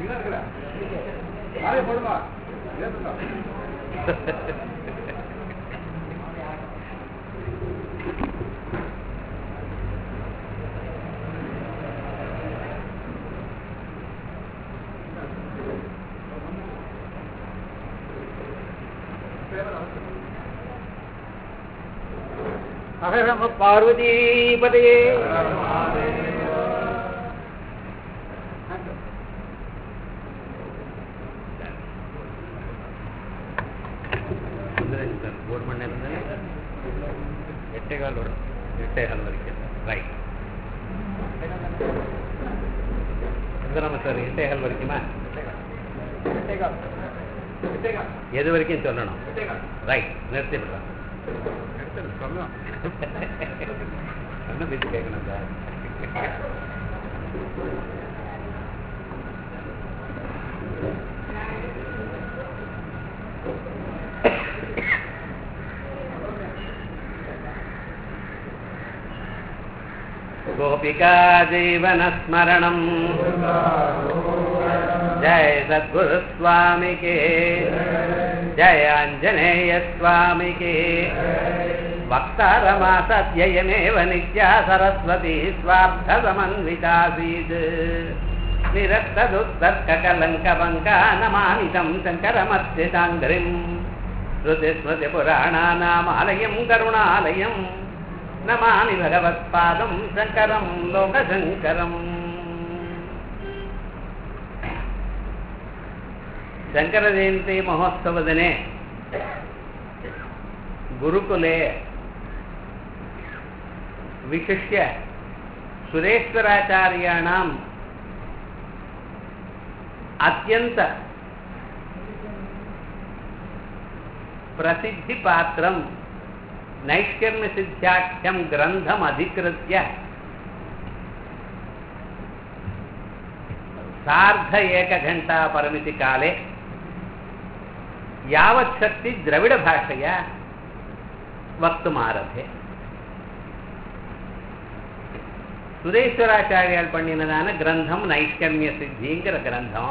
அகரம பார்வதீபதே ஒரு மணி நேரம் தானே எட்டே கால் வரும் எட்டே கால் வரைக்கும் ரைட் சுந்தரம சார் எட்டே கால் வரைக்குமா எது வரைக்கும் சொல்லணும் ரைட் நிறுத்தி விடுறேன் என்ன பேசி கேட்கணும் சார் गोपिका जीवनस्मरणम् जय सद्गुरुस्वामी के जय आञ्जनेयस्वामी के वक्तारमासत्ययमेव नित्या सरस्वती स्वार्थसमन्वितासीत् निरस्तदुत्तर्ककलङ्कवङ्का नमामि तं शङ्करमर्चिताङ्घ्रिम् श्रुतिस्मृतिपुराणानामालयं करुणालयम् नमामि भगवत्पादं शङ्करं लोकशङ्करम् शङ्करजयन्ती महोत्सवदिने गुरुकुले विशिष्य सुरेश्वराचार्याणाम् अत्यन्त प्रसिद्धिपात्रं नैष्कर्म्यसिद्ध्याख्यं ग्रन्थम् अधिकृत्य सार्ध एकघण्टापरिमितिकाले यावत् शक्ति द्रविडभाषया வக்துமாரதே சுரேஸ்வராச்சாரியால் பண்ணினதான கிரந்தம் நைஷ்கர்மிய சித்திங்கிற கிரந்தம்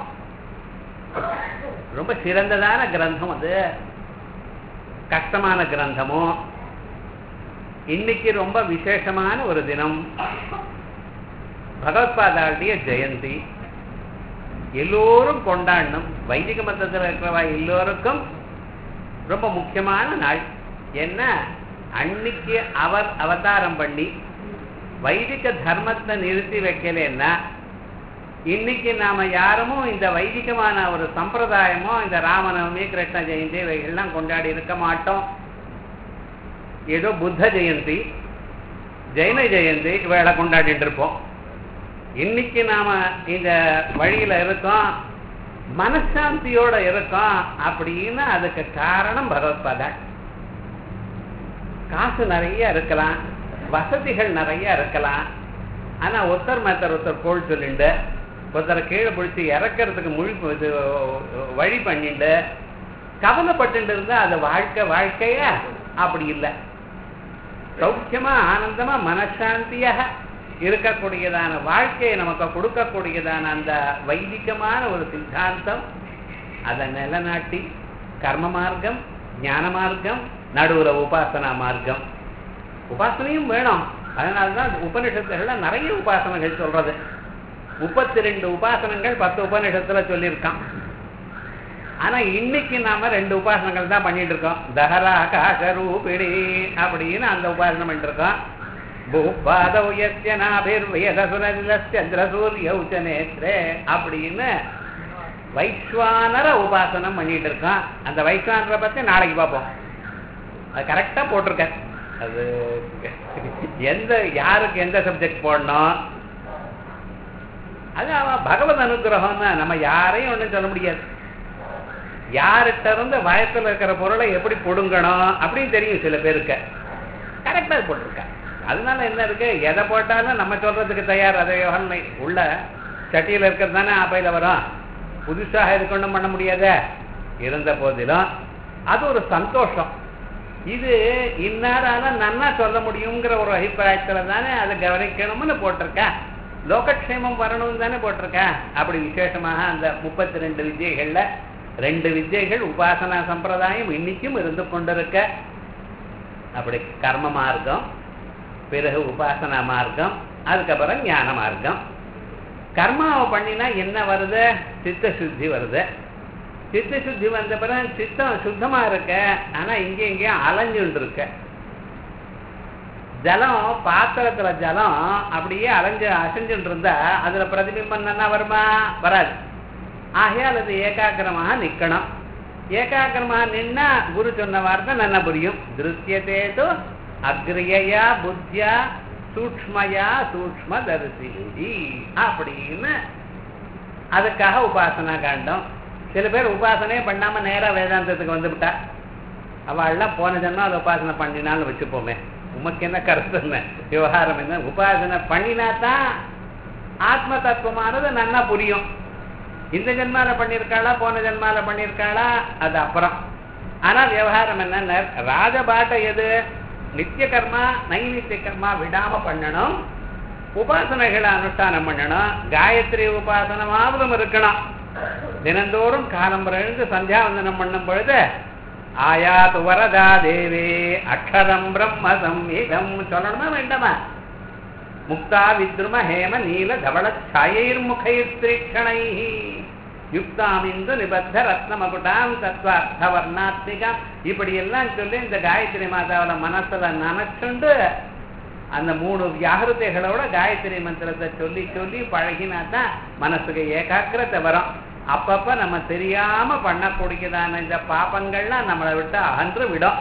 ரொம்ப சிறந்ததான கிரந்தம் அது கஷ்டமான கிரந்தமும் இன்னைக்கு ரொம்ப விசேஷமான ஒரு தினம் பகவத்பாதாவுடைய ஜெயந்தி எல்லோரும் கொண்டாடணும் வைதிக மதத்தில் இருக்கிறவா எல்லோருக்கும் ரொம்ப முக்கியமான நாள் என்ன அன்னைக்கு அவர் அவதாரம் பண்ணி வைதிக தர்மத்தை நிறுத்தி வைக்கலன்னா இன்னைக்கு நாம யாரும் இந்த வைதிகமான ஒரு சம்பிரதாயமோ இந்த ராமநவமி கிருஷ்ண ஜெயந்தி இவைகள்லாம் கொண்டாடி இருக்க மாட்டோம் ஏதோ புத்த ஜெயந்தி ஜெயின ஜெயந்தி இவைகளை கொண்டாடிட்டு இருப்போம் இன்னைக்கு நாம இந்த வழியில இருக்கோம் மனசாந்தியோட இருக்கோம் அப்படின்னு அதுக்கு காரணம் பகவத்பாதா காசு நிறைய இருக்கலாம் வசதிகள் நிறைய இருக்கலாம் ஆனா ஒருத்தர் மத்தர் ஒருத்தர் கோல் சொல்லிண்டு ஒருத்தரை கீழே பிடிச்சி இறக்கிறதுக்கு முழி இது வழி பண்ணிண்டு கவலைப்பட்டு இருந்தா அது வாழ்க்கை வாழ்க்கையா அப்படி இல்லை சௌக்கியமா ஆனந்தமா மனசாந்தியாக இருக்கக்கூடியதான வாழ்க்கையை நமக்கு கொடுக்கக்கூடியதான அந்த வைதிகமான ஒரு சித்தாந்தம் அதை நிலநாட்டி கர்ம மார்க்கம் ஞான மார்க்கம் நடுவுல உபாசனா மார்க்கம் உபாசனையும் வேணும் அதனால்தான் உபனிஷத்துகள்ல நிறைய உபாசனைகள் சொல்றது முப்பத்தி ரெண்டு உபாசனங்கள் பத்து உபனிஷத்துல சொல்லியிருக்கான் ஆனா இன்னைக்கு நாம ரெண்டு உபாசனங்கள் தான் பண்ணிட்டு இருக்கோம் தஹரா காசரூபிணி அப்படின்னு அந்த உபாசனை பண்ணிட்டு இருக்கோம் பூபாதௌ யஸ்ய நாபிர்வேதசுரந்திரசூரியௌச்சநேத்ரே அப்படின்னு வைஸ்வானர உபாசனம் பண்ணிட்டு இருக்கோம் அந்த வைஸ்வானரை பத்தி நாளைக்கு பார்ப்போம் அது கரெக்டா போட்டிருக்க அது எந்த யாருக்கு எந்த சப்ஜெக்ட் போடணும் அது அவன் பகவத் அனுகிரகம்னா நம்ம யாரையும் ஒன்றும் சொல்ல முடியாது யார்கிட்ட இருந்து வயத்துல இருக்கிற பொருளை எப்படி பொடுங்கணும் அப்படின்னு தெரியும் சில பேருக்கு கரெக்டாக போட்டிருக்க அதனால என்ன இருக்கு எதை போட்டாலும் நம்ம சொல்றதுக்கு தயார் அதை யோகனை உள்ள சட்டியில் இருக்கிறது தானே ஆப்பையில் வரும் புதுசாக இது கொண்டும் பண்ண முடியாத இருந்த போதிலும் அது ஒரு சந்தோஷம் இது இன்னாரால நன்னா சொல்ல முடியுங்கிற ஒரு அபிப்பிராயத்துல தானே அதை கவனிக்கணும்னு போட்டிருக்க லோகக்ஷேமம் வரணும்னு தானே போட்டிருக்க அப்படி விசேஷமாக அந்த முப்பத்தி ரெண்டு வித்யைகள்ல ரெண்டு வித்யைகள் உபாசனா சம்பிரதாயம் இன்னைக்கும் இருந்து கொண்டிருக்க அப்படி கர்ம மார்க்கம் பிறகு உபாசனா மார்க்கம் அதுக்கப்புறம் ஞான மார்க்கம் கர்மாவை பண்ணினா என்ன வருது சித்த சுத்தி வருது சித்த சுத்தி வந்த பிறகு சித்தம் சுத்தமா இருக்க ஆனா இங்க இங்கேயும் அலைஞ்சுட்டு இருக்க ஜலம் பாத்திரத்துல ஜலம் அப்படியே அலைஞ்சு அசைஞ்சுட்டு இருந்தா அதுல பிரதிபிம்பம் என்ன வருமா வராது ஆகையால் அது ஏகாக்கிரமாக நிக்கணும் ஏகாக்கிரமாக நின்னா குரு சொன்ன வார்த்தை நல்லா புரியும் திருத்தியதேது அக்ரியயா புத்தியா சூக்மயா சூக்ம தரிசி அப்படின்னு அதுக்காக உபாசனா காண்டம் சில பேர் உபாசனையே பண்ணாம நேரா வேதாந்தத்துக்கு வந்து விட்டா அவள்லாம் போன ஜென்மம் அதை உபாசனை பண்ணினாலும் வச்சுப்போமே உமக்கு என்ன கருத்து என்ன விவகாரம் என்ன உபாசனை பண்ணினா தான் ஆத்ம தத்துவமானது நன்னா புரியும் இந்த ஜென்மால பண்ணியிருக்காளா போன ஜென்மால பண்ணியிருக்காளா அது அப்புறம் ஆனா விவகாரம் என்ன ராஜபாட்டை எது நித்திய கர்மா நைநித்திய கர்மா விடாம பண்ணணும் உபாசனைகளை அனுஷ்டானம் பண்ணணும் காயத்ரி உபாசனமாவதும் இருக்கணும் தினந்தோறும் காலம் எழுந்து சந்தியாவந்தனம் பண்ணும் பொழுது ஆயாத் வரதா தேவே அக்ஷரம் பிரம்ம சம்ஹிதம் சொல்லணுமா வேண்டாமா முக்தா வித்ரும ஹேம நீல தவள சாயைர்முகைஸ்திரீக்ஷணை யுக்தாமிந்து நிபத்த ரத்னமகுடாம் தத்வார்த்த வர்ணாத்மிகம் இப்படி எல்லாம் சொல்லி இந்த காயத்ரி மாதாவில மனசுல நினைச்சுண்டு அந்த மூணு வியாகிருத்தைகளோட காயத்ரி மந்திரத்தை சொல்லி சொல்லி பழகினா தான் மனசுக்கு ஏகாக்கிரத்தை வரும் அப்பப்ப நம்ம தெரியாம பண்ணக்கூடியதான இந்த பாப்பங்கள்லாம் நம்மளை விட்டு அகன்று விடும்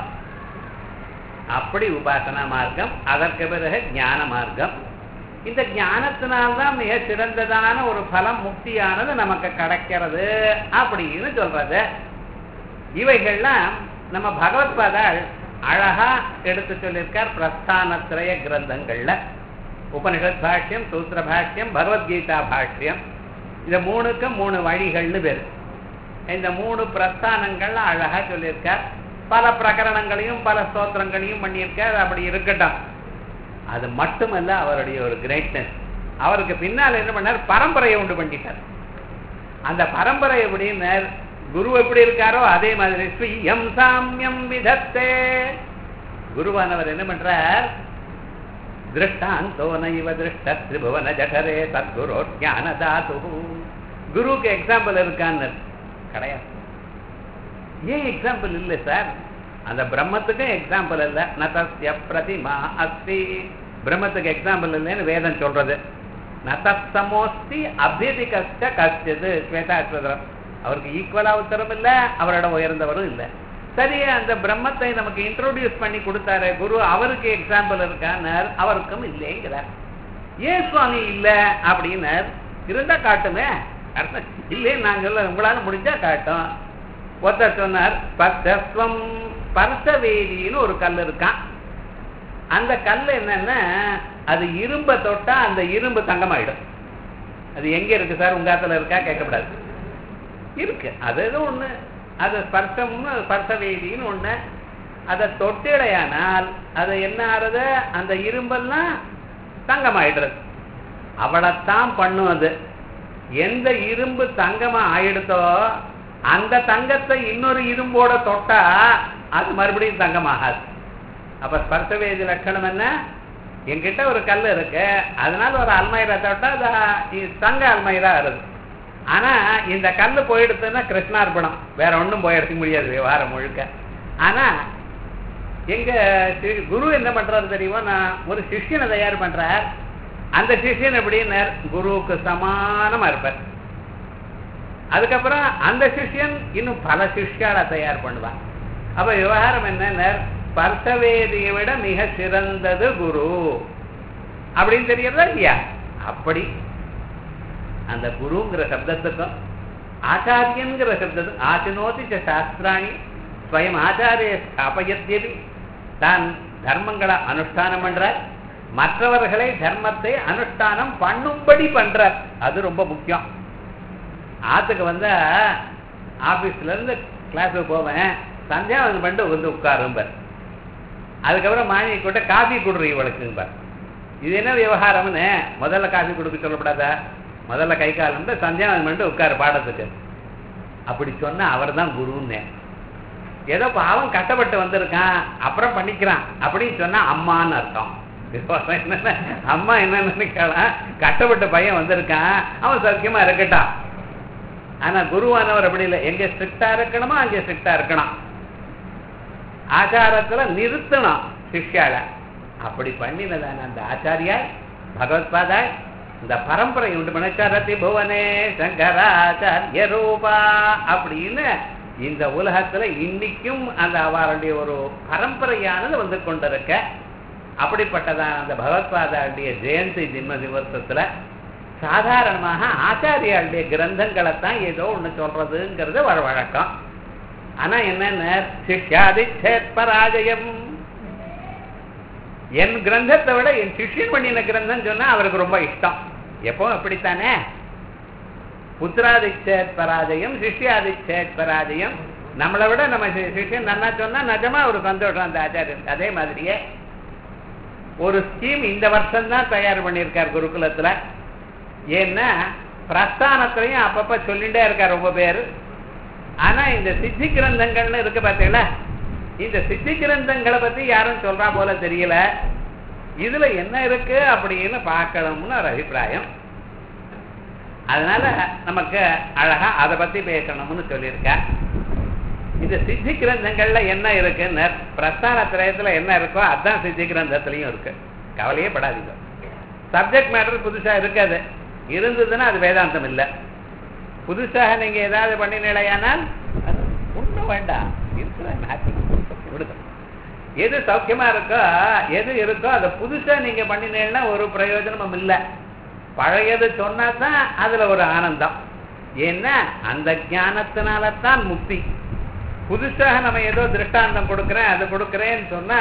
அப்படி உபாசனா மார்க்கம் அதற்கு பிறகு ஞான மார்க்கம் இந்த ஞானத்தினால்தான் மிக சிறந்ததான ஒரு பலம் முக்தியானது நமக்கு கிடைக்கிறது அப்படின்னு சொல்றது இவைகள்லாம் நம்ம பகவத்பாதாள் அழகா எடுத்து சொல்லியிருக்கார் பிரஸ்தானத்திரய கிரந்தங்கள்ல உபனிஷத் பாஷ்யம் சூத்திர பாஷ்யம் பகவத்கீதா பாஷ்யம் இந்த மூணுக்கும் மூணு வழிகள்னு பேர் இந்த மூணு பிரஸ்தானங்கள்ல அழகா சொல்லியிருக்கார் பல பிரகரணங்களையும் பல ஸ்தோத்திரங்களையும் பண்ணியிருக்கார் அப்படி இருக்கட்டும் அது மட்டுமல்ல அவருடைய ஒரு கிரேட்னஸ் அவருக்கு பின்னால் என்ன பண்ணார் பரம்பரையை உண்டு பண்ணிட்டார் அந்த பரம்பரை எப்படின்னார் குரு எப்படி இருக்காரோ அதே மாதிரி ஸ்வீயம் சாமியம் விதத்தே குருவானவர் என்ன பண்றார் திருஷ்டாந்தோ நைவ திருஷ்ட திரிபுவன ஜகரே சத்குரு ஞான தாத்து குருவுக்கு எக்ஸாம்பிள் இருக்கான்னு கிடையாது ஏன் எக்ஸாம்பிள் இல்லை சார் அந்த பிரம்மத்துக்கும் எக்ஸாம்பிள் இல்லை நதஸ்ய பிரதிமா அஸ்தி பிரம்மத்துக்கு எக்ஸாம்பிள் இல்லைன்னு வேதம் சொல்றது நதசமோஸ்தி அபியதிகஸ்ட கஷ்டது ஸ்வேதாஸ்வதரம் அவருக்கு ஈக்குவலா உத்தரம் இல்லை அவரோட உயர்ந்தவரும் இல்லை சரி அந்த பிரம்மத்தை நமக்கு இன்ட்ரோடியூஸ் பண்ணி கொடுத்தாரு குரு அவருக்கு எக்ஸாம்பிள் இருக்கான்னார் அவருக்கும் இல்லைங்கிறார் ஏன் சுவாமி இல்லை அப்படின்னார் இருந்தா காட்டுமே அர்த்தம் இல்லையே நான் சொல்ல உங்களால முடிஞ்சா காட்டும் ஒருத்தர் சொன்னார் பத்தஸ்வம் பர்சவேதின்னு ஒரு கல் இருக்கான் அந்த கல் என்னன்னா அது இரும்ப தொட்டா அந்த இரும்பு தங்கமாயிடும் அது எங்க இருக்கு சார் உங்க ஆத்துல இருக்கா கேட்கக்கூடாது இருக்கு அது ஏதோ ஒண்ணு அது ஸ்பர்சம்னு ஸ்பர்சவேதின்னு ஒண்ணு அதை தொட்டிடையானால் அது என்ன ஆறுது அந்த இரும்பெல்லாம் தங்கமாயிடுறது அவளைத்தான் பண்ணும் அது எந்த இரும்பு தங்கமா ஆயிடுதோ அந்த தங்கத்தை இன்னொரு இரும்போட தொட்டா அது மறுபடியும் தங்கமாகாது அப்ப ஸ்பர்சவேதி லட்சணம் என்ன என்கிட்ட ஒரு கல் இருக்கு அதனால ஒரு அல்மைரா தொட்டா அது தங்க அல்மைரா வருது ஆனா இந்த கல் போயிடுச்சுன்னா கிருஷ்ணார்பணம் வேற ஒன்றும் போய் எடுக்க முடியாது விவகாரம் முழுக்க ஆனா எங்க குரு என்ன பண்றாரு தெரியுமா நான் ஒரு சிஷ்யனை தயார் பண்றார் அந்த சிஷ்யன் எப்படின்னு குருவுக்கு சமானமா இருப்பார் அதுக்கப்புறம் அந்த சிஷ்யன் இன்னும் பல சிஷ்யால தயார் பண்ணுவான் அப்ப விவகாரம் என்ன பர்த்தவேதியை விட மிக சிறந்தது குரு அப்படின்னு தெரியறதா இல்லையா அப்படி அந்த குருங்கிற சப்தத்துக்கும் ஆச்சாரியங்கிற சப்தத்துக்கும் ஆச்சினோதி சாஸ்திராணி ஸ்வயம் ஆச்சாரிய ஸ்தாபயத்தியபி தான் தர்மங்களை அனுஷ்டானம் பண்றார் மற்றவர்களை தர்மத்தை அனுஷ்டானம் பண்ணும்படி பண்றார் அது ரொம்ப முக்கியம் ஆத்துக்கு வந்தா ஆபீஸ்ல இருந்து கிளாஸுக்கு போவேன் சந்தியாவதம் பண்ணிட்டு வந்து உட்காரும்பார் அதுக்கப்புறம் மாணவி கூட காஃபி கொடுறீ இவளுக்கும்பார் இது என்ன விவகாரம்னு முதல்ல காஃபி கொடுக்க சொல்லப்படாதா முதல்ல கை கால் வந்து சந்தியானம் பண்ணிட்டு உட்காரு பாடத்துக்கு அப்படி சொன்னா அவர் தான் குருன்னு ஏதோ பாவம் கஷ்டப்பட்டு வந்திருக்கான் அப்புறம் பண்ணிக்கிறான் அப்படின்னு சொன்னா அம்மான்னு அர்த்தம் விசுவாசம் என்னன்னா அம்மா என்ன நினைக்கலாம் கஷ்டப்பட்ட பையன் வந்திருக்கான் அவன் சௌக்கியமா இருக்கட்டான் ஆனா குருவானவர் அப்படி இல்லை எங்க ஸ்ட்ரிக்டா இருக்கணுமோ அங்கே ஸ்ட்ரிக்டா இருக்கணும் ஆச்சாரத்துல நிறுத்தணும் சிஷ்யால அப்படி பண்ணினதான அந்த ஆச்சாரியாய் பகவத்பாதாய் இந்த பரம்பரை உண்டு மனச்சாரதி புவனே சங்கராச்சாரிய ரூபா அப்படின்னு இந்த உலகத்துல இன்னைக்கும் அந்த அவருடைய ஒரு பரம்பரையானது வந்து கொண்டிருக்க அப்படிப்பட்டதான அந்த பகவத்பாதாவுடைய ஜெயந்தி திம்ம திவசத்துல சாதாரணமாக ஆச்சாரியாளுடைய கிரந்தங்களைத்தான் ஏதோ ஒண்ணு சொல்றதுங்கிறது வர வழக்கம் ஆனா என்னென்ன சிஷ்யாதி பராஜயம் என் கிரந்தத்தை விட என் சிஷ்யன் பண்ணின கிரந்தம் சொன்னா அவருக்கு ரொம்ப இஷ்டம் எப்போ அப்படித்தானே புத்திராதிச்சேத் பராஜயம் சிஷ்யாதிச்சேத் பராஜயம் நம்மளை விட நம்ம சி- சிஷ்யன் நன்னா சொன்னா நிஜமா ஒரு சந்தோஷம் அந்த ஆச்சாரியன் அதே மாதிரியே ஒரு ஸ்கீம் இந்த வருஷம் தான் தயார் பண்ணியிருக்கார் குருகுலத்துல ஏன்னா பிரஸ்தானத்திலையும் அப்பப்ப சொல்லிட்டே இருக்கார் ரொம்ப பேர் ஆனா இந்த சித்தி கிரந்தங்கள்னு இருக்கு பார்த்தீங்களா இந்த சித்தி கிரந்தங்களை பத்தி யாரும் சொல்றா போல தெரியல இதுல என்ன இருக்கு அப்படின்னு பார்க்கணும்னு ஒரு அபிப்பிராயம் அதனால நமக்கு அழகா அதை பத்தி பேசணும்னு சொல்லியிருக்க இந்த சித்தி கிரந்தங்கள்ல என்ன இருக்குன்னு பிரஸ்தான திரயத்துல என்ன இருக்கோ அதான் சித்தி கிரந்தத்திலையும் இருக்கு கவலையே படாதீங்க சப்ஜெக்ட் மேட்டர் புதுசா இருக்காது இருந்ததுன்னா அது வேதாந்தம் இல்லை புதுசாக நீங்க ஏதாவது பண்ணினீழையானால் அது ஒண்ணும் வேண்டாம் இருக்கிற happy. விடுங்க எது சௌக்கியமா இருக்கோ எது இருக்கோ அதை புதுசா நீங்க பண்ணினீங்கன்னா ஒரு பிரயோஜனமும் இல்லை பழையது சொன்னா தான் அதுல ஒரு ஆனந்தம் ஏன்னா அந்த ஞானத்தினால தான் முக்தி புதுசாக நம்ம ஏதோ திருஷ்டாந்தம் கொடுக்குறேன் அது கொடுக்குறேன்னு சொன்னா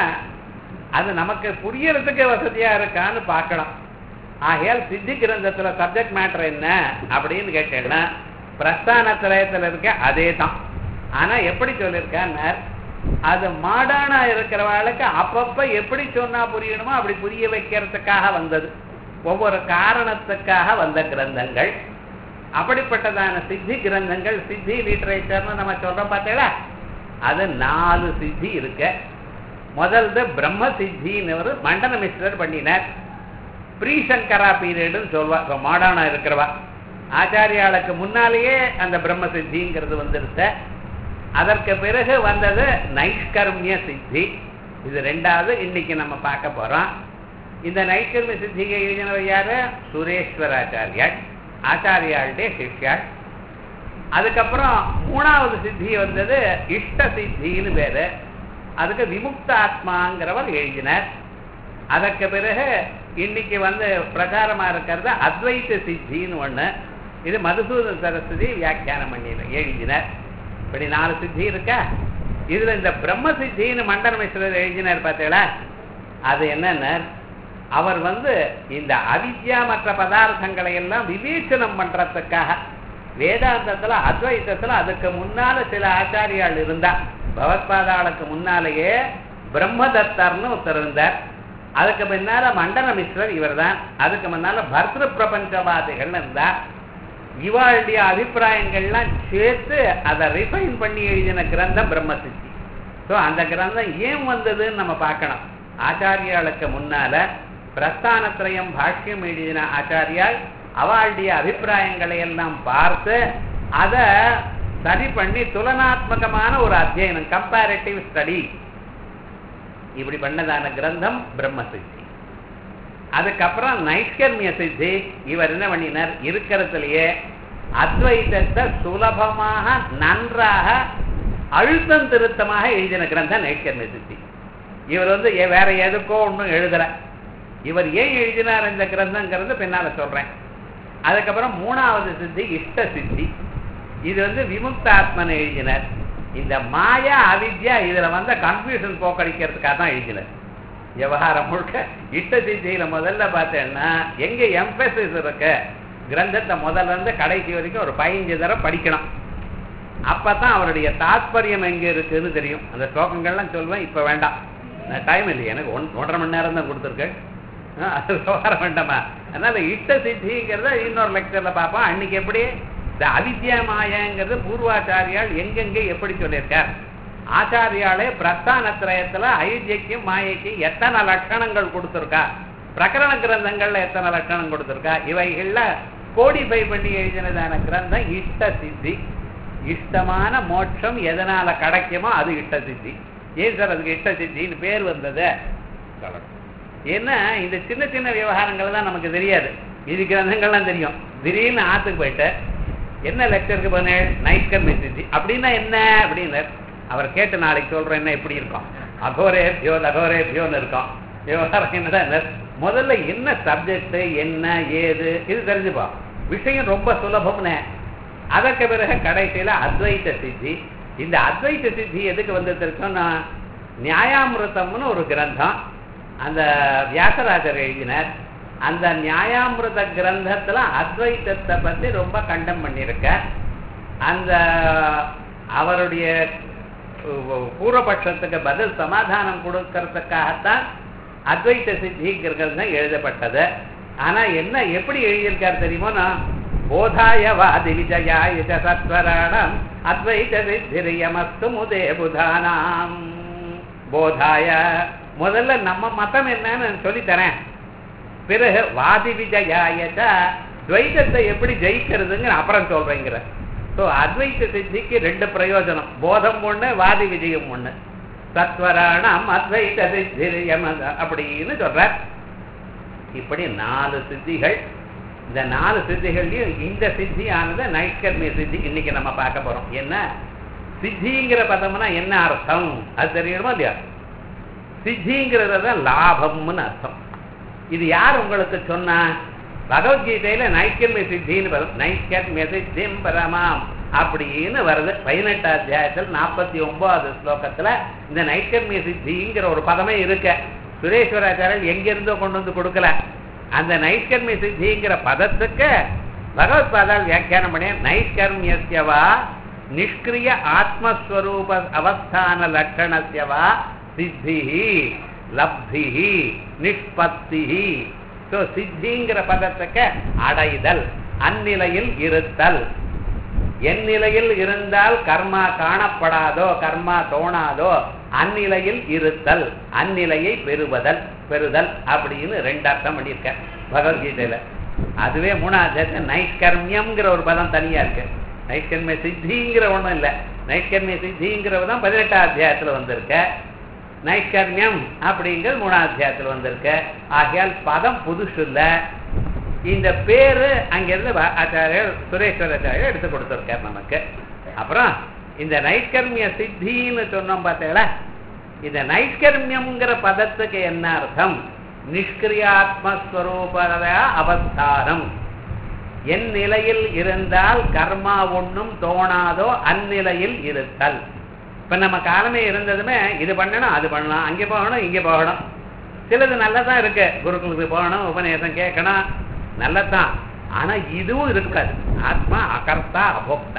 அது நமக்கு புரியறதுக்கு வசதியா இருக்கான்னு பார்க்கணும் ஆகையால் சித்தி கிரந்தத்துல சப்ஜெக்ட் மேட்டர் என்ன அப்படின்னு கேட்டேன்னா பிரஸ்தான திரயத்துல இருக்க அதே தான் ஆனா எப்படி சொல்லியிருக்கான்னு அது மாடானா இருக்கிறவாளுக்கு அப்பப்ப எப்படி சொன்னா புரியணுமோ அப்படி புரிய வைக்கிறதுக்காக வந்தது ஒவ்வொரு காரணத்துக்காக வந்த கிரந்தங்கள் அப்படிப்பட்டதான சித்தி கிரந்தங்கள் சித்தி லிட்டரேச்சர்னு நம்ம சொல்றோம் பார்த்தீங்களா அது நாலு சித்தி இருக்கு முதல்து பிரம்ம சித்தின்னு ஒரு மண்டன மிஸ்ரர் பண்ணினார் ப்ரீசங்கரா பீரியடுன்னு சொல்வா இப்போ மாடானா இருக்கிறவா ஆச்சாரியாளுக்கு முன்னாலேயே அந்த பிரம்ம சித்திங்கிறது வந்துருத்த அதற்கு பிறகு வந்தது நைஷ்கர்மிய சித்தி இது ரெண்டாவது இன்னைக்கு நம்ம பார்க்க போறோம் இந்த நைஷ்கர்மிய சித்திகை எழுதினவர் யாரு சுரேஸ்வராச்சாரியாள் ஆச்சாரியாளுடைய சிஷ்யாள் அதுக்கப்புறம் மூணாவது சித்தி வந்தது இஷ்ட சித்தின்னு பேரு அதுக்கு விமுக்த ஆத்மாங்கிறவர் எழுதினார் அதற்கு பிறகு இன்னைக்கு வந்து பிரச்சாரமா இருக்கிறது அத்வைத சித்தின்னு ஒண்ணு இது மதுசூதன் சரஸ்வதி வியாக்கியானம் பண்ணின எழுதினார் இப்படி நாலு சித்தி இருக்கா இதுல இந்த பிரம்ம சித்தின்னு மண்டன மிஸ்ரர் எழுதினார் பார்த்தீங்களா அது என்னன்னா அவர் வந்து இந்த அவித்யா மற்ற பதார்த்தங்களை எல்லாம் விவேச்சனம் பண்றதுக்காக வேதாந்தத்துல அத்வைத்தத்துல அதுக்கு முன்னால சில ஆச்சாரியால் இருந்தா பகவத்பாதாளுக்கு முன்னாலேயே பிரம்மதத்தர்னு ஒருத்தர் இருந்தார் அதுக்கு பின்னால மண்டன மிஸ்ரர் இவர்தான் அதுக்கு முன்னால பர்திரு பிரபஞ்சவாதிகள் இருந்தார் இவாளுடைய அபிப்பிராயங்கள்லாம் சேர்த்து அதை ரிஃபைன் பண்ணி எழுதின கிரந்தம் பிரம்மசித்தி ஸோ அந்த கிரந்தம் ஏன் வந்ததுன்னு நம்ம பார்க்கணும் ஆச்சாரியாளுக்கு முன்னால பிரஸ்தானத்திரயம் பாஷ்யம் எழுதின ஆச்சாரியால் அவளுடைய அபிப்பிராயங்களை எல்லாம் பார்த்து அதை சரி பண்ணி துலனாத்மகமான ஒரு அத்தியனம் கம்பேரிட்டிவ் ஸ்டடி இப்படி பண்ணதான கிரந்தம் பிரம்ம சித்தி அதுக்கப்புறம் நைஷ்கர்மிய சித்தி இவர் என்ன பண்ணினார் இருக்கிறதுலயே அத்வைதத்தை சுலபமாக நன்றாக அழுத்தம் திருத்தமாக எழுதின கிரந்தம் நைஷ்கர்மிய சித்தி இவர் வந்து ஏ- வேற எதுக்கோ ஒன்றும் எழுதல இவர் ஏன் எழுதினார் இந்த கிரந்தங்கிறது பின்னால சொல்றேன் அதுக்கப்புறம் மூணாவது சித்தி இஷ்ட சித்தி இது வந்து விமுக்தாத்மன் எழுதினார் இந்த மாயா அவித்யா இதுல வந்த கன்ஃபியூஷன் போக்கடிக்கிறதுக்காக தான் எழுதினார் விவகாரம் முழுக்க இஷ்ட சித்தியில முதல்ல பார்த்தேன்னா எங்க எம்பசிஸ் இருக்கு கிரந்தத்தை முதல்ல இருந்து கடைசி வரைக்கும் ஒரு பதினஞ்சு தடவை படிக்கணும் அப்பதான் அவருடைய தாத்பரியம் எங்க இருக்குன்னு தெரியும் அந்த ஸ்லோகங்கள்லாம் சொல்லுவேன் இப்ப வேண்டாம் டைம் இல்லை எனக்கு ஒன் ஒன்றரை மணி நேரம் தான் கொடுத்துருக்கேன் அது விவகாரம் வேண்டாமா அதனால இஷ்ட சித்திங்கிறத இன்னொரு லெக்சர்ல பார்ப்போம் அன்னைக்கு எப்படி இந்த அவித்யா மாயங்கிறது பூர்வாச்சாரியால் எங்கெங்க எப்படி சொல்லியிருக்கார் ஆச்சாரியாலே பிரஸ்தானத்திரயத்துல ஐஜிக்கும் மாயைக்கும் எத்தனை லட்சணங்கள் கொடுத்துருக்கா பிரகரண கிரந்தங்கள்ல எத்தனை லட்சணம் கொடுத்துருக்கா இவைகள்ல கோடிஃபை பண்ணி எழுதினதான கிரந்தம் இஷ்ட சித்தி இஷ்டமான மோட்சம் எதனால கிடைக்குமோ அது இஷ்ட சித்தி ஏன் சார் அதுக்கு இஷ்ட சித்தின்னு பேர் வந்தது ஏன்னா இந்த சின்ன சின்ன விவகாரங்கள் தான் நமக்கு தெரியாது இது கிரந்தங்கள்லாம் தெரியும் திடீர்னு ஆத்துக்கு போயிட்டு என்ன லெக்சருக்கு போனேன் நைட்கர் மெசேஜ் அப்படின்னா என்ன அப்படின்னு அவர் கேட்டு நாளைக்கு சொல்றேன் என்ன எப்படி இருக்கும் அகோரே பியோ அகோரே பியோன்னு இருக்கும் விவகாரம் என்னடா முதல்ல என்ன சப்ஜெக்ட் என்ன ஏது இது தெரிஞ்சுப்போம் விஷயம் ரொம்ப சுலபம்னு அதற்கு பிறகு கடைசியில அத்வைத்த சித்தி இந்த அத்வைத்த சித்தி எதுக்கு வந்துருக்கோம்னா நியாயாமிருத்தம்னு ஒரு கிரந்தம் அந்த வியாசராஜர் எழுதினார் அந்த நியாயாமிருத கிரந்தத்துல அத்வைத்தத்தை பத்தி ரொம்ப கண்டம் பண்ணியிருக்க அந்த அவருடைய பூர்வபட்சத்துக்கு பதில் சமாதானம் கொடுக்கறதுக்காகத்தான் அத்வைத்த சித்திங்கிறது எழுதப்பட்டது ஆனா என்ன எப்படி எழுதியிருக்கார் தெரியுமோனா போதாய வாதி விஜயாய ச சத்வராணம் அத்வைத சித்திரியமஸ்து முதே புதானாம் போதாய முதல்ல நம்ம மதம் என்னன்னு சொல்லித்தரேன் பிறகு வாதி விஜயாயச்ச துவைதத்தை எப்படி ஜெயிக்கிறதுங்கிற அப்புறம் சொல்றேங்கிற ஸோ அத்வைத்த சித்திக்கு ரெண்டு பிரயோஜனம் போதம் ஒண்ணு வாதி விஜயம் ஒண்ணு சத்வராணம் அத்வைத சித்திரியம் அப்படின்னு சொல்றார் இப்படி நாலு சித்திகள் இந்த நாலு சித்திகள்லயும் இந்த சித்தியானது நைஷ்கர்மிய சித்தி இன்னைக்கு நம்ம பார்க்க போறோம் என்ன சித்திங்கிற பதம்னா என்ன அர்த்தம் அது தெரியணுமா இல்லையா சித்திங்கிறது தான் லாபம்னு அர்த்தம் இது யார் உங்களுக்கு சொன்னா பகவத்கீதையில நைக்கர்மிய சித்தின்னு வரும் நைக்கர்மிய சித்திம் பரமாம் அப்படின்னு வருது பதினெட்டு அத்தியாயத்தில் நாற்பத்தி ஒன்பதாவது ஸ்லோகத்துல இந்த நைக்கர்மிய சித்திங்கிற ஒரு பதமே இருக்க சுரேஸ்வராச்சாரியர் எங்கிருந்தோ கொண்டு வந்து கொடுக்கல அந்த நைஷ்கர்மிய சித்திங்கிற பதத்துக்கு பகவத் பாதால் வியாக்கியானம் பண்ணி நைஷ்கர்மியஸ்யவா நிஷ்கிரிய ஆத்மஸ்வரூப அவஸ்தான லட்சணஸ்யவா சித்தி லப்தி நிஷ்பத்தி ஸோ சித்திங்கிற பதத்துக்கு அடைதல் அந்நிலையில் இருத்தல் என் நிலையில் இருந்தால் கர்மா காணப்படாதோ கர்மா தோணாதோ அந்நிலையில் இருத்தல் அந்நிலையை பெறுவதல் பெறுதல் அப்படின்னு ரெண்டு அர்த்தம் பண்ணியிருக்க பகவத்கீதையில அதுவே மூணாவது நைஷ்கர்மியம்ங்கிற ஒரு பதம் தனியா இருக்கு நைஷ்கர்மிய சித்திங்கிற ஒண்ணும் இல்லை நைஷ்கர்மிய சித்திங்கிறவ தான் பதினெட்டாம் அத்தியாயத்துல வந்திருக்க நைஷ்கர்மியம் அப்படிங்கிறது மூணாம் அத்தியாயத்துல வந்திருக்க ஆகையால் பதம் புதுசு இல்லை இந்த பேரு அங்கிருந்து ஆச்சாரியர் சுரேஸ்வராச்சாரியர் எடுத்து கொடுத்துருக்கார் நமக்கு அப்புறம் இந்த நைஷ்கர்மிய சித்தின்னு சொன்னோம் பார்த்தீங்களா இந்த நைஷ்கர்மியம்ங்கிற பதத்துக்கு என்ன அர்த்தம் நிஷ்கிரியாத்மஸ்வரூப அவஸ்தானம் என் நிலையில் இருந்தால் கர்மா ஒன்றும் தோணாதோ அந்நிலையில் இருத்தல் இப்ப நம்ம காலமே இருந்ததுமே இது பண்ணணும் அது பண்ணலாம் அங்கே போகணும் இங்கே போகணும் சிலது நல்லதான் இருக்கு குருக்குளுக்கு போகணும் உபநேசம் கேட்கணும் நல்லதான் ஆனா இதுவும் இருக்கக்கூடாது ஆத்மா அகர்த்தா அபோக்தா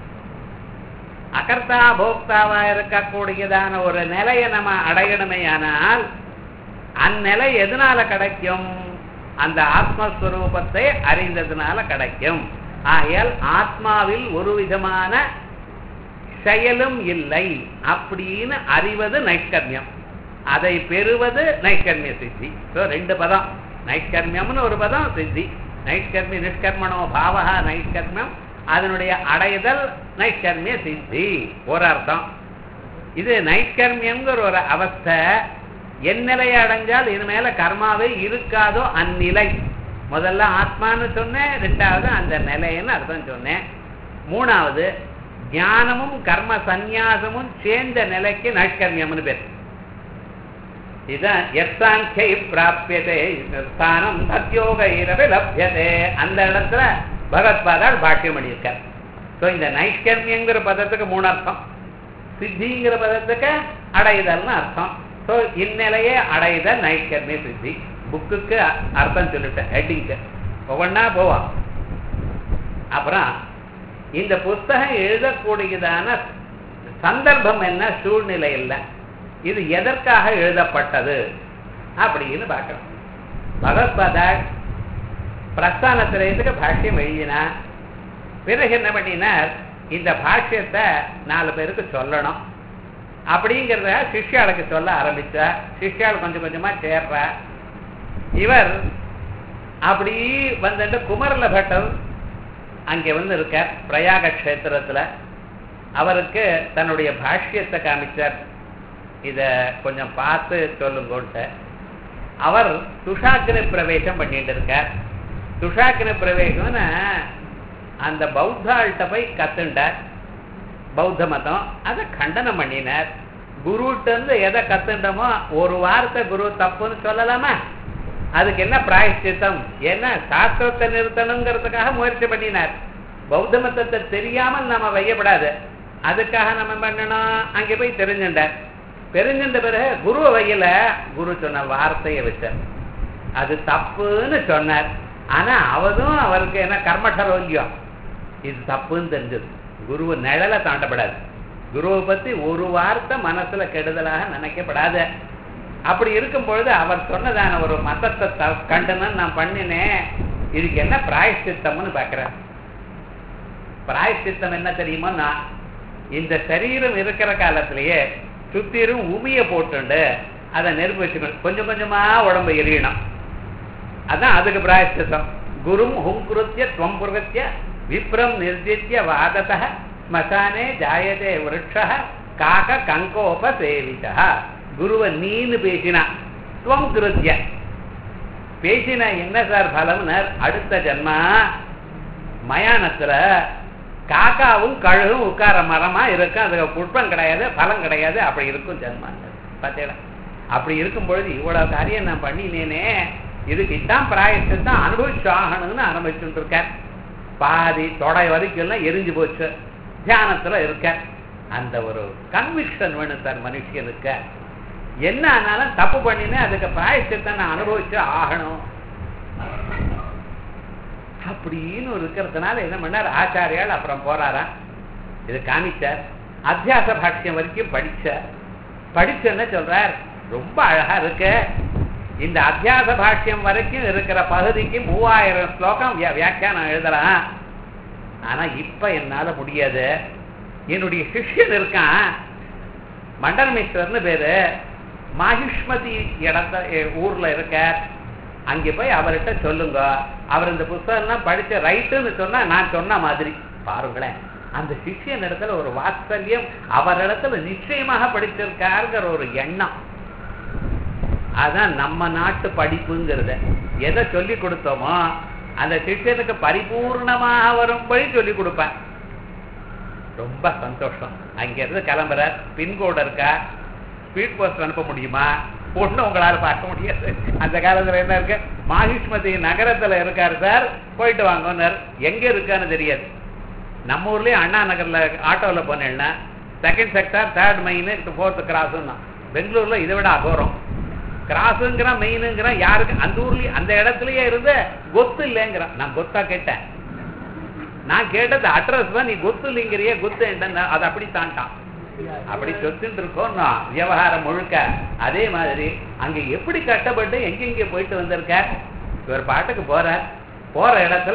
அகர்த்தா அபோக்தாவா இருக்கக்கூடியதான ஒரு நிலையை நம்ம அடையணுமே ஆனால் அந்நிலை எதனால கிடைக்கும் அந்த ஆத்மஸ்வரூபத்தை அறிந்ததுனால கிடைக்கும் ஆகையால் ஆத்மாவில் ஒரு விதமான செயலும் இல்லை அப்படின்னு அறிவது நைஷ்கர்மியம் அதை பெறுவது நைஷ்கர்மிய சித்தி ஸோ ரெண்டு பதம் நைஷ்கர்மியம்னு ஒரு பதம் சித்தி நைஷ்கர்மி நிஷ்கர்மணோ பாவகா நைஷ்கர்மியம் அதனுடைய அடைதல் நைஷ்கர்மிய சித்தி ஒரு அர்த்தம் இது நைஷ்கர்மியம்ங்கிற ஒரு அவஸ்தை என் நிலையை அடைஞ்சால் இது மேல கர்மாவே இருக்காதோ அந்நிலை முதல்ல ஆத்மான்னு சொன்னேன் ரெண்டாவது அந்த நிலைன்னு அர்த்தம் சொன்னேன் மூணாவது ஞானமும் கர்ம சந்நியாசமும் சேர்ந்த நிலைக்கு நைஷ்கர்மியம்னு பேர் இதுதான் எத்தாங்கை பிராபியதே ஸ்தானம் சத்யோக இரவே லப்யதே அந்த இடத்துல பகவத்பாதால் பாக்கியம் பண்ணியிருக்கார் ஸோ இந்த நைஷ்கர்மியங்கிற பதத்துக்கு மூணு அர்த்தம் சித்திங்கிற பதத்துக்கு அடைதல்னு அர்த்தம் ஸோ இந்நிலையே அடைதல் நைஷ்கர்மிய சித்தி புக்குக்கு அர்த்தம் சொல்லிட்டேன் ஹெட்டிங்க்கு ஒவ்வொன்றா போவான் அப்புறம் இந்த புஸ்தகம் எழுதக்கூடியதான சந்தர்ப்பம் என்ன சூழ்நிலை இல்லை இது எதற்காக எழுதப்பட்டது அப்படின்னு பார்க்கணும் பகவத்பாதாள் பிரஸ்தானத்திரயத்துக்கு பாஷ்யம் எழுதினா பிறகு என்ன பண்ணினார் இந்த பாஷ்யத்தை நாலு பேருக்கு சொல்லணும் அப்படிங்கிறத சிஷ்யாளுக்கு சொல்ல ஆரம்பிச்சா சிஷ்யாள் கொஞ்சம் கொஞ்சமா சேர்றா இவர் அப்படி வந்துட்டு குமரல பட்டர் அங்கே வந்து இருக்கார் பிரயாக க்ஷேத்திரத்துல அவருக்கு தன்னுடைய பாஷ்யத்தை காமிச்சார் இத கொஞ்சம் பார்த்து சொல்லுங்கன்ட்டு அவர் துஷாக்கினி பிரவேசம் பண்ணிட்டு இருக்கார் துஷாக்கினி பிரவேசம்னு அந்த பௌத்தாள்கிட்ட போய் கத்துண்டார் பௌத்த மதம் அதை கண்டனம் பண்ணினார் குருட்ட இருந்து எதை கத்துண்டமோ ஒரு வார்த்தை குரு தப்புன்னு சொல்லலாமா அதுக்கு என்ன பிராயஷ்சித்தம் என்ன சாஸ்திரத்தை நிறுத்தணுங்கிறதுக்காக முயற்சி பண்ணினார் பௌத்த மதத்தை தெரியாமல் நம்ம வையப்படாது அதுக்காக நம்ம பண்ணணும் அங்கே போய் தெரிஞ்சுட்டார் தெரிஞ்சின்ற பிறகு குருவை வையல குரு சொன்ன வார்த்தையை வச்சார் அது தப்புன்னு சொன்னார் ஆனா அவதும் அவருக்கு என்ன கர்மட்டரோல்யம் இது தப்புன்னு தெரிஞ்சது குருவை நிழலை தாண்டப்படாது குருவை பத்தி ஒரு வார்த்தை மனசுல கெடுதலாக நினைக்கப்படாது அப்படி இருக்கும் பொழுது அவர் சொன்னதான ஒரு மதத்தை த- கண்டனம் நான் பண்ணினேன் இதுக்கு என்ன பிராயஷ்சித்தம்னு பார்க்கிறேன் பிராயஷ்சித்தம் என்ன தெரியுமோன்னா இந்த சரீரம் இருக்கிற காலத்திலேயே சுத்திரும் உமிய போட்டுண்டு அதை நெருப்பு வச்சுக்கணும் கொஞ்சம் கொஞ்சமா உடம்பு எரியணும் அதான் அதுக்கு பிராயஷ்சித்தம் குரும் ஹுங்குருத்திய துவம் புருகத்திய விப்ரம் நிர்ஜித்ய வாதத ஸ்மசானே ஜாயதே விருட்ச காக கங்கோப சேவிதா குருவை நீன்னு பேசினா துவம் கிருத்திய பேசினா என்ன சார் பலம்னர் அடுத்த ஜன்மா மயானத்துல காக்காவும் கழுகும் உட்கார மரமா இருக்கும் அதுக்கு புட்பம் கிடையாது பலம் கிடையாது அப்படி இருக்கும் ஜன்மா பார்த்தீங்களா அப்படி இருக்கும் பொழுது இவ்வளவு காரியம் நான் பண்ணினேனே இதுக்கு இதான் பிராயத்தான் அனுபவிச்சு ஆகணும்னு ஆரம்பிச்சுட்டு இருக்கேன் பாதி தொடை வரைக்கும் எல்லாம் எரிஞ்சு போச்சு தியானத்துல இருக்க அந்த ஒரு கன்விக்ஷன் வேணும் சார் மனுஷனுக்கு என்ன ஆனாலும் தப்பு பண்ணினேன் அதுக்கு பிராயச்சத்தை நான் அனுபவிச்சு ஆகணும் அப்படின்னு இருக்கிறதுனால என்ன பண்ணார் ஆச்சாரியால் அப்புறம் போறாராம் இது காமிச்சார் அத்தியாச பாஷ்யம் வரைக்கும் படிச்சார் படிச்சு என்ன சொல்றார் ரொம்ப அழகா இருக்கு இந்த அத்தியாச பாஷ்யம் வரைக்கும் இருக்கிற பகுதிக்கு மூவாயிரம் ஸ்லோகம் வியா- வியாக்கியானம் எழுதலாம் ஆனா இப்ப என்னால முடியாது என்னுடைய சிஷ்யன் இருக்கான் மண்டலமேஸ்வரர்னு பேரு மாஹிஷ்மதி இடத்த எ- ஊர்ல இருக்கார் அங்கே போய் அவர்கிட்ட சொல்லுங்க அவர் இந்த புத்தகம்லாம் படிச்ச ரைட்டுன்னு சொன்னா நான் சொன்ன மாதிரி பாருங்களேன் அந்த சிஷ்யன் இடத்துல ஒரு வாத்சல்யம் அவரிடத்துல நிச்சயமாக படிச்சிருக்காருங்கிற ஒரு எண்ணம் அதான் நம்ம நாட்டு படிப்புங்கிறத எதை சொல்லி கொடுத்தோமோ அந்த சிஷ்யனுக்கு பரிபூர்ணமாக வரும்படி சொல்லி கொடுப்பேன் ரொம்ப சந்தோஷம் அங்கிருந்து கிளம்புறார் பின்கோடு இருக்கா ஸ்பீட் போஸ்ட் அனுப்ப முடியுமா ஒன்றும் உங்களால பார்க்க முடியாது அந்த காலத்துல என்ன இருக்கு மாஹிஷ்மதி நகரத்துல இருக்காரு சார் போயிட்டு வாங்கன்னார் எங்க இருக்கான்னு தெரியாது நம்ம ஊர்லயும் அண்ணா நகர்ல ஆட்டோல போனேன்னா second sector third main fourth கிராஸ்னா பெங்களூர்ல இதை விட அகோரம் கிராஸுங்கிறான் மெயினுங்கிறான் யாருக்கு அந்த ஊர்லயே அந்த இடத்துலயே இருந்து கொத்து இல்லைங்கிறான் நான் கொத்தா கேட்டேன் நான் கேட்டது அட்ரஸ் தான் நீ கொத்து இல்லைங்கிறியே கொத்து என்ன அது அப்படி தாண்டான் அப்படி சொத்துட்டு இருக்கோம் நான் விவகாரம் முழுக்க அதே மாதிரி அங்க எப்படி கட்டப்பட்டு எங்கெங்க போயிட்டு வந்திருக்க இவர் பாட்டுக்கு போறார் போற இடத்துல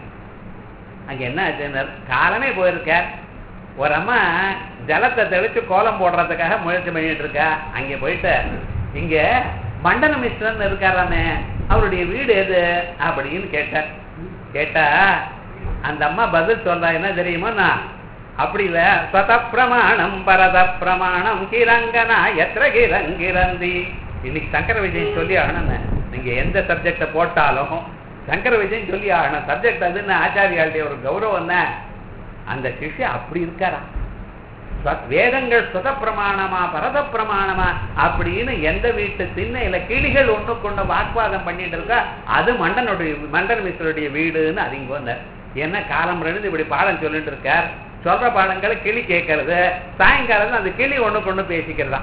அங்க என்ன ஆச்சுன்னு காலமே போயிருக்கார் ஒரு அம்மா ஜலத்தை தெளிச்சு கோலம் போடுறதுக்காக முயற்சி பண்ணிட்டு இருக்கா அங்க போயிட்டு இங்க மண்டன மிஸ்ரன் இருக்காராமே அவருடைய வீடு எது அப்படின்னு கேட்டார் கேட்டா அந்த அம்மா பதில் சொல்றா என்ன தெரியுமா நான் அப்படி இல்ல ஸ்வத பிரமாணம் பரத பிரமாணம் கிரங்கனா எத்திர கிரங்கிரந்தி இன்னைக்கு சங்கர விஜயன் சொல்லி ஆகணும்னு நீங்க எந்த சப்ஜெக்ட போட்டாலும் சங்கர விஜயன் சொல்லி ஆகணும் சப்ஜெக்ட் அதுன்னு ஆச்சாரியாளுடைய ஒரு கௌரவம் தான் அந்த சிஷ்யம் அப்படி இருக்காரா ஸ்வ- வேதங்கள் சுத பிரமாணமா பரத பிரமாணமா அப்படின்னு எந்த வீட்டு திண்ணையில கிளிகள் ஒண்ணு கொண்டு வாக்குவாதம் பண்ணிட்டு இருக்கா அது மண்டனுடைய மண்டன் மிஸ்வருடைய வீடுன்னு அதிங்க வந்தார் ஏன்னா காலம் ரெண்டு இப்படி பாடம் சொல்லிட்டு இருக்கார் சொல்ற பாடங்களை கிளி கேட்கறது சாயங்காலம் அந்த கிளி ஒண்ணு கொண்டு பேசிக்கிறதா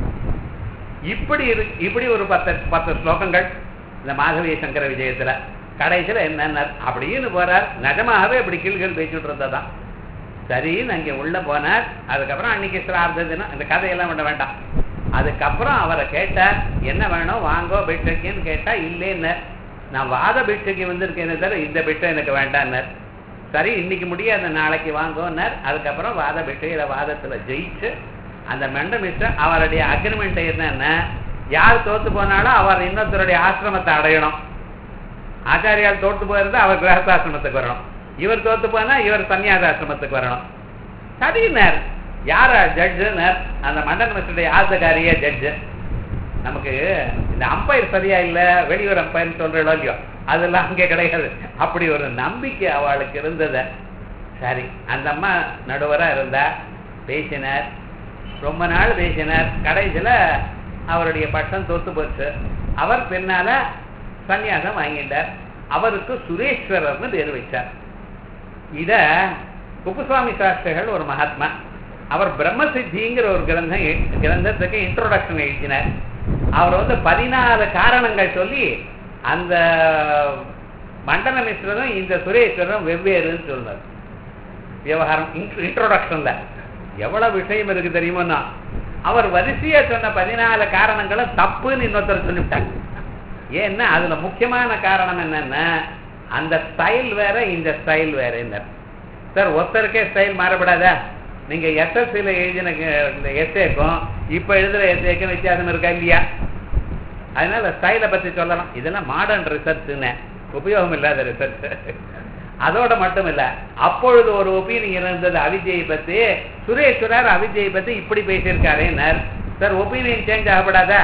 இப்படி இரு இப்படி ஒரு பத்து பத்து ஸ்லோகங்கள் இந்த மாதவிய சங்கர விஜயத்துல கடைசியில என்னென்ன அப்படின்னு போறார் நிஜமாகவே இப்படி கிளிகள் பேசிட்டு இருந்ததான் சரின்னு அங்கே உள்ள போனார் அதுக்கப்புறம் அன்னைக்கு சிரார்த்த தினம் இந்த கதையெல்லாம் பண்ண வேண்டாம் அதுக்கப்புறம் அவரை கேட்டார் என்ன வேணும் வாங்கோ பெட்ரக்கின்னு கேட்டா இல்லைன்னு நான் வாத பிட்டைக்கு வந்திருக்கேனே தவிர இந்த பிட்டை எனக்கு வேண்டான்னார் சரி இன்னைக்கு முடியாத நாளைக்கு வாங்கோன்னார் அதுக்கப்புறம் வாத பிட்டையில வாதத்துல ஜெயிச்சு அந்த மெண்ட மிஸ்டர் அவருடைய அக்ரிமெண்ட் என்னன்னா யார் தோத்து போனாலும் அவர் இன்னொருத்தருடைய ஆசிரமத்தை அடையணும் ஆச்சாரியால் தோத்து போயிருந்தா அவர் கிரகஸ்தாசிரமத்துக்கு வரணும் இவர் தோத்து போனா இவர் சன்னியாசாசிரமத்துக்கு வரணும் சரின்னார் யார ஜட்ஜுனர் அந்த மண்டல மிஸ்டருடைய ஆசகாரிய ஜட்ஜு நமக்கு இந்த அம்பையர் சரியா இல்ல வெளியூர் அம்பையர் சொல்றோம் இல்லையோ அதெல்லாம் அங்கே கிடையாது அப்படி ஒரு நம்பிக்கை அவளுக்கு இருந்தது சரி அந்த அம்மா நடுவரா இருந்தா பேசினார் ரொம்ப நாள் பேசினார் கடைசியில அவருடைய பட்டம் தோத்து போச்சு அவர் பின்னால சன்னியாசம் வாங்கிட்டார் அவருக்கு சுரேஸ்வரர்னு பேர் வச்சார் இத குப்புசுவாமி சாஸ்திரிகள் ஒரு மகாத்மா அவர் பிரம்மசித்திங்கிற ஒரு கிரந்தம் எ- கிரந்தத்துக்கு இன்ட்ரோடக்ஷன் எழுதினார் அவர் வந்து பதினாலு காரணங்கள் சொல்லி அந்த மண்டல மிஸ்ரரும் இந்த சுரேஸ்வரரும் வெவ்வேறுன்னு சொன்னார் விவகாரம் இன்ட்ரோடக்ஷன்ல எவ்வளவு விஷயம் இருக்கு தெரியுமோன்னா அவர் வரிசையா சொன்ன பதினாலு காரணங்களும் தப்புன்னு இன்னொருத்தர் சொல்லிவிட்டாங்க ஏன்னா அதுல முக்கியமான காரணம் என்னன்னா அந்த ஸ்டைல் வேற இந்த ஸ்டைல் வேற என்ன சார் ஒருத்தருக்கே ஸ்டைல் மாறப்படாதா நீங்க எஸ்எஸ்சியில் எழுதின க- இந்த எஸ்ஏக்கும் இப்ப எழுதுற எஸ்ஏக்கும் வித்தியாசம் இருக்கா இல்லையா அதனால ஸ்டைலை பத்தி சொல்லலாம் இதெல்லாம் மாடர்ன் ரிசர்ச்னு உபயோகம் இல்லாத ரிசர்ச் அதோட மட்டும் இல்ல அப்பொழுது ஒரு ஒப்பீனியன் இருந்தது அவிஜயை பத்தி சுரேஸ்வரர் அவிஜயை பத்தி இப்படி பேசியிருக்காருன்னார் சார் ஒப்பீனியன் சேஞ்ச் ஆகப்படாதா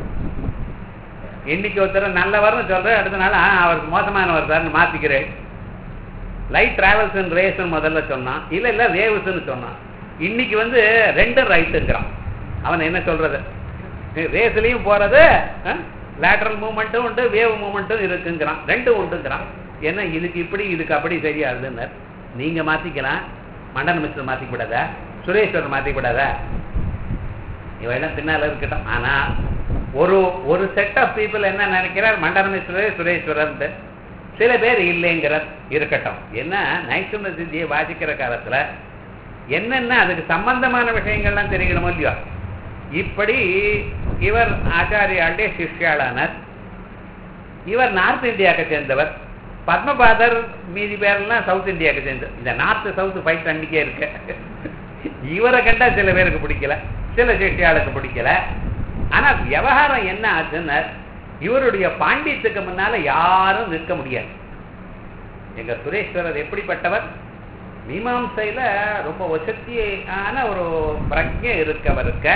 இன்னைக்கு ஒருத்தர் நல்லவர்னு சொல்றேன் அடுத்த நாள் ஆ, அவருக்கு மோசமானவர் சார்னு மாத்திக்கிறேன் லைட் டிராவல்ஸ் அண்ட் ரேஸ் முதல்ல சொன்னான் இல்ல இல்ல வேவ்ஸ்னு சொன்னான் இன்னைக்கு வந்து ரெண்டும் ரைட்டுங்கிறான் அவன் என்ன சொல்றது ரேஸ்லயும் போறது லேட்டரல் மூமெண்ட்டும் உண்டு வேவ் மூமெண்ட்டும் இருக்குங்கிறான் ரெண்டும் உண்டுங்கிறான் ஏன்னா இதுக்கு இப்படி இதுக்கு அப்படி சரியாதுன்னு நீங்க மாத்திக்கலாம் மண்டன மிஸ்டர் மாத்திக்க கூடாதா சுரேஸ்வரர் மாத்திக்க கூடாதா இவெல்லாம் பின்னால இருக்கட்டும் ஆனா ஒரு ஒரு செட் ஆஃப் பீப்புள் என்ன நினைக்கிறார் மண்டனமேஸ்வரர் சுரேஸ்வரர் சில பேர் இல்லைங்கிறார் இருக்கட்டும் என்ன நைசுண்ட சித்தியை வாசிக்கிற காலத்துல என்னென்ன அதுக்கு சம்பந்தமான விஷயங்கள்லாம் தெரியணுமோ இல்லையோ இப்படி இவர் ஆச்சாரியாளுடைய சிஷ்யாளானார் இவர் நார்த் இந்தியாவுக்கு சேர்ந்தவர் பத்மபாதர் மீதி பேரெல்லாம் சவுத் இந்தியாவுக்கு சேர்ந்தவர் இந்த நார்த் சவுத் ஃபைட் அன்னைக்கே இருக்கு இவரை கண்டா சில பேருக்கு பிடிக்கல சில சிஷ்யாளுக்கு பிடிக்கல ஆனா விவகாரம் என்ன ஆச்சுன்னா இவருடைய பாண்டியத்துக்கு முன்னால யாரும் நிற்க முடியாது எங்க சுரேஸ்வரர் எப்படிப்பட்டவர் மீமாம்சையில ரொம்ப வசத்தியான ஒரு பிரஜை இருக்கவருக்கு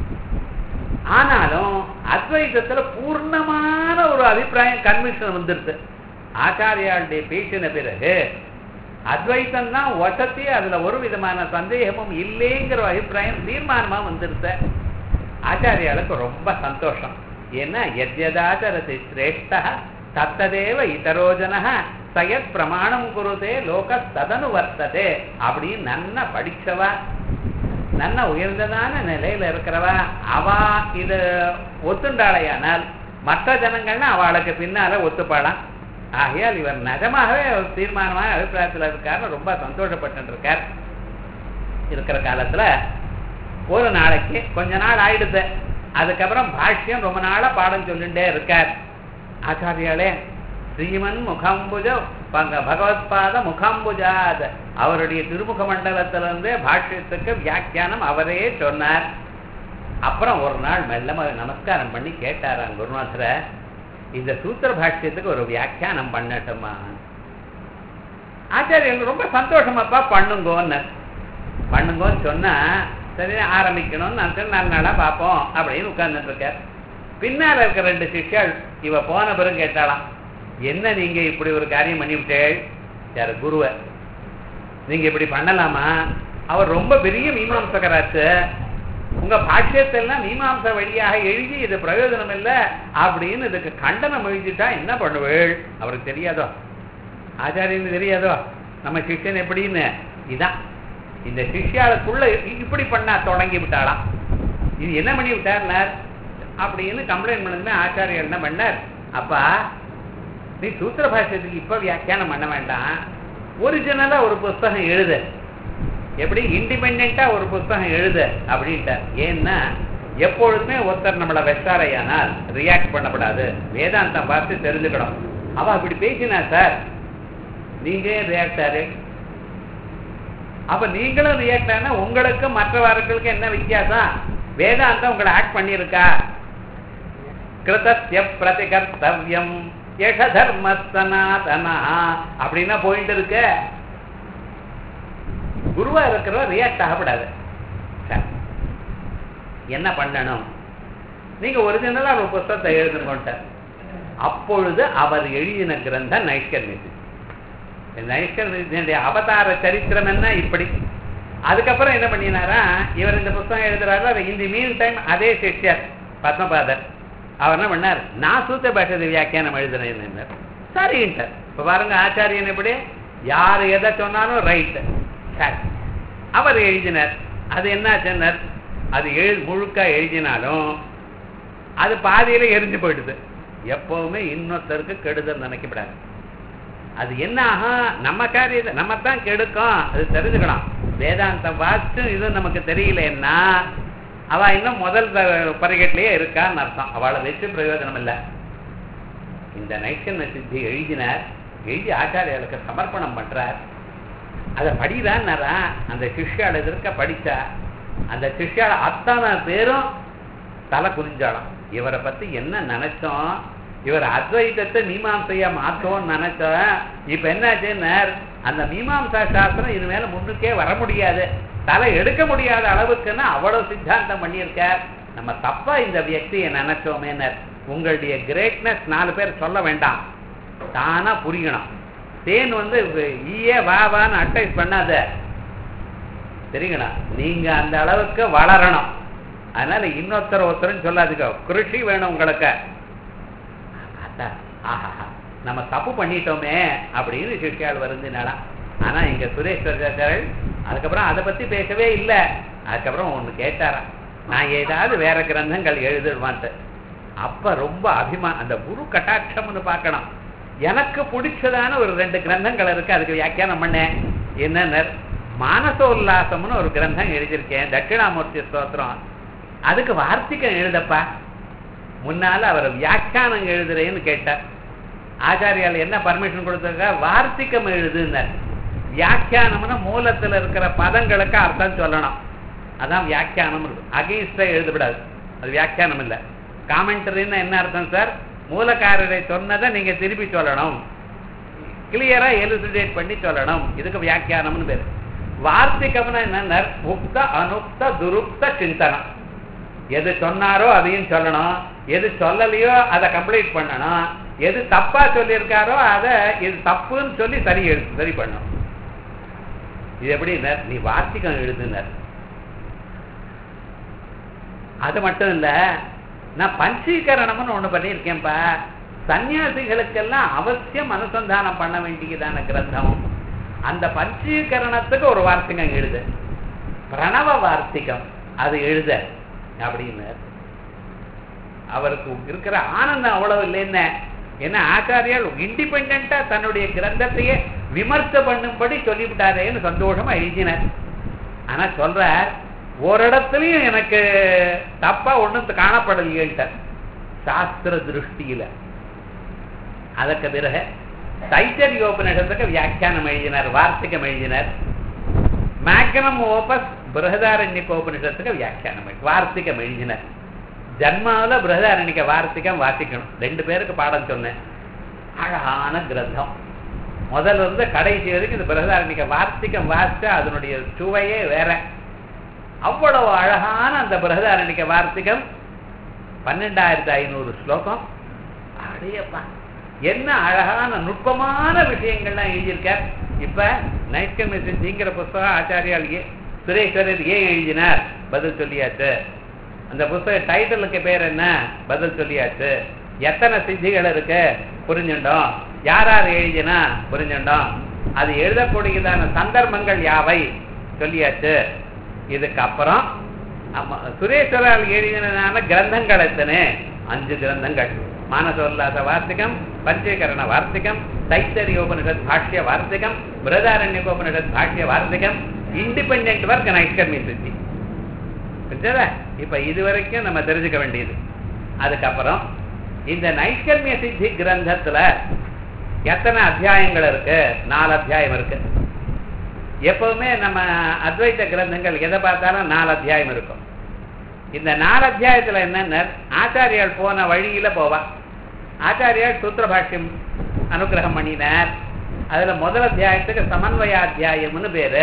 ஆனாலும் அத்வைதத்துல பூர்ணமான ஒரு அபிப்பிராயம் கன்விக்ஷன் வந்துருது ஆச்சாரியாளுடைய பேசின பிறகு அத்வைத்தம் தான் வசத்தி அதுல ஒரு விதமான சந்தேகமும் இல்லைங்கிற அபிப்பிராயம் தீர்மானமா வந்துருது ஆச்சாரியாளுக்கு ரொம்ப சந்தோஷம் ஏன்னா எத்யதாச்சரதி சிரேஷ்ட தத்ததேவ இதரோஜன சயத் பிரமாணம் குருதே லோக ததனு வர்த்ததே அப்படின்னு நன்னா படிச்சவா நல்ல உயர்ந்ததான நிலையில இருக்கிறவா அவ இத ஒத்துண்டாளையானால் மற்ற ஜனங்கள்னா அவளுக்கு பின்னால ஒத்துப்பாளாம் ஆகையால் இவர் நிஜமாகவே ஒரு தீர்மானமான அபிப்பிராயத்தில் இருக்காருன்னு ரொம்ப சந்தோஷப்பட்டு இருக்கார் இருக்கிற காலத்துல ஒரு நாளைக்கு கொஞ்ச நாள் ஆயிடுது அதுக்கப்புறம் பாஷ்யம் ரொம்ப நாளா பாடம் சொல்லிட்டே இருக்கார் ஆச்சாரியாலே ஸ்ரீமன் முகம்புஜ பங்க பகவத்பாத முகாம்புஜாத் அவருடைய திருமுக மண்டலத்திலிருந்து பாஷ்யத்துக்கு வியாக்கியானம் அவரே சொன்னார் அப்புறம் ஒரு நாள் மெல்லமா நமஸ்காரம் பண்ணி கேட்டாராம் குருநாதரை இந்த சூத்திர பாஷ்யத்துக்கு ஒரு வியாக்கியானம் பண்ணட்டுமா ஆச்சாரியன் ரொம்ப சந்தோஷமாப்பா பண்ணுங்கோன்னு பண்ணுங்கோன்னு சொன்னா சரி ஆரம்பிக்கணும்னு நான் சரி நாலு நாளா பார்ப்போம் அப்படின்னு உட்கார்ந்துட்டு இருக்கார் பின்னால இருக்க ரெண்டு சிஷ்யாள் இவ போன பிறகு கேட்டாலாம் என்ன நீங்க இப்படி ஒரு காரியம் பண்ணிவிட்டேள் யாரு குருவை நீங்க இப்படி பண்ணலாமா அவர் ரொம்ப பெரிய மீமாம்சகராச்சு உங்க பாஷ்யத்தெல்லாம் மீமாம்ச வழியாக எழுதி இது பிரயோஜனம் இல்லை அப்படின்னு இதுக்கு கண்டனம் எழுதிட்டா என்ன பண்ணுவேள் அவருக்கு தெரியாதோ ஆச்சாரியன்னு தெரியாதோ நம்ம சிஷ்யன் எப்படின்னு இதான் இந்த சிஷ்யாளுக்குள்ள இப்படி பண்ணா தொடங்கி விட்டாளாம் இது என்ன பண்ணி விட்டார்னார் அப்படின்னு கம்ப்ளைண்ட் பண்ணதுமே ஆச்சாரியர் என்ன பண்ணார் அப்பா நீ சூத்திர பாஷ்யத்துக்கு இப்ப வியாக்கியானம் பண்ண வேண்டாம் ஒரிஜினலா ஒரு புஸ்தகம் எழுது எப்படி இண்டிபெண்டா ஒரு புஸ்தகம் எழுது அப்படின்ட்டார் ஏன்னா எப்பொழுதுமே ஒருத்தர் நம்மளை வெச்சாரையானால் ரியாக்ட் பண்ணக்கூடாது வேதாந்தம் பார்த்து தெரிஞ்சுக்கணும் அவ அப்படி பேசினா சார் நீங்க ஏன் ரியாக்ட் ஆறு அப்ப நீங்களும் ரியாக்ட் ஆனா உங்களுக்கு மற்றவர்களுக்கு என்ன வித்தியாசம் வேதாந்தம் உங்களை ஆக்ட் பண்ணியிருக்கா கிருதஸ்ய பிரதிகர்த்தவியம் யஷ தர்ம சனாதனா அப்படின்னா போயிட்டு இருக்க குருவா இருக்கிறவர் ரியாக்ட் ஆகப்படாது சரி. என்ன பண்ணணும் நீங்க ஒரிஜினலா ஒரு புஸ்தகத்தை எழுதுங்கன்ட்டார் அப்பொழுது அவர் எழுதின கிரந்தம் நைஷ்கர்மியது நைஷ்கர்மியனுடைய அவதார சரித்திரம் என்ன இப்படி அதுக்கப்புறம் என்ன பண்ணினாரா இவர் இந்த புஸ்தகம் எழுதுறாரு இந்த மீன் டைம் அதே சிஷ்யர் பத்மபாதர் அவர் என்ன பண்ணார் நான் சூத்த பாஷதி வியாக்கியானம் எழுதுறேன் சரின்ட்டார் இப்ப பாருங்க ஆச்சாரியன் எப்படி யார் எதை சொன்னாலும் ரைட் சரி அவர் எழுதினார் அது என்னாச்சுன்னார் அது எழு முழுக்க எழுதினாலும் அது பாதியில எரிஞ்சு போயிடுது எப்பவுமே இன்னொருத்தருக்கு கெடுதல் நினைக்கப்படாது அது என்ன ஆகும் நம்ம காரியத்தை நம்ம தான் கெடுக்கும் அது தெரிஞ்சுக்கலாம் வேதாந்தம் வாச்சும் இது நமக்கு தெரியலன்னா அவ இன்னும் முதல் த- பரிகட்டிலேயே இருக்கான்னு அர்த்தம் அவளை வச்சு பிரயோஜனம் இல்லை இந்த நைஷன்ய சித்தி எழுதினார் எழுதி ஆச்சாரியாளுக்கு சமர்ப்பணம் பண்றார் அதை படிதான்னாரா அந்த சிஷ்யாள் எதிர்க்க படிச்சா அந்த சிஷ்யாள் அத்தனை பேரும் தலை குறிஞ்சாளாம் இவரை பத்தி என்ன நினைச்சோம் இவர் அத்வைதத்தை மீமாம்சையா மாத்தோம்னு நினைச்சோம் இப்ப என்னாச்சுன்னார் அந்த மீமாம்சா சாஸ்திரம் இனிமேல முன்னுக்கே வர முடியாது தலை எடுக்க முடியாத அளவுக்குன்னு அவ்வளவு சித்தாந்தம் பண்ணியிருக்கார் நம்ம தப்பா இந்த வியக்தியை நினைச்சோமேனர் உங்களுடைய கிரேட்னஸ் நாலு பேர் சொல்ல வேண்டாம் தானா புரியணும் தேன் வந்து ஈயே வா வான்னு அட்வைஸ் பண்ணாத தெரியுங்களா நீங்க அந்த அளவுக்கு வளரணும் அதனால இன்னொருத்தர் ஒருத்தரும் சொல்லாதுங்க கிருஷி வேணும் உங்களுக்கு அதான், ஆஹாஹா நம்ம தப்பு பண்ணிட்டோமே அப்படின்னு சிஷ்யாள் வருந்தினாலாம் ஆனா இங்க சுரேஷ் சர்ஜாச்சாரல் அதுக்கப்புறம் அதை பத்தி பேசவே இல்லை அதுக்கப்புறம் ஒண்ணு கேட்டாராம் நான் ஏதாவது வேற கிரந்தங்கள் எழுதிடுவான்ட்டு அப்ப ரொம்ப அபிமா அந்த குரு கட்டாட்சம்னு பார்க்கணும் எனக்கு பிடிச்சதான ஒரு ரெண்டு கிரந்தங்கள் இருக்கு அதுக்கு வியாக்கியானம் பண்ணேன் என்னன்னு மானசோல்லாசம்னு ஒரு கிரந்தம் எழுதியிருக்கேன் தட்சிணாமூர்த்தி ஸ்தோத்திரம் அதுக்கு வார்த்திகம் எழுதப்பா முன்னால அவர் வியாக்கியானம் எழுதுறேன்னு கேட்டார் ஆச்சாரியால் என்ன பர்மிஷன் கொடுத்திருக்கா வார்த்திகம் எழுதுன்னார் வியாக்கியானம்னா மூலத்துல இருக்கிற பதங்களுக்கு அர்த்தம் சொல்லணும் அதான் வியாக்கியானம் அகைன்ஸ்டா எழுதப்படாது அது வியாக்கியானம் இல்லை காமெண்டரின்னு என்ன அர்த்தம் சார் மூலக்காரரை சொன்னதை நீங்க திருப்பி சொல்லணும் கிளியரா எலுசிடேட் பண்ணி சொல்லணும் இதுக்கு வியாக்கியானம்னு பேரு வார்த்திகம்னா என்ன உக்த அனுக்த துருக்த சிந்தனம் எது சொன்னாரோ அதையும் சொல்லணும் எது சொல்லலையோ அதை கம்ப்ளீட் பண்ணணும் எது தப்பா சொல்லியிருக்காரோ அதை இது தப்புன்னு சொல்லி சரி எழு சரி பண்ணணும் இது எப்படி நீ வார்த்திகம் எழுதுனர் அது மட்டும் இல்ல நான் பஞ்சீகரணம்னு ஒண்ணு பண்ணியிருக்கேன்ப்பா சன்னியாசிகளுக்கெல்லாம் அவசியம் அனுசந்தானம் பண்ண வேண்டியதான கிரந்தம் அந்த பஞ்சீகரணத்துக்கு ஒரு வார்த்திகம் எழுது பிரணவ வார்த்திகம் அது எழுத அப்படின்னு அவருக்கு இருக்கிற ஆனந்தம் அவ்வளவு இல்லைன்னு ஏன்னா ஆச்சாரியால் இண்டிபெண்டா தன்னுடைய கிரந்தத்தையே விமர்ச பண்ணும்படி சொல்லிவிட்டாரேன்னு சந்தோஷமா எழுதினார் ஆனா சொல்ற ஒரு இடத்துலயும் எனக்கு தப்பா ஒண்ணும் காணப்படலையேட்டார் சாஸ்திர திருஷ்டியில அதற்கு பிறகு தைத்தரியோபனிஷத்துக்கு வியாக்கியானம் எழுதினார் வார்த்திகம் எழுதினார் மேக்னம் ஓபஸ் பிரகதாரண்யகோபனிஷத்துக்கு வியாக்கியானம் எழுதி- வார்த்திகம் எழுதினார் ஜன்மாவில பிரகதாரண்யக்க வார்த்திகம் வாசிக்கணும் ரெண்டு பேருக்கு பாடம் சொன்னேன் அழகான கிரந்தம் முதல்ல இருந்து கடைசி வரைக்கும் இந்த பிரகதாரண்யக்க வார்த்திகம் வாசிச்சா அதனுடைய சுவையே வேற அவ்வளவு அழகான அந்த பிரகதாரண்யக்க வார்த்திகம் பன்னெண்டாயிரத்தி ஐநூறு ஸ்லோகம் அடையப்பா என்ன அழகான நுட்பமான விஷயங்கள்லாம் எழுதியிருக்கார் இப்ப நைட்கமே சிங்கிற புஸ்தகம் ஆச்சாரியால் ஏ சுரேஸ்வரர் ஏன் எழுதினார் பதில் சொல்லியாச்சு அந்த புஸ்தக டைட்டிலுக்கு பேர் என்ன பதில் சொல்லியாச்சு எத்தனை சித்திகள் இருக்கு புரிஞ்சுட்டோம் யார் யார் எழுதினா புரிஞ்சுட்டோம் அது எழுதக்கூடியதான சந்தர்ப்பங்கள் யாவை சொல்லியாச்சு இதுக்கப்புறம் ஆமா, சுரேஸ்வரால் எழுதினான கிரந்தங்கள் எத்தனை அஞ்சு கிரந்தங்கள் மானசோல்லாச வார்த்திகம் பஞ்சீகரண வார்த்திகம் தைத்தரியோபனிஷத் பாஷ்ய வார்த்திகம் பிரதாரண்யகோபனிஷத் பாஷ்ய வார்த்திகம் இண்டிபெண்ட் ஒர்க் நைஷ்கர்மி சித்தி புரிஞ்சதா இப்ப இது வரைக்கும் நம்ம தெரிஞ்சுக்க வேண்டியது அதுக்கப்புறம் இந்த நைஷ்கர்மிய சித்தி கிரந்தத்துல எத்தனை அத்தியாயங்கள் இருக்கு நாலு அத்தியாயம் இருக்கு எப்பவுமே நம்ம அத்வைத கிரந்தங்கள் எதை பார்த்தாலும் நாலு அத்தியாயம் இருக்கும் இந்த நாலு அத்தியாயத்துல என்னன்னா ஆச்சாரியால் போன வழியில போவா ஆச்சாரியால் சூத்திர பாஷ்யம் அனுகிரகம் பண்ணினார் அதுல முதல் அத்தியாயத்துக்கு சமன்வயாத்தியாயம்னு பேரு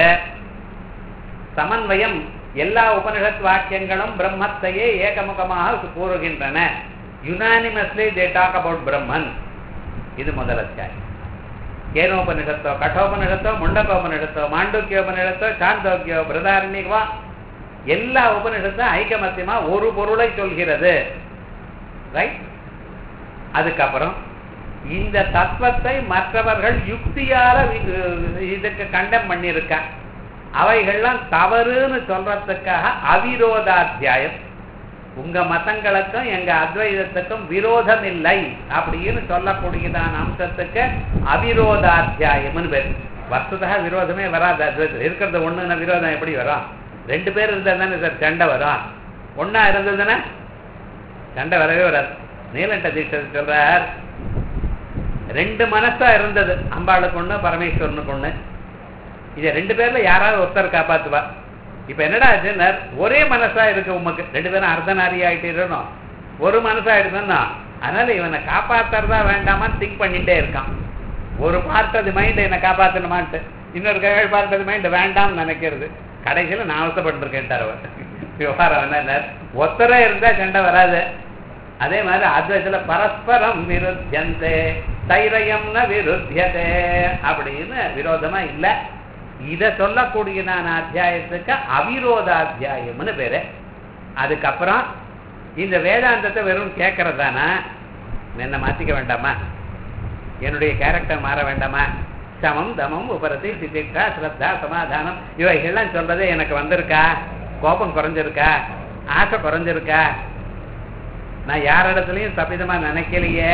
சமன்வயம் எல்லா உபனிஷத் வாக்கியங்களும் பிரம்மத்தையே ஏகமுகமாக கூறுகின்றன unanimously they talk about Brahman இது முதல் அத்தியாயம் கேனோபனிஷத்தோ கட்டோபனிஷத்தோ முண்டகோபனிஷத்தோ மாண்டூக்கியோபனிஷத்தோ சாந்தோக்கியோ பிரதாரண்யவா எல்லா உபனிஷத்தும் ஐக்கமத்தியமா ஒரு பொருளை சொல்கிறது ரைட் அதுக்கப்புறம் இந்த தத்துவத்தை மற்றவர்கள் யுக்தியால வி- இதுக்கு கண்டம் பண்ணியிருக்க அவைகள்லாம் தவறுன்னு சொல்றதுக்காக அவிரோதாத்தியாயம் உங்க மதங்களுக்கும் எங்க அத்வைதத்துக்கும் விரோதம் இல்லை அப்படின்னு சொல்லக்கூடியதான அம்சத்துக்கு அவிரோதாத்தியாயம்னு பேர் வஸ்துதா விரோதமே வராது அத்வைதம் இருக்கிறது ஒண்ணுன்னா விரோதம் எப்படி வரும் ரெண்டு பேர் இருந்தா தானே சார் சண்டை வரும் ஒண்ணா இருந்ததுன்னா சண்டை வரவே வராது நீலண்ட தீட்சர் சொல்றார் ரெண்டு மனசா இருந்தது அம்பாளுக்கு ஒண்ணு பரமேஸ்வரனுக்கு ஒண்ணு இதை ரெண்டு பேர்ல யாராவது ஒருத்தர் காப்பாத்துவா இப்ப என்னடா ஆச்சுன்னா ஒரே மனசா இருக்கு உமக்கு ரெண்டு பேரும் அர்த்தநாரி ஆயிட்டு ஒரு மனசா எடுத்தோம்னா அதனால இவனை காப்பாத்துறதா வேண்டாமான்னு திங்க் பண்ணிட்டே இருக்கான் ஒரு பார்ட் அது மைண்ட் என்னை காப்பாத்தணுமான்ட்டு இன்னொரு கேள்வி பார்ட் அது மைண்ட் வேண்டாம்னு நினைக்கிறது கடைசியில நான் அவசப்பட்டிருக்கேன்ட்டார் அவர் விவகாரம் என்ன ஒத்தரே இருந்தா சண்டை வராது அதே மாதிரி அத்வைத்துல பரஸ்பரம் விருத்தியந்தே தைரயம்ன விருத்தியதே அப்படின்னு விரோதமா இல்ல இத சொல்லக்கூடியதான அத்தியாயத்துக்கு அவிரோத அத்தியாயம்னு பேரு அதுக்கப்புறம் இந்த வேதாந்தத்தை வெறும் கேட்கறதானா என்ன மாத்திக்க வேண்டாமா என்னுடைய கேரக்டர் மாற வேண்டாமா சமம் தமம் உபரதி சிதிக்ஷா ஸ்ரத்தா சமாதானம் இவைகள்லாம் சொல்றதே எனக்கு வந்திருக்கா கோபம் குறைஞ்சிருக்கா ஆசை குறைஞ்சிருக்கா நான் யாரிடத்துலயும் தப்பிதமா நினைக்கலையே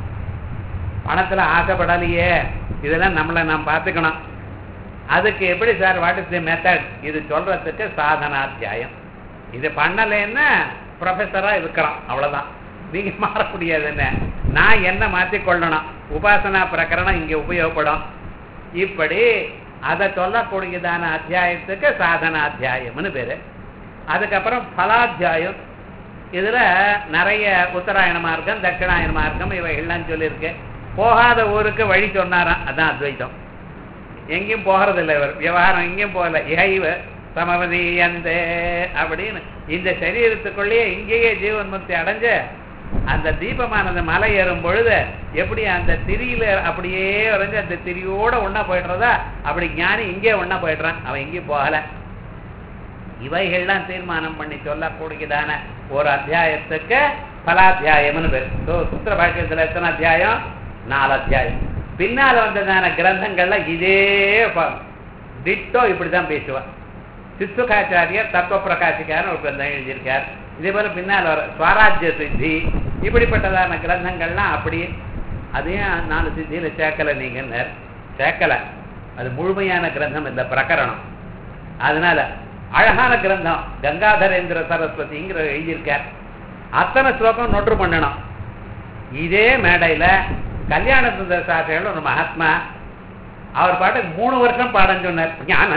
பணத்துல ஆசைப்படலையே இதெல்லாம் நம்மளை நாம் பார்த்துக்கணும் அதுக்கு எப்படி sir what is the method இது சொல்றதுக்கு சாதனாத்தியாயம் இது பண்ணலைன்னா ப்ரொஃபஸரா இருக்கிறோம் அவ்வளவுதான் நீங்க மாற முடியாது என்ன நான் என்ன மாத்திக் கொள்ளணும் உபாசனா பிரகரணம் இங்க உபயோகப்படும் இப்படி அதை சொல்லக்கூடியதான அத்தியாயத்துக்கு சாதனாத்தியாயம்னு பேரு அதுக்கப்புறம் பலாத்தியாயம் இதுல நிறைய உத்தராயண மார்க்கம் தட்சிணாயன மார்க்கம் இவைகள்லாம் சொல்லியிருக்கு போகாத ஊருக்கு வழி சொன்னாராம் அதான் அத்வைத்தம் எங்கேயும் போகிறதில்லை இவர் விவகாரம் எங்கேயும் போகல இகைவ சமவதீயந்தே அப்படின்னு இந்த சரீரத்துக்குள்ளேயே இங்கேயே ஜீவன் முக்தி அடைஞ்ச அந்த தீபமானது மலை ஏறும் பொழுது எப்படி அந்த திரியில அப்படியே வரைஞ்சு அந்த திரியோட ஒண்ணா போயிடுறதா அப்படி ஞானி இங்கே ஒண்ணா போயிடுறான் அவன் எங்கேயும் போகல இவைகள்லாம் தீர்மானம் பண்ணி சொல்லக்கூடியதான ஒரு அத்தியாயத்துக்கு பலாத்தியாயம்னு பேர் ஸோ சுத்திர பாக்கியத்துல எத்தனை அத்தியாயம் நாலு அத்தியாயம் பின்னால வந்ததான கிரந்தங்கள்ல இதே ப- டிட்டோ இப்படிதான் பேசுவார் சித்துகாச்சாரியர் தத்துவ பிரகாசிக்காரன் ஒரு கிரந்தம் எழுதியிருக்கார் இதே போல பின்னால் வர ஸ்வராஜ்ய சித்தி இப்படிப்பட்டதான கிரந்தங்கள்லாம் அப்படியே அதையும் நாலு சித்தியில சேர்க்கல நீங்க சேர்க்கல அது முழுமையான கிரந்தம் இந்த பிரகரணம் அதனால அழகான கிரந்தம் கங்காதரேந்திர சரஸ்வதிங்கிற எழுதியிருக்கார் அத்தனை ஸ்லோகம் நோட்டு பண்ணணும் இதே மேடையில கல்யாண சுந்தர சாஸ்திரிகள் ஒரு மகாத்மா அவர் பாட்டுக்கு மூணு வருஷம் பாடம் சொன்னார்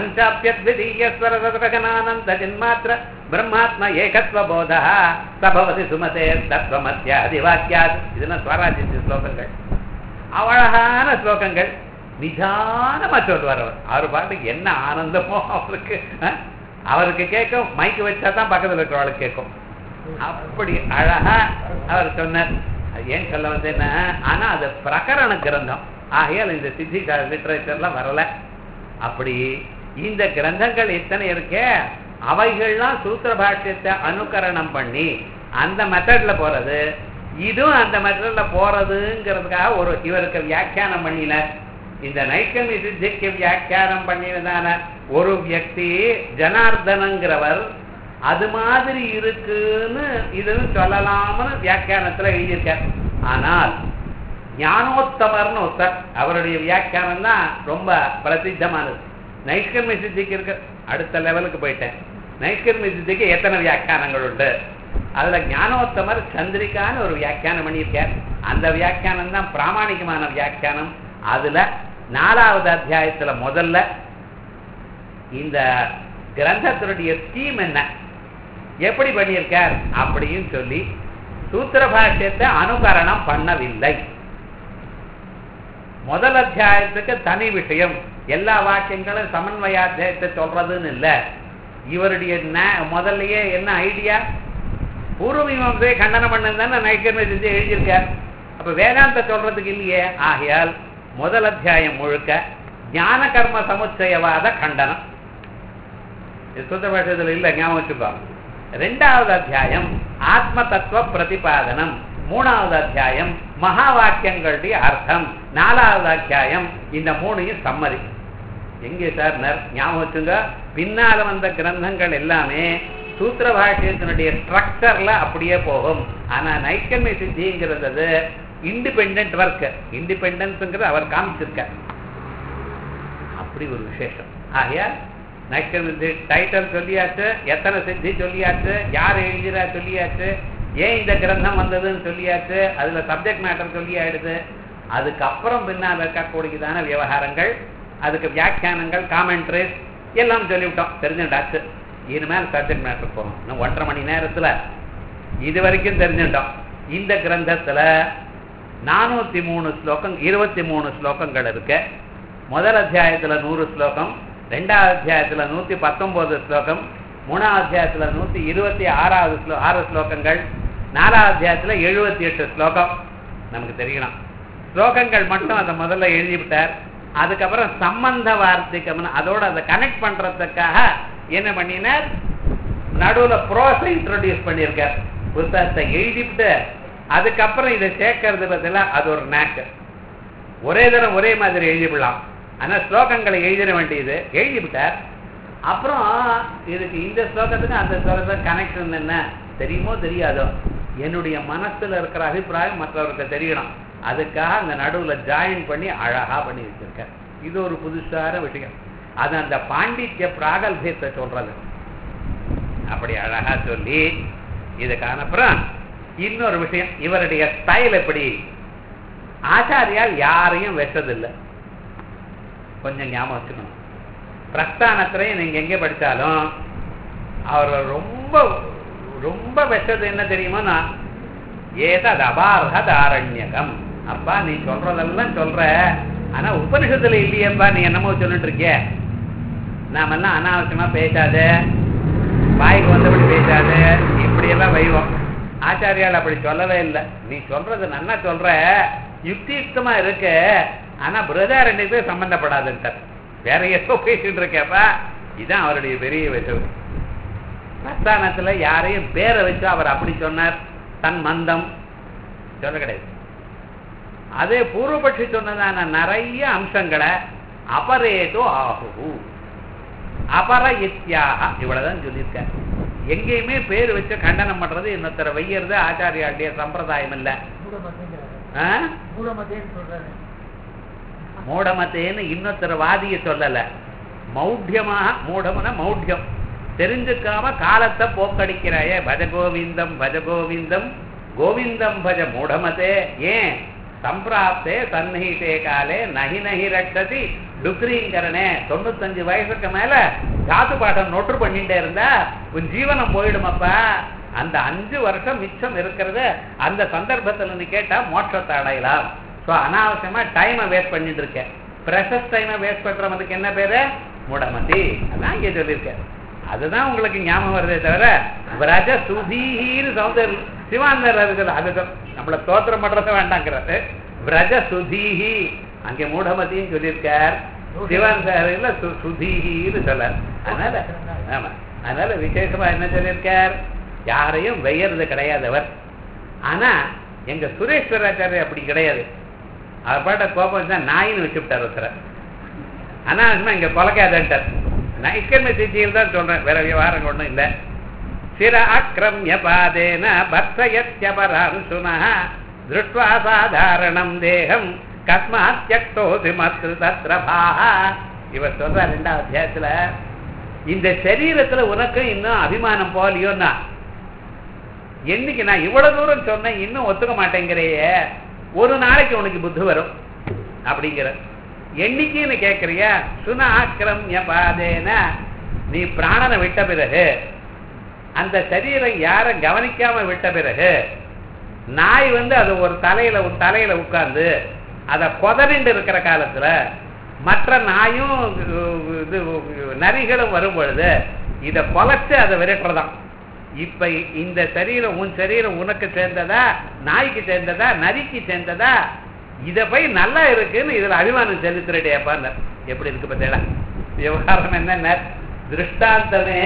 ஞானந்தாபியத்விதீயஸ்வரகனானந்த ஜன்மாத்திர பிரம்மாத்ம ஏகத்வ போதா சபவதி சுமதே தத்வமத்யாதி வாக்கியாது இதெல்லாம் ஸ்வராஜ்ய ஸ்லோகங்கள் அழகான ஸ்லோகங்கள் நிதானமா சொல்லுவார் அவர் அவர் பாட்டுக்கு என்ன ஆனந்தமோ அவருக்கு அஹ்? அவருக்கு கேட்கும் மைக்கு வச்சா தான் பக்கத்துல இருக்கிறவளுக்கு கேட்கும் அப்படி அழகா அவர் சொன்னார் அது ஏன் சொல்ல வந்தேன்னா ஆனா அது பிரகரண கிரந்தம் ஆகையால் இந்த சித்தி லிட்டரேச்சர்லாம் வரல அப்படி இந்த கிரந்தங்கள் எத்தனை இருக்கே அவைகள்லாம் சூத்திர பாஷ்யத்தை அனுகரணம் பண்ணி அந்த மெத்தட்ல போறது இதுவும் அந்த மெத்தட்ல போறதுங்கிறதுக்காக ஒரு இவருக்கு வியாக்கியானம் பண்ணினார் இந்த நைக்கமி சித்திக்கு வியாக்கியானம் பண்ணினதான ஒரு வியக்தி ஜனார்தனங்கிறவர் அது மாதிரி இருக்குன்னு இதுன்னு சொல்லலாம்னு வியாக்கியானத்துல எழுதியிருக்கார் ஆனால் ஞானோத்தமர்னு ஒருத்தர் அவருடைய வியாக்கியானம் தான் ரொம்ப பிரசித்தமானது நைஷ்கர்மி சித்திக்கு இருக்க அடுத்த லெவலுக்கு போயிட்டேன் நைஷ்கர்மி சித்திக்கு எத்தனை வியாக்கியானங்கள் உண்டு அதுல ஞானோத்தமர் சந்திரிகான்னு ஒரு வியாக்கியானம் பண்ணியிருக்கார் அந்த வியாக்கியானம் தான் பிராமாணிகமான வியாக்கியானம் அதுல நாலாவது அத்தியாயத்துல முதல்ல இந்த கிரந்தத்தினுடைய ஸ்கீம் என்ன எப்படி பண்ணியிருக்கார் அப்படின்னு சொல்லி சூத்திர பாஷ்யத்தை அனுகரணம் பண்ணவில்லை முதல் அத்தியாயத்துக்கு தனி விஷயம் எல்லா வாக்கியங்களும் சமன்வயாத்தியாயத்தை சொல்றதுன்னு இல்லை இவருடைய ந- முதல்லயே என்ன ஐடியா பூர்வ மீமாசையை கண்டனம் பண்ணது தானே நைக்கர்மை செஞ்சு எழுதியிருக்கார் அப்ப வேதாந்த சொல்றதுக்கு இல்லையே ஆகையால் முதல் அத்தியாயம் முழுக்க ஞான கர்ம சமுச்சயவாத கண்டனம் இது சுத்த பாஷத்தில் இல்லை ஞாபகம் வச்சுக்கோ ரெண்டாவது அத்தியாயம் ஆத்ம தத்துவ பிரதிபாதனம் மூணாவது அத்தியாயம் மகா வாக்கியங்களுடைய அர்த்தம் நாலாவது அத்தியாயம் இந்த மூணையும் சம்மதி எங்கே சார் நர் ஞாபகம் வச்சுங்க பின்னால வந்த கிரந்தங்கள் எல்லாமே சூத்திர பாஷ்யத்தினுடைய ஸ்ட்ரக்சர்ல அப்படியே போகும் ஆனா நைக்கன்மை சித்திங்கிறது இண்டிபெண்ட் ஒர்க் இண்டிபெண்டன்ஸ்ங்கிறது அவர் காமிச்சிருக்கார் அப்படி ஒரு விசேஷம் ஆகையால் நைக்கன்மை டைட்டில் சொல்லியாச்சு எத்தனை சித்தி சொல்லியாச்சு யார் எழுதிறா சொல்லியாச்சு ஏன் இந்த கிரந்தம் வந்ததுன்னு சொல்லியாச்சு அதுல சப்ஜெக்ட் மேட்டர் சொல்லி ஆயிடுது அதுக்கப்புறம் பின்னால் இருக்கக்கூடியதான விவகாரங்கள் அதுக்கு வியாக்கியானங்கள் காமெண்ட்ரிஸ் எல்லாம் சொல்லிவிட்டோம் தெரிஞ்சுட்டாச்சு இனிமேல் சப்ஜெக்ட் மேட்டர் போகணும் இன்னும் ஒன்றரை மணி நேரத்துல இது வரைக்கும் தெரிஞ்சுட்டோம் இந்த கிரந்தத்துல நானூத்தி மூணு ஸ்லோகம் இருபத்தி மூணு ஸ்லோகங்கள் இருக்கு முதல் அத்தியாயத்துல நூறு ஸ்லோகம் ரெண்டாவது அத்தியாயத்துல நூத்தி பத்தொன்பது ஸ்லோகம் மூணாவது அத்தியாயத்துல நூத்தி இருபத்தி ஆறாவது ஸ்லோ ஆறு ஸ்லோகங்கள் நாலாவது அத்தியாயத்துல எழுபத்தி எட்டு ஸ்லோகம் நமக்கு தெரியணும் ஸ்லோகங்கள் மட்டும் அதை முதல்ல எழுதிவிட்டார் அதுக்கப்புறம் சம்பந்த வார்த்திகம்னு அதோட அதை கனெக்ட் பண்றதுக்காக என்ன பண்ணினார் நடுவுல ப்ரோஸை இன்ட்ரோடியூஸ் பண்ணியிருக்கார் புத்தகத்தை எழுதிவிட்டு அதுக்கப்புறம் இதை சேர்க்கறது பதிலா அது ஒரு நேக்கு ஒரே தரம் ஒரே மாதிரி எழுதிவிடலாம் ஆனா ஸ்லோகங்களை எழுதிட வேண்டியது எழுதிவிட்டார் அப்புறம் இதுக்கு இந்த ஸ்லோகத்துக்கு அந்த ஸ்லோகத்துக்கு கனெக்ஷன் என்ன தெரியுமோ தெரியாதோ என்னுடைய மனசுல இருக்கிற அபிப்பிராயம் மற்றவருக்கு தெரியணும் அதுக்காக அந்த நடுவுல ஜாயின் பண்ணி அழகா பண்ணி வச்சிருக்கார் இது ஒரு புதுசான விஷயம் அது அந்த பாண்டித்ய பிராகல்பியத்தை சொல்றது அப்படி அழகா சொல்லி இதுக்கான அப்புறம் இன்னொரு விஷயம் இவருடைய ஸ்டைல் எப்படி ஆச்சாரியால் யாரையும் வெச்சதில்லை கொஞ்சம் ஞாபகம் வச்சுக்கணும் பிரஸ்தானத்திலையும் நீங்க எங்க படிச்சாலும் அவர் ரொம்ப ரொம்ப வெச்சது என்ன தெரியுமா ஏதது அபார்ஹ தாரண்யகம் அப்பா நீ சொல்றதெல்லாம் சொல்ற ஆனா உபனிஷத்துல இல்லையேப்பா நீ என்னமோ சொல்லிட்டு இருக்கிய நாமெல்லாம் அனாவசியமா பேசாத வாய்க்கு வந்தபடி பேசாத இப்படி எல்லாம் வைவோம் ஆச்சாரியால் அப்படி சொல்லவே இல்லை நீ சொல்றது நல்லா சொல்ற யுக்தியுக்தமா இருக்கு ஆனா பிரதர் ரெண்டு பேர் சம்பந்தப்படாதுன்ட்டார் வேற ஏதோ பேசிட்டு இருக்கேப்பா இதுதான் அவருடைய பெரிய விஷயம் பிரஸ்தானத்துல யாரையும் பேரை வச்சு அவர் அப்படி சொன்னார் தன் மந்தம் சொல்ல கிடையாது அதே பூர்வபட்சி சொன்னதான நிறைய அம்சங்களை அபரேதோ ஆகு அபர இத்தியாக இவ்வளவுதான் சொல்லியிருக்கார் எங்கேயுமே பேர் வச்சு கண்டனம் பண்றது இன்னொருத்தர வையறது ஆச்சாரியாளுடைய சம்பிரதாயம் இல்ல ஆ? மூடமத்தேன்னு இன்னொருத்தர வாதிய சொல்லல மௌಢ்யமாக மூடம்னா மௌಢ்யம் தெரிஞ்சுக்காம காலத்தை போக்கடிக்கிறாய பஜ கோவிந்தம் பஜ கோவிந்தம் கோவிந்தம் பஜ மூடமதே ஏன் சம்பிராப்தே சந்நிகிதே காலே நகி நகி ரட்சதி டுக்ரீங்கரனே தொண்ணூத்தஞ்சு வயசுக்கு மேல காத்து பாட்டம் நொற்று பண்ணிட்டே இருந்தா உன் ஜீவனம் போயிடுமப்பா அந்த அஞ்சு வருஷம் மிச்சம் இருக்கிறத அந்த சந்தர்ப்பத்துல நீ கேட்டா மோட்சத்தை அடையலாம் ஸோ அனாவசியமா டைமை வேஸ்ட் பண்ணிட்டு இருக்கேன் ப்ரெஷஸ் டைமை வேஸ்ட் பண்றவனுக்கு என்ன பேரு மூடமதி அதான் இங்கே சொல்லியிருக்கேன் அதுதான் உங்களுக்கு ஞாபகம் வருதே தவிர விரஜ சுதீன்னு சௌந்தர் சிவாந்தர் இருக்குது அது சொல்- நம்மள தோத்திரம் பண்றத வேண்டாங்கிறாரு விரஜ சுதீஹி அங்கே மூடமதின்னு சொல்லியிருக்கார் சிவாந்தரில் சு சுதீஹின்னு சொல்ல அதனால ஆமா அதனால விசேஷமா என்ன சொல்லியிருக்கார் யாரையும் வெய்யறது கிடையாது அவர் ஆனா எங்க சுரேஸ்வராச்சாரியர் அப்படி கிடையாது அவர் பாட்ட கோபம் தான் நாயின்னு வச்சுவிட்டார் ஒருத்தரை அனாவசியமா இங்க கொலைக்காதன்ட்டார் நான் இஸ்கர்ம சித்தியில் தான் சொல்றேன் வேற விவகாரம் ஒன்றும் இல்லை சிர ஆக்கிரமிய பாதேன பக்தயத்யபராம் சுனः திருஷ்டுவா சாதாரணம் தேகம் கஸ்மாத் தியக்தோதி மத்ரு தத்ர பாஹா இவர் சொல்றார் ரெண்டாவது அத்தியாயத்துல இந்த சரீரத்துல உனக்கு இன்னும் அபிமானம் போலியோன்னா என்னைக்கு நான் இவ்வளவு தூரம் சொன்னேன் இன்னும் ஒத்துக்க மாட்டேங்கிறையே ஒரு நாளைக்கு உனக்கு புத்தி வரும் அப்படிங்கிற எண்ணிக்கைன்னு கேட்கறியா சுனாக்கிரம்ய பாதேன நீ பிராணனை விட்ட பிறகு அந்த சரீரம் யாரை கவனிக்காம விட்ட பிறகு நாய் வந்து அது ஒரு தலையில ஒரு தலையில உட்கார்ந்து அதை கொதறிண்டு இருக்கிற காலத்துல மற்ற நாயும் இது நரிகளும் வரும் பொழுது இதை கொலைச்சு அதை விரட்டுறதாம் இப்ப இந்த சரீரம் உன் சரீரம் உனக்கு சேர்ந்ததா நாய்க்கு சேர்ந்ததா நரிக்கு சேர்ந்ததா இத போய் நல்லா இருக்குன்னு இதுல அபிமானம் செலுத்துறேடியாப்பான்னு எப்படி இருக்கு பார்த்தீங்களா விவகாரம் என்ன திருஷ்டாந்தமே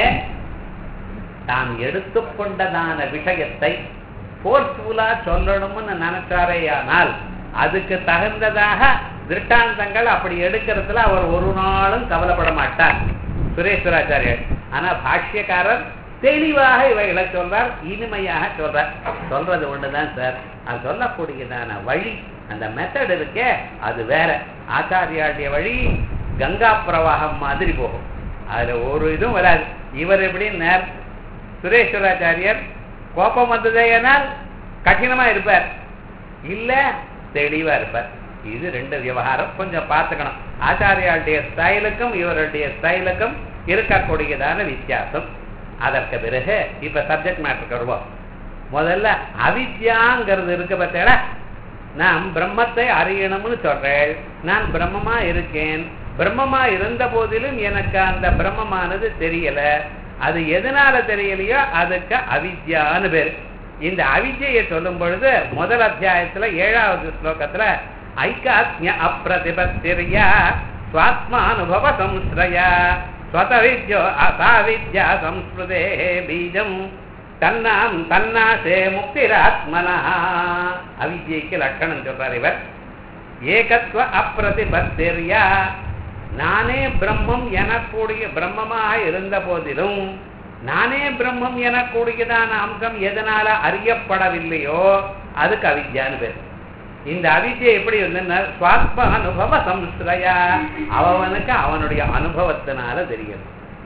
தாம் எடுத்துக்கொண்டதான விஷயத்தை போர்ஸ்ஃபுல்லா சொல்லணும்னு நினைச்சாரேயானால் அதுக்கு தகுந்ததாக திருஷ்டாந்தங்கள் அப்படி எடுக்கிறதுல அவர் ஒரு நாளும் கவலைப்பட மாட்டார் சுரேஸ்வராச்சாரியர் ஆனா பாஷ்யக்காரர் தெளிவாக இவைகளை சொல்றார் இனிமையாக சொல்றார் சொல்றது ஒண்ணுதான் சார் அது சொல்லக்கூடியதான வழி அந்த மெத்தட் இருக்கே அது வேற ஆச்சாரியாளுடைய வழி கங்கா பிரவாகம் மாதிரி போகும் அதுல ஒரு இதுவும் வராது இவர் எப்படி நேர் சுரேஸ்வராச்சாரியர் கோபம் வந்ததேனால் கடினமா இருப்பார் இல்ல தெளிவா இருப்பார் இது ரெண்டு விவகாரம் கொஞ்சம் பார்த்துக்கணும் ஆச்சாரியாளுடைய ஸ்டைலுக்கும் இவருடைய ஸ்டைலுக்கும் இருக்கக்கூடியதான வித்தியாசம் அதற்கு பிறகு இப்ப சப்ஜெக்ட் மேட்டருக்கு வருவோம் முதல்ல அவித்யாங்கிறது இருக்கு பார்த்தேடா நான் பிரம்மத்தை அறியணும்னு சொல்றேன் நான் பிரம்மமா இருக்கேன் பிரம்மமா இருந்த போதிலும் எனக்கு அந்த பிரம்மமானது தெரியல அது எதனால தெரியலையோ அதுக்கு அவித்யான்னு பேரு இந்த அவித்யை சொல்லும் பொழுது முதல் அத்தியாயத்துல ஏழாவது ஸ்லோகத்துல ஐக்காத்ய அப்பிரதிபத்திரியா சுவாத்மானுபவ சம்ஸ்ரயா ஸ்வதவித்யோ அசாவித்யா சம்ஸ்கிருதே பீஜம் தன்னாம் தன்னாசே முக்திராத்மனா அவித்யைக்கு லட்சணம் சொல்றார் இவர் ஏகத்துவ அப்பிரதிபத்திரியா நானே பிரம்மம் எனக்கூடிய பிரம்மமாக இருந்த போதிலும் நானே பிரம்மம் எனக்கூடியதான அம்சம் எதனால அறியப்படவில்லையோ அதுக்கு அவித்யான்னு பேர் இந்த அவித்யை எப்படி வந்து சுவாத்ம அனுபவ சம்ஸ்ரயா அவனுக்கு அவனுடைய அனுபவத்தினால தெரியும்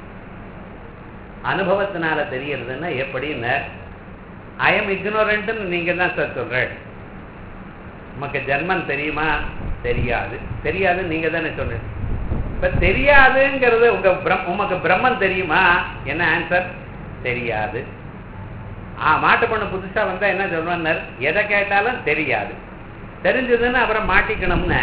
அனுபவத்தினால தெரியறதுன்னா எப்படின்னு ஐஎம் இக்னோரண்ட்னு நீங்க தான் சார் சொல்றேன் உமக்கு ஜென்மம் தெரியுமா தெரியாது தெரியாதுன்னு நீங்க தானே சொல்றீங்க இப்ப தெரியாதுங்கிறது உங்க பிரம் உமக்கு பிரம்மன் தெரியுமா என்ன ஆன்சர் தெரியாது ஆ மாட்டு பொண்ணு புதுசா வந்தா என்ன சொல்றார் எதை கேட்டாலும் தெரியாது தெரிஞ்சதுன்னு அப்புறம் மாட்டிக்கணும்னு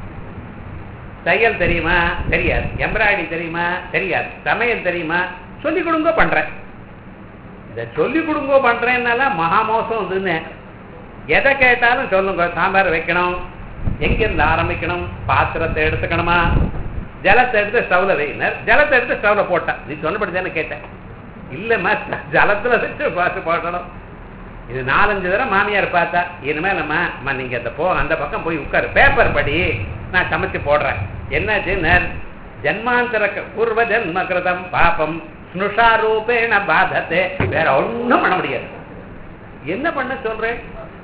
தையல் தெரியுமா தெரியாது எம்ப்ராய்டரி தெரியுமா தெரியாது சமையல் தெரியுமா சொல்லி கொடுங்க பண்றேன் இதை சொல்லி கொடுங்க பண்றேன்னால மகா மோசம் இதுன்னு எதை கேட்டாலும் சொல்லுங்க சாம்பார் வைக்கணும் எங்கிருந்து ஆரம்பிக்கணும் பாத்திரத்தை எடுத்துக்கணுமா ஜலத்தை எடுத்து ஸ்டவ்ல வைனர் ஜலத்தை எடுத்து ஸ்டவ்ல போட்டா நீ சொன்னபடி தானே கேட்டேன் இல்லம்மா ஜலத்துல வச்சு பார்த்து போடணும் இது நாலஞ்சு தடவை மாமியார் பார்த்தா இனிமேல் நம்ம அம்மா நீங்க அந்த போ அந்த பக்கம் போய் உட்காரு பேப்பர் படி நான் சமைச்சு போடுறேன் என்னாச்சு ஜன்மாந்தர பூர்வ ஜன்ம கிருதம் பாபம் ஸ்னுஷா ரூபேண பாதத்தை வேற ஒண்ணும் பண்ண முடியாது என்ன பண்ண சொல்றேன்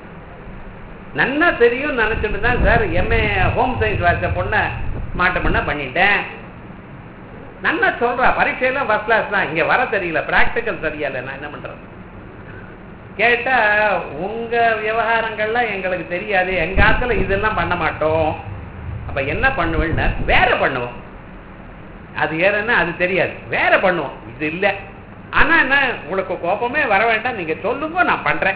நன்னா தெரியும் நினைச்சிட்டு தான் சார் எம்ஏ ஹோம் சயின்ஸ் வாசிச்ச பொண்ணை மாட்ட பண்ண பண்ணிட்டேன் நன்னா சொல்றா பரீட்சையெல்லாம் ஃபர்ஸ்ட் கிளாஸ் தான் இங்க வர தெரியல பிராக்டிக்கல் சரியில்லை நான் என்ன பண்றேன் கேட்டா உங்க விவகாரங்கள்லாம் எங்களுக்கு தெரியாது எங்க ஆத்துல இதெல்லாம் பண்ண மாட்டோம் அப்ப என்ன பண்ணுவேன்னா வேற பண்ணுவோம் அது ஏறன்னா அது தெரியாது வேற பண்ணுவோம் இது இல்ல ஆனா என்ன உங்களுக்கு கோபமே வர வேண்டாம் நீங்க சொல்லுங்க நான் பண்றேன்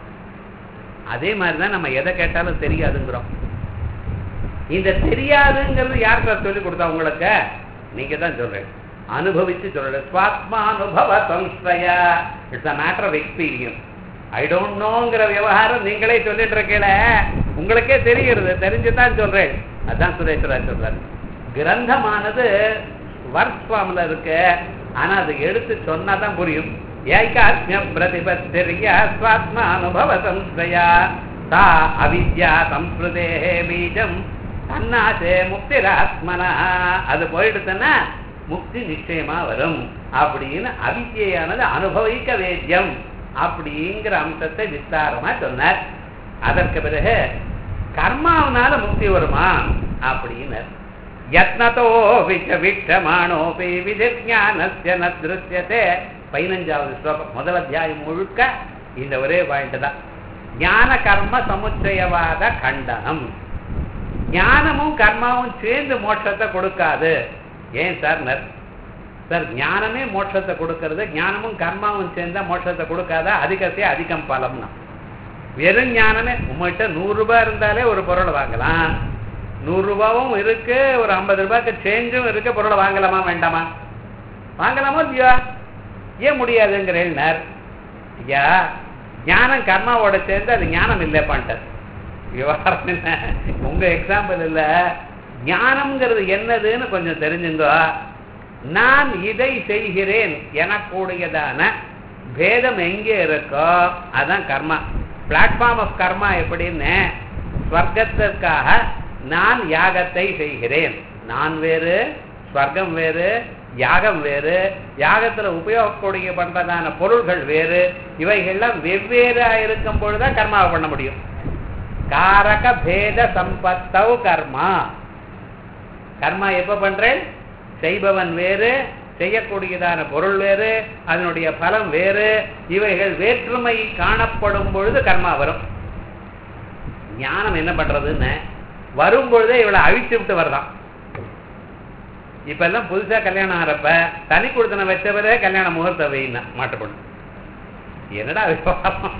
அதே மாதிரிதான் நம்ம எதை கேட்டாலும் தெரியாதுங்கிறோம் இந்த தெரியாதுங்கிறது யாருக்கு சொல்லி கொடுத்தா உங்களுக்கு நீங்க தான் சொல்றேன் அனுபவிச்சு சொல்ற சுவாத்மா அனுபவ சம்ஸ்தயா it's a matter of experience I don't நோங்கிற விவகாரம் நீங்களே சொல்லிட்டு இருக்கல உங்களுக்கே தெரிகிறது தெரிஞ்சுதான் சொல்றேன் அதான் சுரேஸ்வரா சொல்றாரு கிரந்தமானது ஒர்க் ஃபார்ம்ல இருக்கு ஆனா அது எடுத்து சொன்னாதான் புரியும் ஏகாத்மிய பிரதிபத்திரியா ஸ்வாத்மா அனுபவ சம்ஸ்தயா தா அவித்யா சம்ஸ்கிருதே பீஜம் தன்னாசே முக்திராத்மனா அது போயிடுதுன்னா முக்தி நிச்சயமா வரும் அப்படின்னு அவித்யானது அனுபவிக்க வேத்தியம் அப்படிங்கிற அம்சத்தை விஸ்தாரமா சொன்னார் அதற்கு பிறகு கர்மாவனால முக்தி வருமா அப்படின்னு யத்னதோ விச்ச விட்டமானோபி விதிஞானஸ்ய நத்ருஷ்யத்தே பதினஞ்சாவது ஸ்லோகம் முதல் அத்தியாயம் முழுக்க இந்த ஒரே பாயிண்ட் தான் ஞான கர்ம சமுச்சயவாத கண்டனம் ஞானமும் கர்மாவும் சேர்ந்து மோட்சத்தை கொடுக்காது ஏன் சார் நர் சார் ஞானமே மோட்சத்தை கொடுக்கறது ஞானமும் கர்மாவும் சேர்ந்தா மோட்சத்தை கொடுக்காதா அதிகத்தையே அதிகம் பலம்னா வெறும் ஞானமே உங்கள்கிட்ட நூறு ரூபாய் இருந்தாலே ஒரு பொருளை வாங்கலாம் நூறு ரூபாவும் இருக்கு ஒரு ஐம்பது ரூபாய்க்கு சேஞ்சும் இருக்கு பொருளை வாங்கலாமா வேண்டாமா வாங்கலாமா இல்லையா ஏன் முடியாதுங்கிறேன் ஐயா ஞானம் கர்மாவோட சேர்ந்து அது ஞானம் இல்லைப்பான்ட்டார் விவகாரம் என்ன உங்க எக்ஸாம்பிள் இல்ல ஞானம்ங்கிறது என்னதுன்னு கொஞ்சம் தெரிஞ்சுங்க நான் இதை செய்கிறேன் எனக்கூடியதான பேதம் எங்கே இருக்கோ அதான் கர்மா பிளாட்ஃபார்ம் ஆஃப் கர்மா எப்படின்னு ஸ்வர்க்கத்திற்காக நான் யாகத்தை செய்கிறேன் நான் வேறு ஸ்வர்க்கம் வேறு யாகம் வேறு யாகத்துல உபயோகக்கூடிய பண்றதான பொருள்கள் வேறு இவைகள்லாம் வெவ்வேறா இருக்கும் பொழுதுதான் கர்மாவை பண்ண முடியும் காரக பேத சம்பத்தவ் கர்மா கர்மா எப்ப பண்றேன் செய்பவன் வேறு செய்யக்கூடியதான பொருள் வேறு அதனுடைய பலம் வேறு இவைகள் வேற்றுமை காணப்படும் பொழுது கர்மா வரும் ஞானம் என்ன பண்றதுன்னு வரும் பொழுதே இவளை அழிச்சு விட்டு வரலாம் இப்ப எல்லாம் புதுசா கல்யாணம் ஆகிறப்ப தனி கொடுத்தன வச்சவரே கல்யாண முகூர்த்த வைனா மாட்டப்படும் என்னடா விவகாரம்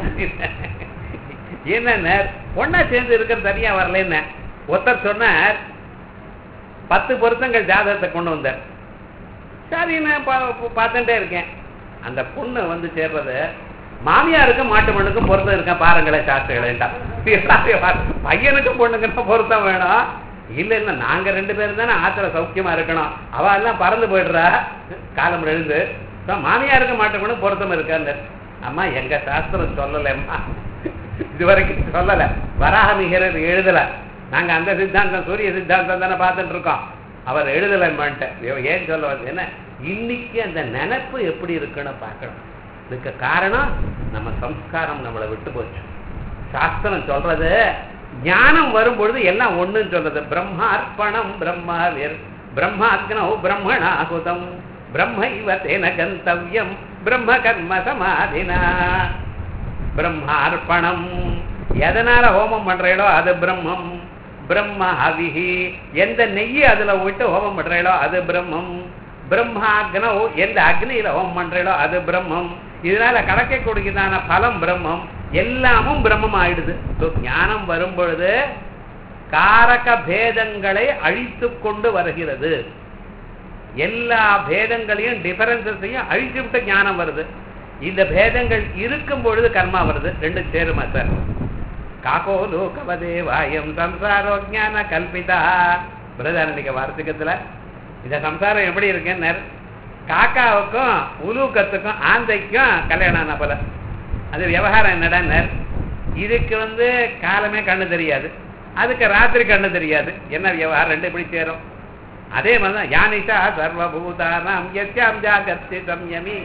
என்ன ஒன்னா சேர்ந்து இருக்கிற தனியா வரலன்னு ஒருத்தர் சொன்னார் பத்து பொருத்தங்கள் ஜாதகத்தை கொண்டு வந்தார் சரி நான் பார்த்துட்டே இருக்கேன் அந்த பொண்ணு வந்து சேர்றது மாமியாருக்கும் மாட்டு மண்ணுக்கும் பொருத்தம் இருக்கேன் பாருங்களேன் சாஸ்திரங்களேன்டா பையனுக்கும் பொண்ணுக்குன்னா பொருத்தம் வேணும் இல்ல இல்ல நாங்க ரெண்டு பேரும் தானே ஆத்துல சௌக்கியமா இருக்கணும் அவ எல்லாம் பறந்து போயிடுறா காலம் எழுந்து மாமியாருக்கு மாட்டுக்கணும் பொருத்தம் இருக்கான்னு அம்மா எங்க சாஸ்திரம் சொல்லலம்மா இதுவரைக்கும் சொல்லல வராகமிகரர் எழுதல நாங்க அந்த சித்தாந்தம் சூரிய சித்தாந்தம் தானே பார்த்துட்டு இருக்கோம் அவர் எழுதலம்மான்ட்டு ஏன் சொல்ல வந்து என்ன இன்னைக்கு அந்த நினைப்பு எப்படி இருக்குன்னு பார்க்கணும் இதுக்கு காரணம் நம்ம சம்ஸ்காரம் நம்மளை விட்டு போச்சு சாஸ்திரம் சொல்றது ஞானம் வரும்பொழுது எல்லாம் ஒண்ணுன்னு சொல்றது பிரம்மார்ப்பணம் பிரம்மா வேர் பிரம்மாக்னோ பிரம்மணாகுதம் பிரம்ம இவ தேன கந்தவியம் பிரம்ம கர்ம சமாதினா பிரம்மார்ப்பணம் எதனால ஹோமம் பண்றீங்களோ அது பிரம்மம் பிரம்ம ஹவிஹி எந்த நெய்யை அதுல விட்டு ஹோமம் பண்றீங்களோ அது பிரம்மம் பிரம்மாக்னோ எந்த அக்னியில ஹோமம் பண்றீங்களோ அது பிரம்மம் இதனால கிடைக்கக்கூடியதான பலம் பிரம்மம் எல்லாமும் பிரம்மம் ஆயிடுது ஞானம் வரும் பொழுது காரக பேதங்களை அழித்து கொண்டு வருகிறது எல்லா பேதங்களையும் டிஃபரன்சஸையும் அழிச்சு விட்டு ஞானம் வருது இந்த பேதங்கள் இருக்கும் பொழுது கர்மா வருது ரெண்டு சேருமா சார் காக்கோ லோகவதேவாயம் சம்சாரோ ஜான கல்பிதா பிரதாரணிக வார்த்தகத்துல இந்த சம்சாரம் எப்படி இருக்குன்னு காக்காவுக்கும் உலூக்கத்துக்கும் ஆந்தைக்கும் கல்யாணம் ஆன போல அது விவகாரம் என்னடா இதுக்கு வந்து காலமே கண்ணு தெரியாது அதுக்கு ராத்திரி கண்ணு தெரியாது என்ன விவகாரம் ரெண்டு இப்படி சேரும் அதே மாதிரிதான் யானிஷா சர்வபூதானாம் எஸ்யாம் ஜாகத்தி சம்யமி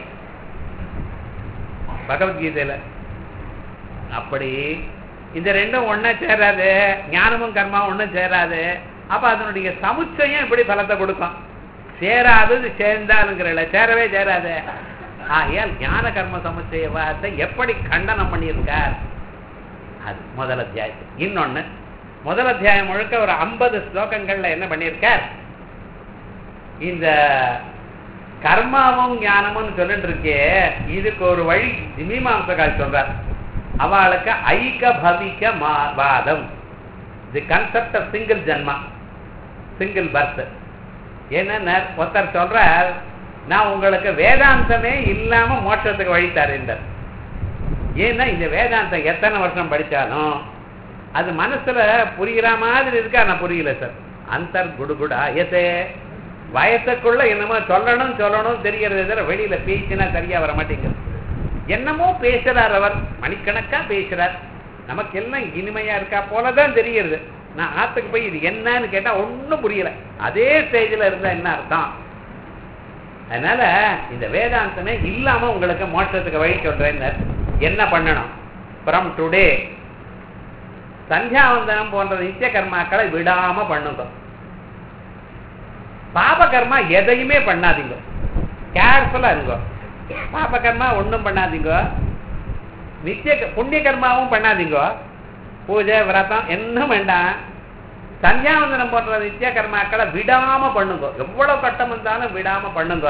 பகவத்கீதையில அப்படி இந்த ரெண்டும் ஒன்னா சேராது ஞானமும் கர்மா ஒன்றும் சேராது அப்ப அதனுடைய சமுச்சயம் எப்படி பலத்தை கொடுக்கும் சேராதது சேர்ந்தாலுங்கிறல சேரவே சேராது ஆகையால் ஞான கர்ம சமுச்சய வார்த்தை எப்படி கண்டனம் பண்ணியிருக்கார் அது முதல் அத்தியாயம் இன்னொன்னு முதல் அத்தியாயம் முழுக்க ஒரு ஐம்பது ஸ்லோகங்கள்ல என்ன பண்ணியிருக்கார் இந்த கர்மாவும் ஞானமும் சொல்லிட்டு இருக்கே இதுக்கு ஒரு வழி மீமாம்சகால் சொல்றார் அவளுக்கு ஐக்க பவிக்க வாதம் the concept of single janma single birth என்ன ஒருத்தர் சொல்றார் நான் உங்களுக்கு வேதாந்தமே இல்லாம மோட்சத்துக்கு வழி தரேன்றார் ஏன்னா இந்த வேதாந்தம் எத்தனை வருஷம் படிச்சாலும் அது மனசுல புரிகிற மாதிரி இருக்கா நான் புரியல சார் அந்தர் குடுகுடா எதே வயசுக்குள்ள என்னமோ சொல்லணும் சொல்லணும் தெரியறது தவிர வெளியில பேசினா சரியா வர மாட்டேங்குது என்னமோ பேசுறார் அவர் மணிக்கணக்கா பேசுறார் நமக்கு எல்லாம் இனிமையா இருக்கா போலதான் தெரியுது நான் ஆத்துக்கு போய் இது என்னன்னு கேட்டா ஒன்னும் புரியல அதே ஸ்டேஜ்ல இருந்தா என்ன அர்த்தம் அதனால இந்த வேதாந்தமே இல்லாம உங்களுக்கு மோட்சத்துக்கு வழி சொல்றேன் என்ன பண்ணணும் ஃப்ரம் டுடே சந்தியாவந்தனம் போன்ற நித்திய கர்மாக்களை விடாம பண்ணுங்க பாப கர்மா எதையுமே பண்ணாதீங்க கேர்ஃபுல்லா இருங்க பாப கர்மா ஒன்றும் பண்ணாதீங்க நித்திய புண்ணிய கர்மாவும் பண்ணாதீங்க பூஜை விரதம் என்ன வேண்டாம் சந்தியாவந்தனம் போன்ற நித்திய கர்மாக்களை விடாம பண்ணுங்க எவ்வளவு கட்டம் இருந்தாலும் விடாம பண்ணுங்க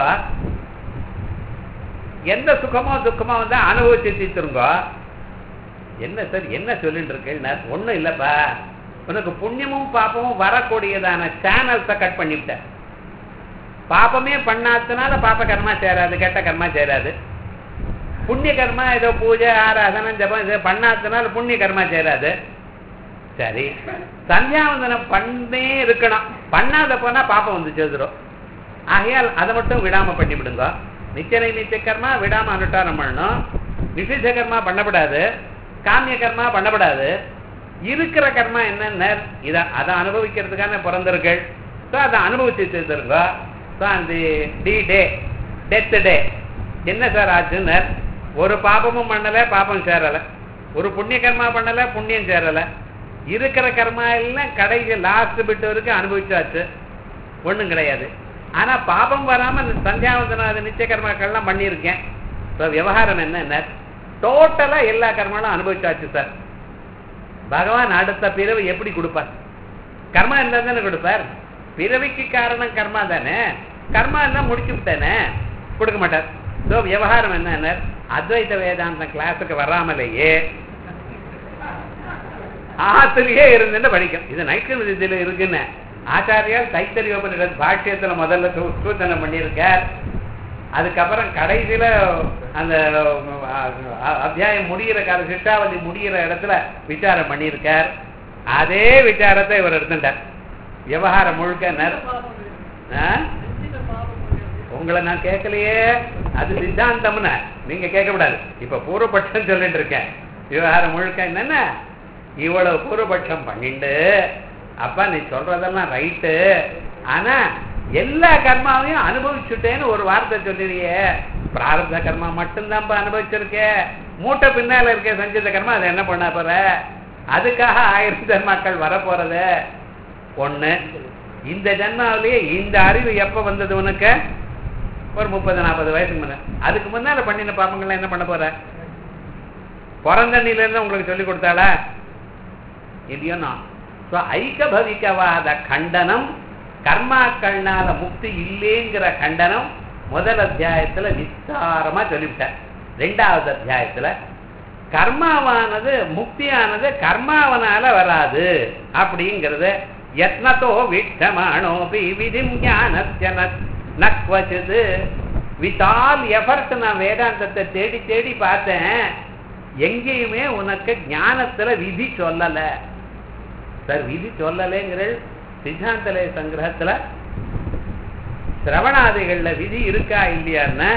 எந்த சுகமோ துக்கமோ வந்தா அனுபவிச்சு தீர்த்துருங்க என்ன சார் என்ன சொல்லிட்டு இருக்கேன் ஒண்ணும் இல்லப்பா உனக்கு புண்ணியமும் பாப்பமும் வரக்கூடியதான சேனல்ஸை கட் பண்ணிவிட்டேன் பாப்பமே பண்ணாததுனால பாப்ப கர்மா சேராது கெட்ட கர்மா சேராது புண்ணிய கர்மா ஏதோ பூஜை ஆராதனம் ஜபம் இது பண்ணாததுனால புண்ணிய கர்மா சேராது சரி சந்தியாவந்தனம் பண்ணே இருக்கணும் பண்ணாத போனா பாப்பம் வந்து சேர்ந்துடும் ஆகையால் அதை மட்டும் விடாம பண்ணி விடுங்க நித்திய நித்திய கர்மா விடாம அனுஷ்டானம் பண்ணணும் நிஷித்த கர்மா பண்ணப்படாது காமிய கர்மா பண்ணப்படாது இருக்கிற கர்மா என்னென்ன இதை அதை அனுபவிக்கிறதுக்கான பிறந்திருக்கள் ஸோ அதை அனுபவிச்சு சேர்த்துருங்க ஸோ அந்த டி டே டெத் டே என்ன சார் ஆச்சுன்னு ஒரு பாபமும் பண்ணலை பாபம் சேரலை ஒரு புண்ணிய கர்மா பண்ணலை புண்ணியம் சேரலை இருக்கிற கர்மா எல்லாம் கடைசி லாஸ்ட் பிட் வரைக்கும் அனுபவிச்சாச்சு ஒன்றும் கிடையாது ஆனா பாபம் வராம இந்த சந்தியாவந்தனாத நிச்சய கர்மாக்கள்லாம் பண்ணியிருக்கேன் இப்போ விவகாரம் என்ன டோட்டலா எல்லா கர்மாலும் அனுபவிச்சாச்சு சார் பகவான் அடுத்த பிறவி எப்படி கொடுப்பார் கர்மா இருந்தா தானே கொடுப்பார் பிறவிக்கு காரணம் கர்மா தானே கர்மா எல்லாம் முடிச்சு விட்டேனே கொடுக்க மாட்டார் ஸோ விவகாரம் என்ன அத்வைத வேதாந்த கிளாஸுக்கு வராமலேயே ஆத்திரியே இருந்துட்டு படிக்கும் இது நைக்கல் விதியில இருக்குன்னு ஆச்சாரியால் தைத்தறிய பாஷ்யத்துல முதல்ல சூ- சூச்சனம் பண்ணியிருக்கார் அதுக்கப்புறம் கடைசியில அந்த அஹ், அஹ், அத்தியாயம் முடிகிற கால சிஷ்டாவதி முடிகிற இடத்துல விசாரம் பண்ணியிருக்கார் அதே விசாரத்தை இவர் எடுத்துட்டார் விவகாரம் முழுக்க நர்- ஆ? உங்களை நான் கேட்கலையே அது சித்தாந்தம்னு நீங்க கேட்கக்கூடாது இப்ப பூர்வபட்சம் சொல்லிட்டு இருக்கேன் விவகாரம் முழுக்க என்னென்ன இவ்வளவு பூர்வபட்சம் பண்ணிண்டு அப்பா நீ சொல்றதெல்லாம் ரைட்டு ஆனா எல்லா கர்மாவையும் அனுபவிச்சுட்டேன்னு ஒரு வார்த்தை சொல்லிறியே பிராரப்த கர்மா மட்டும்தான்ப்பா அனுபவிச்சிருக்கே மூட்டை பின்னால இருக்க சஞ்சித கர்மா அதை என்ன பண்ண போற அதுக்காக ஆயிரம் ஜன்மாக்கள் வரப்போறது ஒண்ணு இந்த ஜன்மாவிலேயே இந்த அறிவு எப்ப வந்தது உனக்கு ஒரு முப்பது நாற்பது வயசுக்கு முன்ன அதுக்கு முன்னால பண்ணின பாப்பங்கள்லாம் என்ன பண்ண போற பிறந்தண்ணில இருந்து உங்களுக்கு சொல்லி கொடுத்தாளா இல்லையோ நான் ஸோ ஐக்கபவிக்கவாத கண்டனம் கர்மாக்கள்னால முக்தி இல்லைங்கிற கண்டனம் முதல் அத்தியாயத்துல விஸ்தாரமா சொல்லிவிட்டேன் ரெண்டாவது அத்தியாயத்துல கர்மாவானது முக்தியானது கர்மாவனால வராது அப்படிங்கிறது யத்னத்தோ விட்டமானோபி விதிம் ஞானஸ்ய ந- நக்வசிது வித் ஆல் எஃபர்ட் நான் வேதாந்தத்தை தேடி தேடி பார்த்தேன் எங்கேயுமே உனக்கு ஞானத்துல விதி சொல்லல சார் விதி சொல்லலைங்கிற சித்தாந்தலை சங்கிரகத்துல சிரவணாதிகள்ல விதி இருக்கா இல்லையான்னு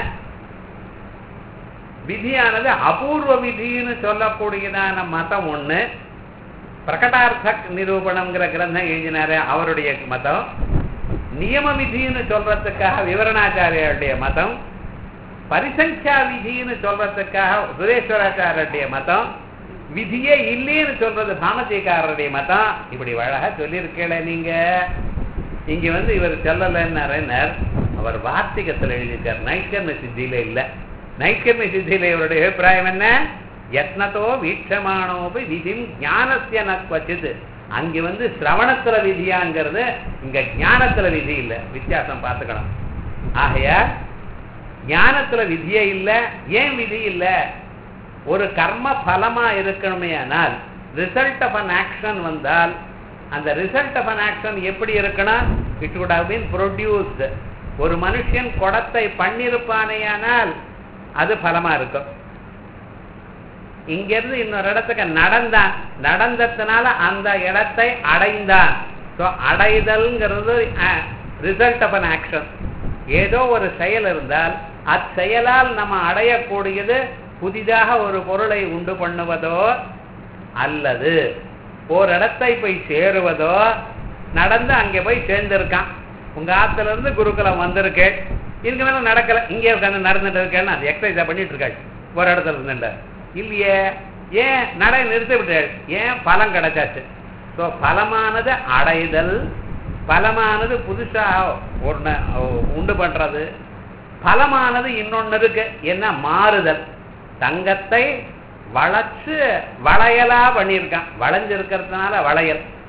விதியானது அபூர்வ விதின்னு சொல்லக்கூடியதான மதம் ஒண்ணு பிரகடார்த்த நிரூபணம்ங்கிற கிரந்தம் எழுதினாரு அவருடைய மதம் நியம விதின்னு சொல்றதுக்காக விவரணாச்சாரியாருடைய மதம் பரிசங்கியா விதின்னு சொல்றதுக்காக சுரேஸ்வராச்சாரியருடைய மதம் விதியே இல்லைன்னு சொல்றது சாமத்தியக்காரருடைய மதம் இப்படி அழகா சொல்லியிருக்கல நீங்க இங்க வந்து இவர் சொல்லலைன்னார் அவர் வார்த்திகத்தில் எழுதியிருக்கார் நைக்கர்ம சித்தியில இல்ல நைக்கர்ம சித்தியில இவருடைய அபிப்பிராயம் என்ன யத்னத்தோ வீட்சமானோபி விதிம் ஞானத்திய நக்வச்சித் அங்க வந்து சிரவணத்துல விதியாங்கிறது இங்க ஞானத்துல விதி இல்ல வித்தியாசம் பார்த்துக்கணும் ஆகையா ஞானத்துல விதியே இல்ல ஏன் விதி இல்ல ஒரு கர்ம பலமா இருக்கணுமே ஆனால் ரிசல்ட் ஆஃப் அன் ஆக்ஷன் வந்தால் அந்த ரிசல்ட் ஆஃப் அன் ஆக்ஷன் எப்படி இருக்கணும் it would have been produced ஒரு மனுஷன் குடத்தை பண்ணிருப்பானேயானால் அது பலமா இருக்கும் இங்கிருந்து இன்னொரு இடத்துக்கு நடந்தான் நடந்ததுனால அந்த இடத்தை அடைந்தான் ஸோ அடைதல்ங்கிறது ரிசல்ட் ஆஃப் அன் ஆக்ஷன் ஏதோ ஒரு செயல் இருந்தால் அச்செயலால் நம்ம அடையக்கூடியது புதிதாக ஒரு பொருளை உண்டு பண்ணுவதோ அல்லது ஒரு இடத்தை போய் சேருவதோ நடந்து அங்கே போய் சேர்ந்திருக்கான் உங்க ஆத்துல இருந்து குருகுலம் வந்திருக்கு இதுக்கு மேல நடக்கல இங்கே உட்காந்து நடந்துட்டு இருக்கேன்னு அது எக்ஸசைஸா பண்ணிட்டு இருக்காள் ஒரு இடத்துல இருந்துட்ட இல்லையே ஏன் நடை நிறுத்தி விட்டாள் ஏன் பலம் கிடைச்சாச்சு ஸோ பலமானது அடைதல் பலமானது புதுசா ஒன்று உண்டு பண்றது பலமானது இன்னொன்னு இருக்கு என்ன மாறுதல் தங்கத்தை வளைச்சு வளையலா பண்ணியிருக்கான் வளைஞ்சிருக்கிறதுனால வளையல்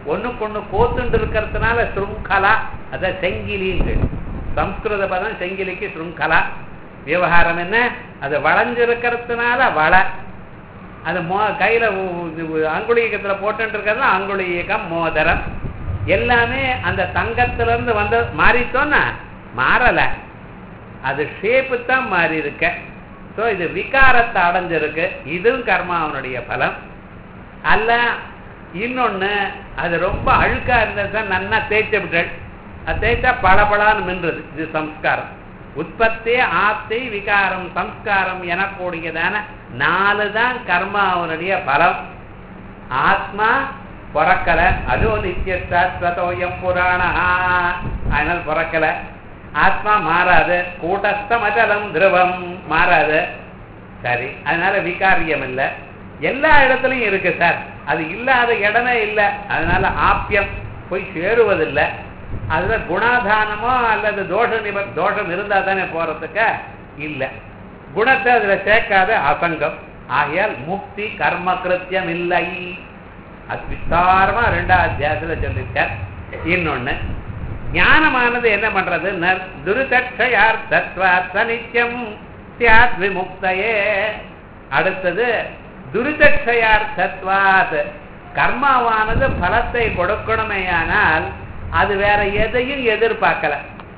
ஒண்ணுக்கொண்ணு கோத்துண்டு இருக்கிறதுனால சுருங்கலா அத செங்கிலின்னு சம்ஸ்கிருத பதம் செங்கிலிக்கு சுருங்கலா விவகாரம் என்ன அது வளைஞ்சிருக்கிறதுனால வள அது மோ கையில அங்குளியக்கத்துல போட்டு இருக்கிறது அங்குளியக்கம் மோதிரம் எல்லாமே அந்த தங்கத்துல இருந்து வந்து மாறிட்டோன்னா மாறல அது ஷேப்பு தான் மாறி இருக்க ஸோ இது விகாரத்தை அடைஞ்சிருக்கு இதுவும் கர்மாவனுடைய பலம் அல்ல இன்னொன்னு அது ரொம்ப அழுக்கா இருந்தது நன்னா தேய்ச்சி விட்டல் அது தேய்ச்சா பளபளான்னு மின்றது இது சம்ஸ்காரம் உற்பத்தி ஆப்தி விகாரம் சம்ஸ்காரம் எனக்கூடியதான நாலு தான் கர்மாவனுடைய பலம் ஆத்மா பிறக்கல அதுவும் நித்திய சாஸ்வதோயம் புராணா அதனால பிறக்கல ஆத்மா மாறாது கூட்டஸ்தம் அச்சலம் திரவம் மாறாது சரி அதனால விகாரியம் இல்லை எல்லா இடத்துலையும் இருக்கு சார் அது இல்லாத இடமே இல்லை அதனால ஆப்பியம் போய் சேருவதில்லை அதுல குணாதானமோ அல்லது தோஷ நிப தோஷம் இருந்தா தானே போறதுக்கு இல்லை குணத்தை அதுல சேர்க்காத அசங்கம் ஆகையால் முக்தி கர்ம கிருத்தியம் இல்லை அது விஸ்தாரமா ரெண்டாம் அத்தியாயத்துல சொல்லியிருக்கார் இன்னொன்னு ஞானமானது என்ன பண்றது துருதட்சயார் தத்வாத் நித்தியம் சியாத் விமுக்தையே அடுத்தது துரிதட்சயார் தத்வாத் கர்மாவானது பலத்தை கொடுக்கணுமேயானால் அது வேற எதையும் எதிர்பார்க்கல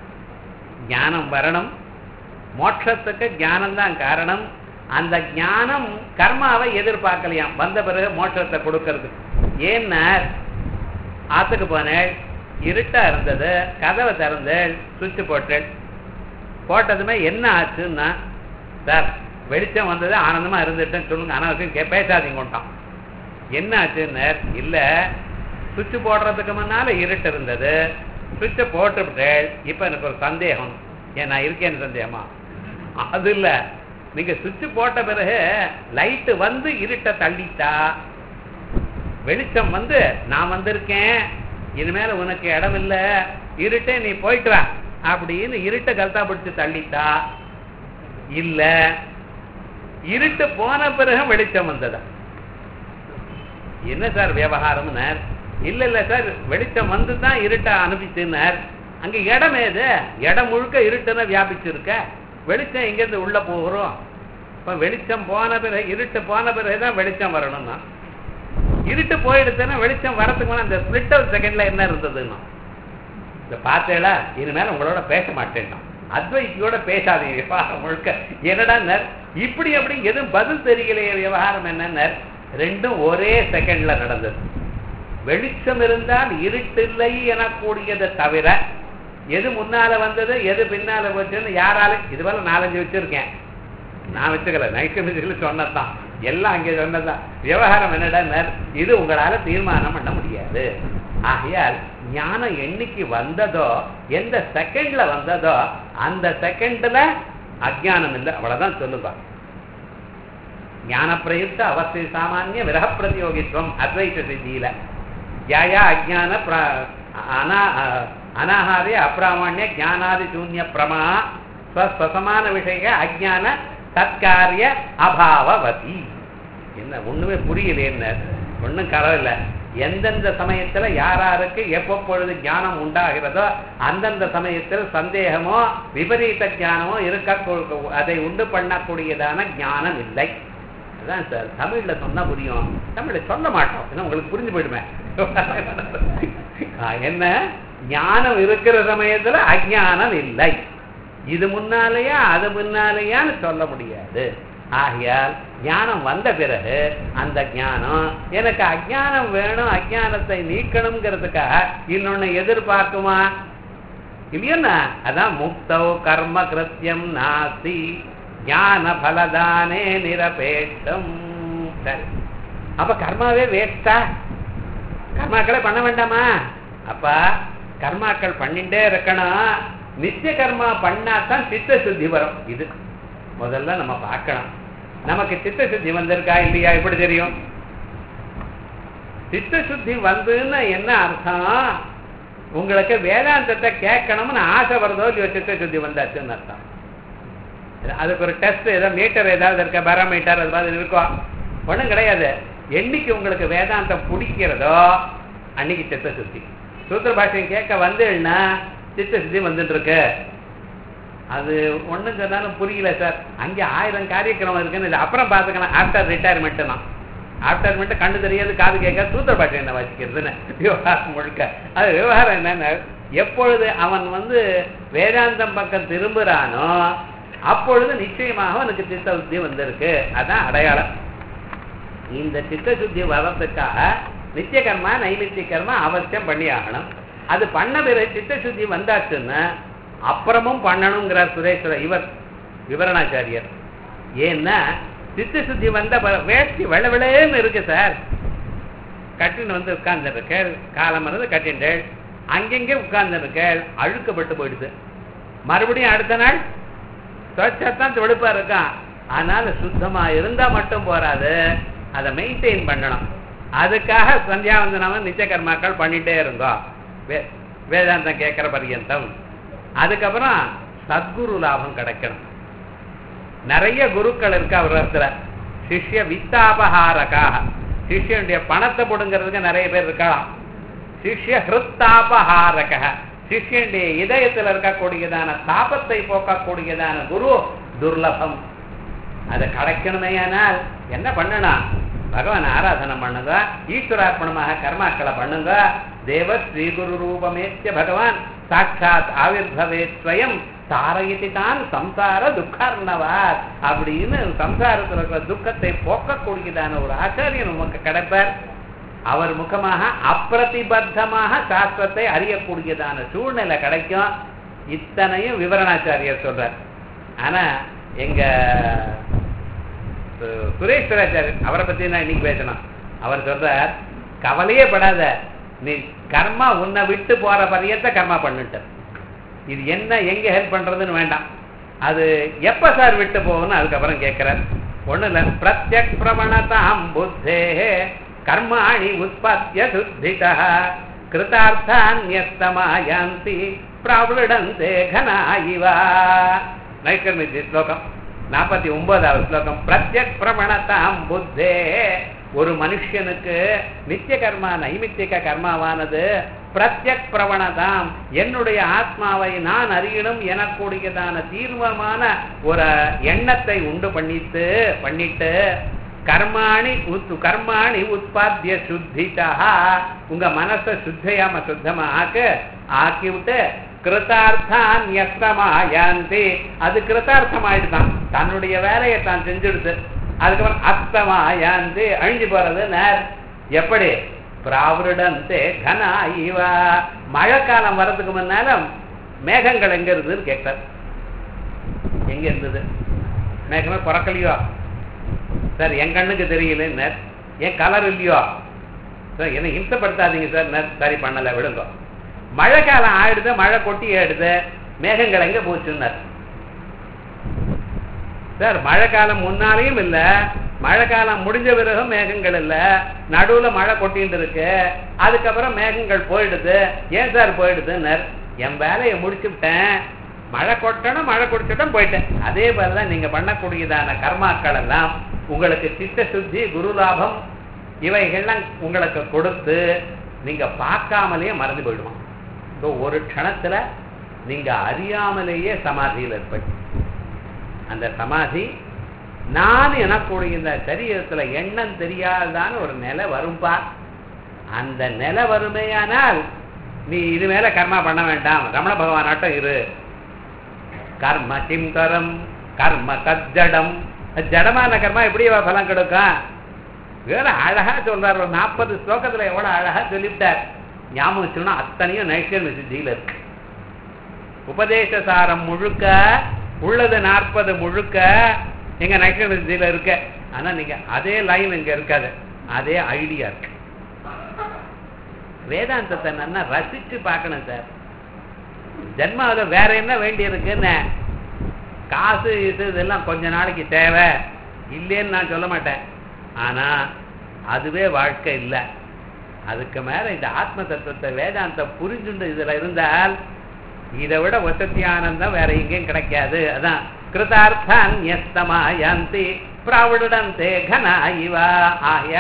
ஞானம் வரணும் மோட்சத்துக்கு ஞானம் தான் காரணம் அந்த ஞானம் கர்மாவை எதிர்பார்க்கலையாம் வந்த பிறகு மோட்சத்தை கொடுக்கறது ஏன்னா ஆத்துக்கு போனேன் இருட்டா இருந்தது கதவை திறந்தேன் சுவிட்ச் போட்டேன் போட்டதுமே என்ன ஆச்சுன்னா சார் வெளிச்சம் வந்தது ஆனந்தமா இருந்துட்டேன்னு சொல்லுங்க ஆனால் கே பேசாதீங்க கொண்டான் என்ன ஆச்சுன்னு இல்லை சுவிட்ச் போடுறதுக்கு முன்னால இருட்டு இருந்தது சுவிட்சை போட்டுவிட்டேன் இப்போ எனக்கு ஒரு சந்தேகம் ஏன் நான் இருக்கேன்னு சந்தேகமா அது இல்லை நீங்க சுவிட்ச் போட்ட பிறகு லைட்டு வந்து இருட்டை தள்ளிட்டா வெளிச்சம் வந்து நான் வந்திருக்கேன் இனிமேல உனக்கு இடம் இல்லை இருட்டே நீ போயிட்டு வா அப்படின்னு இருட்டை கல்தா பிடிச்சு தள்ளிட்டா இல்ல இருட்டு போன பிறகு வெளிச்சம் வந்ததா என்ன சார் விவகாரம்னார் இல்ல இல்ல சார் வெளிச்சம் வந்து தான் இருட்டை அனுப்பிச்சுனார் அங்க இடம் ஏது இடம் முழுக்க இருட்டுன்னு வியாபிச்சிருக்க வெளிச்சம் எங்கேருந்து உள்ள போகிறோம் இப்ப வெளிச்சம் போன பிறகு இருட்டு போன பிறகுதான் வெளிச்சம் வரணும்னா இருட்டு போயிடுச்சுன்னா வெளிச்சம் வரதுக்கு முன்னாடி அந்த ஸ்பிளிட் அவுட் செகண்ட்ல என்ன இருந்ததுன்னா இந்த பார்த்தேடா இனிமேல் உங்களோட பேச மாட்டேன்னா அத்வைத்தியோட பேசாதீங்க விவகாரம் முழுக்க என்னடா இப்படி அப்படி எதுவும் பதில் தெரியலையே விவகாரம் என்னன்னு ரெண்டும் ஒரே செகண்ட்ல நடந்தது வெளிச்சம் இருந்தால் இருட்டில்லை எனக்கூடியதை தவிர எது முன்னால வந்தது எது பின்னால போச்சுன்னு யாராலும் இதுவரை நாலஞ்சு வச்சிருக்கேன் நான் வச்சுக்கல நைட்டு சொன்னதான் எல்லாம் அங்கே சொன்னதான் விவகாரம் என்னடா இது உங்களால தீர்மானம் பண்ண முடியாது ஆகையால் ஞானம் என்னைக்கு வந்ததோ எந்த செகண்ட்ல வந்ததோ அந்த செகண்ட்ல அஜானம் இல்லை அவ்வளவுதான் சொல்லுங்க ஞான பிரயுக்த அவசிய சாமானிய விரக பிரதியோகித்துவம் அத்வைத சித்தியில யாயா அஜான அனா அனாஹாரிய அப்பிராமணிய ஜானாதி சூன்ய பிரமா ஸ்வசமான விஷய அஜான தற்காரிய அபாவவதி என்ன ஒண்ணுமே புரியல ஒன்றும் கரவில்லை எந்தெந்த சமயத்துல யாராருக்கு எப்பப்பொழுது ஞானம் உண்டாகிறதோ அந்தந்த சமயத்தில் சந்தேகமோ விபரீத ஞானமோ இருக்க அதை உண்டு பண்ணக்கூடியதான ஞானம் இல்லை அதான் சார் தமிழ்ல சொன்னா புரியும் தமிழ்ல சொல்ல மாட்டோம் ஏன்னா உங்களுக்கு புரிஞ்சு போயிடுமே என்ன ஞானம் இருக்கிற சமயத்துல அஜானம் இல்லை இது முன்னாலேயா அது முன்னாலேயான்னு சொல்ல முடியாது ஆகையால் ஞானம் வந்த பிறகு அந்த ஞானம் எனக்கு அஜானம் வேணும் அஜானத்தை நீக்கணுங்கிறதுக்காக இன்னொன்னு எதிர்பார்க்குமா இல்லையா அதான் முக்தோ கர்ம கிருத்தியம் நாசி ஞான பலதானே நிரபேட்சம் சரி அப்ப கர்மாவே வேஸ்டா கர்மாக்களை பண்ண வேண்டாமா அப்பா கர்மாக்கள் பண்ணிட்டே இருக்கணும் நித்திய கர்மா பண்ணாதான் சித்த சுத்தி வரும் இது முதல்ல நம்ம பார்க்கணும் நமக்கு சித்த சுத்தி வந்திருக்கா இல்லையா எப்படி தெரியும் சித்த சுத்தி வந்துன்னு என்ன அர்த்தம் உங்களுக்கு வேதாந்தத்தை கேட்கணும்னு ஆசை வருதோ இல்லையோ சித்த சுத்தி வந்தாச்சுன்னு அர்த்தம் அதுக்கு ஒரு டெஸ்ட் ஏதோ மீட்டர் ஏதாவது இருக்க பேராமீட்டர் அது மாதிரி இருக்கும் ஒன்றும் கிடையாது என்னைக்கு உங்களுக்கு வேதாந்தம் பிடிக்கிறதோ அன்னைக்கு சித்த சுத்தி சூத்திர பாஷ்யம் கேட்க வந்தேன்னா சித்த சுத்தி வந்துட்டு இருக்கு அது ஒண்ணும் சொன்னாலும் புரியல சார் அங்கே ஆயிரம் காரியக்கிரமம் இருக்குன்னு இது அப்புறம் பார்த்துக்கலாம் ஆஃப்டர் ரிட்டையர்மெண்ட் தான் ஆஃப்டர்மெண்ட் கண்டு தெரியாது காது கேட்க சூத்திர பாஷை என்ன வச்சுக்கிறதுன்னு விவகாரம் முழுக்க அது விவகாரம் என்னன்னா எப்பொழுது அவன் வந்து வேதாந்தம் பக்கம் திரும்புறானோ அப்பொழுது நிச்சயமாக அவனுக்கு சித்த சுத்தி வந்திருக்கு அதான் அடையாளம் இந்த சித்த சுத்தி வர்றதுக்காக நித்திய கர்மா நைமித்திய கர்மா அவசியம் பண்ணி ஆகணும் அது பண்ண பிறகு சித்த சுத்தி வந்தாச்சுன்னா அப்புறமும் பண்ணணுங்கிறார் சுரேஸ்வரர் இவர் விவரணாச்சாரியர் ஏன்னா சித்த சுத்தி வந்த ப- வேஷ்டி வெள வெளேன்னு இருக்கு சார் கட்டின்னு வந்து உட்கார்ந்துருக்கேள் காலம் இருந்து கட்டிண்டேள் அங்கங்கே உட்கார்ந்துருக்கேள் அழுக்கப்பட்டு போயிடுது மறுபடியும் அடுத்த நாள் துவைச்சாத்தான் தொழுப்பா இருக்கான் அதனால சுத்தமா இருந்தா மட்டும் போறாது அதை மெயின்டைன் பண்ணணும் அதுக்காக சந்தியாவந்தனம் நித்திய கர்மாக்கள் பண்ணிட்டே இருந்தோம் வே வேதாந்தம் கேட்கிற பர்யந்தம் அதுக்கப்புறம் சத்குரு லாபம் கிடைக்கணும் நிறைய குருக்கள் இருக்கு அவரிடத்துல சிஷ்ய வித்தாபகாரக்காக சிஷ்யனுடைய பணத்தை பிடுங்கிறதுக்கு நிறைய பேர் இருக்கலாம் சிஷ்ய ஹிருத்தாபகாரக சிஷ்யனுடைய இதயத்தில் இருக்கக்கூடியதான தாபத்தை போக்கக்கூடியதான குரு துர்லபம் அதை கிடைக்கணுமேயானால் என்ன பண்ணணும் பகவான் ஆராதனை பண்ணுங்க ஈஸ்வரார்ப்பணமாக கர்மாக்களை பண்ணுங்க தேவ ஸ்ரீகுரு ரூபமேத்திய பகவான் சாட்சாத் ஆவிர்பவே ஸ்வயம் தாரயதி தான் சம்சார துக்கார்ணவார் அப்படின்னு சம்சாரத்தில் இருக்கிற துக்கத்தை போக்கக்கூடியதான ஒரு ஆச்சாரியன் உமக்கு கிடைப்பார் அவர் முகமாக அப்பிரதிபத்தமாக சாஸ்திரத்தை அறியக்கூடியதான சூழ்நிலை கிடைக்கும் இத்தனையும் விவரணாச்சாரியர் சொல்றார் ஆனா எங்க சு- சுரேஸ்வராச்சாரியர் அவரை பத்தி நான் இன்னைக்கு பேசணும் அவர் சொல்றார் கவலையே படாத நீ கர்மா உன்னை விட்டு போற பரியத்தை கர்மா பண்ணிட்ட இது என்ன எங்க ஹெல்ப் பண்றதுன்னு வேண்டாம் அது எப்ப சார் விட்டு போகணும் அதுக்கப்புறம் கேட்கிறார் ஒண்ணு இல்ல பிரத்யக் பிரமணதாம் புத்தே கர்மாணி உற்பத்திய சுத்திதா கிருதார்த்தான்யஸ்தமாயாந்தி பிராவிடந்தே கனாயிவா நைக்கர்மிதி ஸ்லோகம் நாற்பத்தி ஒன்பதாவது ஸ்லோகம் பிரத்யக் பிரமணதாம் புத்தே ஒரு மனுஷனுக்கு நித்திய கர்மா நைமித்திக கர்மாவானது பிரத்யக் பிரவணதாம் என்னுடைய ஆத்மாவை நான் அறியணும் எனக்கூடியதான தீர்மானமான ஒரு எண்ணத்தை உண்டு பண்ணிட்டு பண்ணிட்டு கர்மாணி உத் கர்மாணி உற்பத்திய சுத்திதா உங்க மனசை சுத்தையாம சுத்தமா ஆக்கு ஆக்கி விட்டு கிருதார்த்தான் யஸ்தமாயாந்தி அது கிருதார்த்தம் ஆயிடுதான் தன்னுடைய வேலையை தான் செஞ்சுடுது அதுக்கப்புறம் அஸ்தமாயாந்தி அழிஞ்சு போறது நேர் எப்படி பிராவிருடந்தே கனா இவா மழை காலம் வர்றதுக்கு முன்னால மேகங்கள் எங்க இருந்ததுன்னு கேட்டார் எங்க இருந்தது மேகமே பிறக்கலையோ சார் என் கண்ணுக்கு தெரியலன்னு என் கலர் இல்லையோ சார் என்னை இம்சப்படுத்தாதீங்க சார் நான் சரி பண்ணல விடுங்க மழை காலம் ஆயிடுது மழை கொட்டி ஆயிடுது மேகங்கள் எங்க போச்சுன்னார் சார் மழை காலம் முன்னாலேயும் இல்ல மழை காலம் முடிஞ்ச பிறகும் மேகங்கள் இல்ல நடுவுல மழை கொட்டிட்டு இருக்கு அதுக்கப்புறம் மேகங்கள் போயிடுது ஏன் சார் போயிடுதுன்னார் என் வேலையை முடிச்சுவிட்டேன் மழை கொட்டணும் மழை குடிச்சிட்டும் போயிட்டேன் அதே போலதான் நீங்க பண்ணக்கூடியதான கர்மாக்கள் எல்லாம் உங்களுக்கு சித்த சுத்தி குரு லாபம் இவைகள்லாம் உங்களுக்கு கொடுத்து நீங்க பார்க்காமலேயே மறந்து போயிடுவோம் இப்போ ஒரு க்ஷணத்துல நீங்க அறியாமலேயே சமாதியில் இருப்பீங்க அந்த சமாதி நான் எனக்குடைய இந்த சரீரத்துல எண்ணம் தெரியாதான ஒரு நிலை வரும்பா அந்த நிலை வருமேயானால் நீ இது மேல கர்மா பண்ண வேண்டாம் ரமண பகவானாட்டம் இரு கர்ம கிம்கரம் கர்ம கஜடம் ஜடமான கர்மா எப்படி பலம் கொடுக்கும் வேற அழகா சொல்றார் ஒரு நாற்பது ஸ்லோகத்துல எவ்வளவு அழகா சொல்லிவிட்டார் ஞாபகம் வச்சுக்கணும் அத்தனையும் நைஷ்கர்ம சித்தியில இருக்கு உபதேச சாரம் முழுக்க உள்ளது நாற்பது முழுக்க எங்க நைஷ்கர்ம சித்தியில இருக்க ஆனா நீங்க அதே லைன் இங்க இருக்காது அதே ஐடியா இருக்கு வேதாந்தத்தை நல்லா ரசிச்சு பார்க்கணும் சார் ஜென்மாவில் வேற என்ன வேண்டி இருக்குன்னு காசு இது இதெல்லாம் கொஞ்ச நாளைக்கு தேவை இல்லைன்னு நான் சொல்ல மாட்டேன் ஆனா அதுவே வாழ்க்கை இல்லை அதுக்கு மேல இந்த ஆத்ம தத்துவத்தை வேதாந்தம் புரிஞ்சுண்டு இதுல இருந்தால் இதை விட வசதி ஆனந்தம் வேற எங்கேயும் கிடைக்காது அதான் கிருதார்த்தான் யஸ்தமாயந்தி பிராவிடந்தே கனா இவா ஆகையால்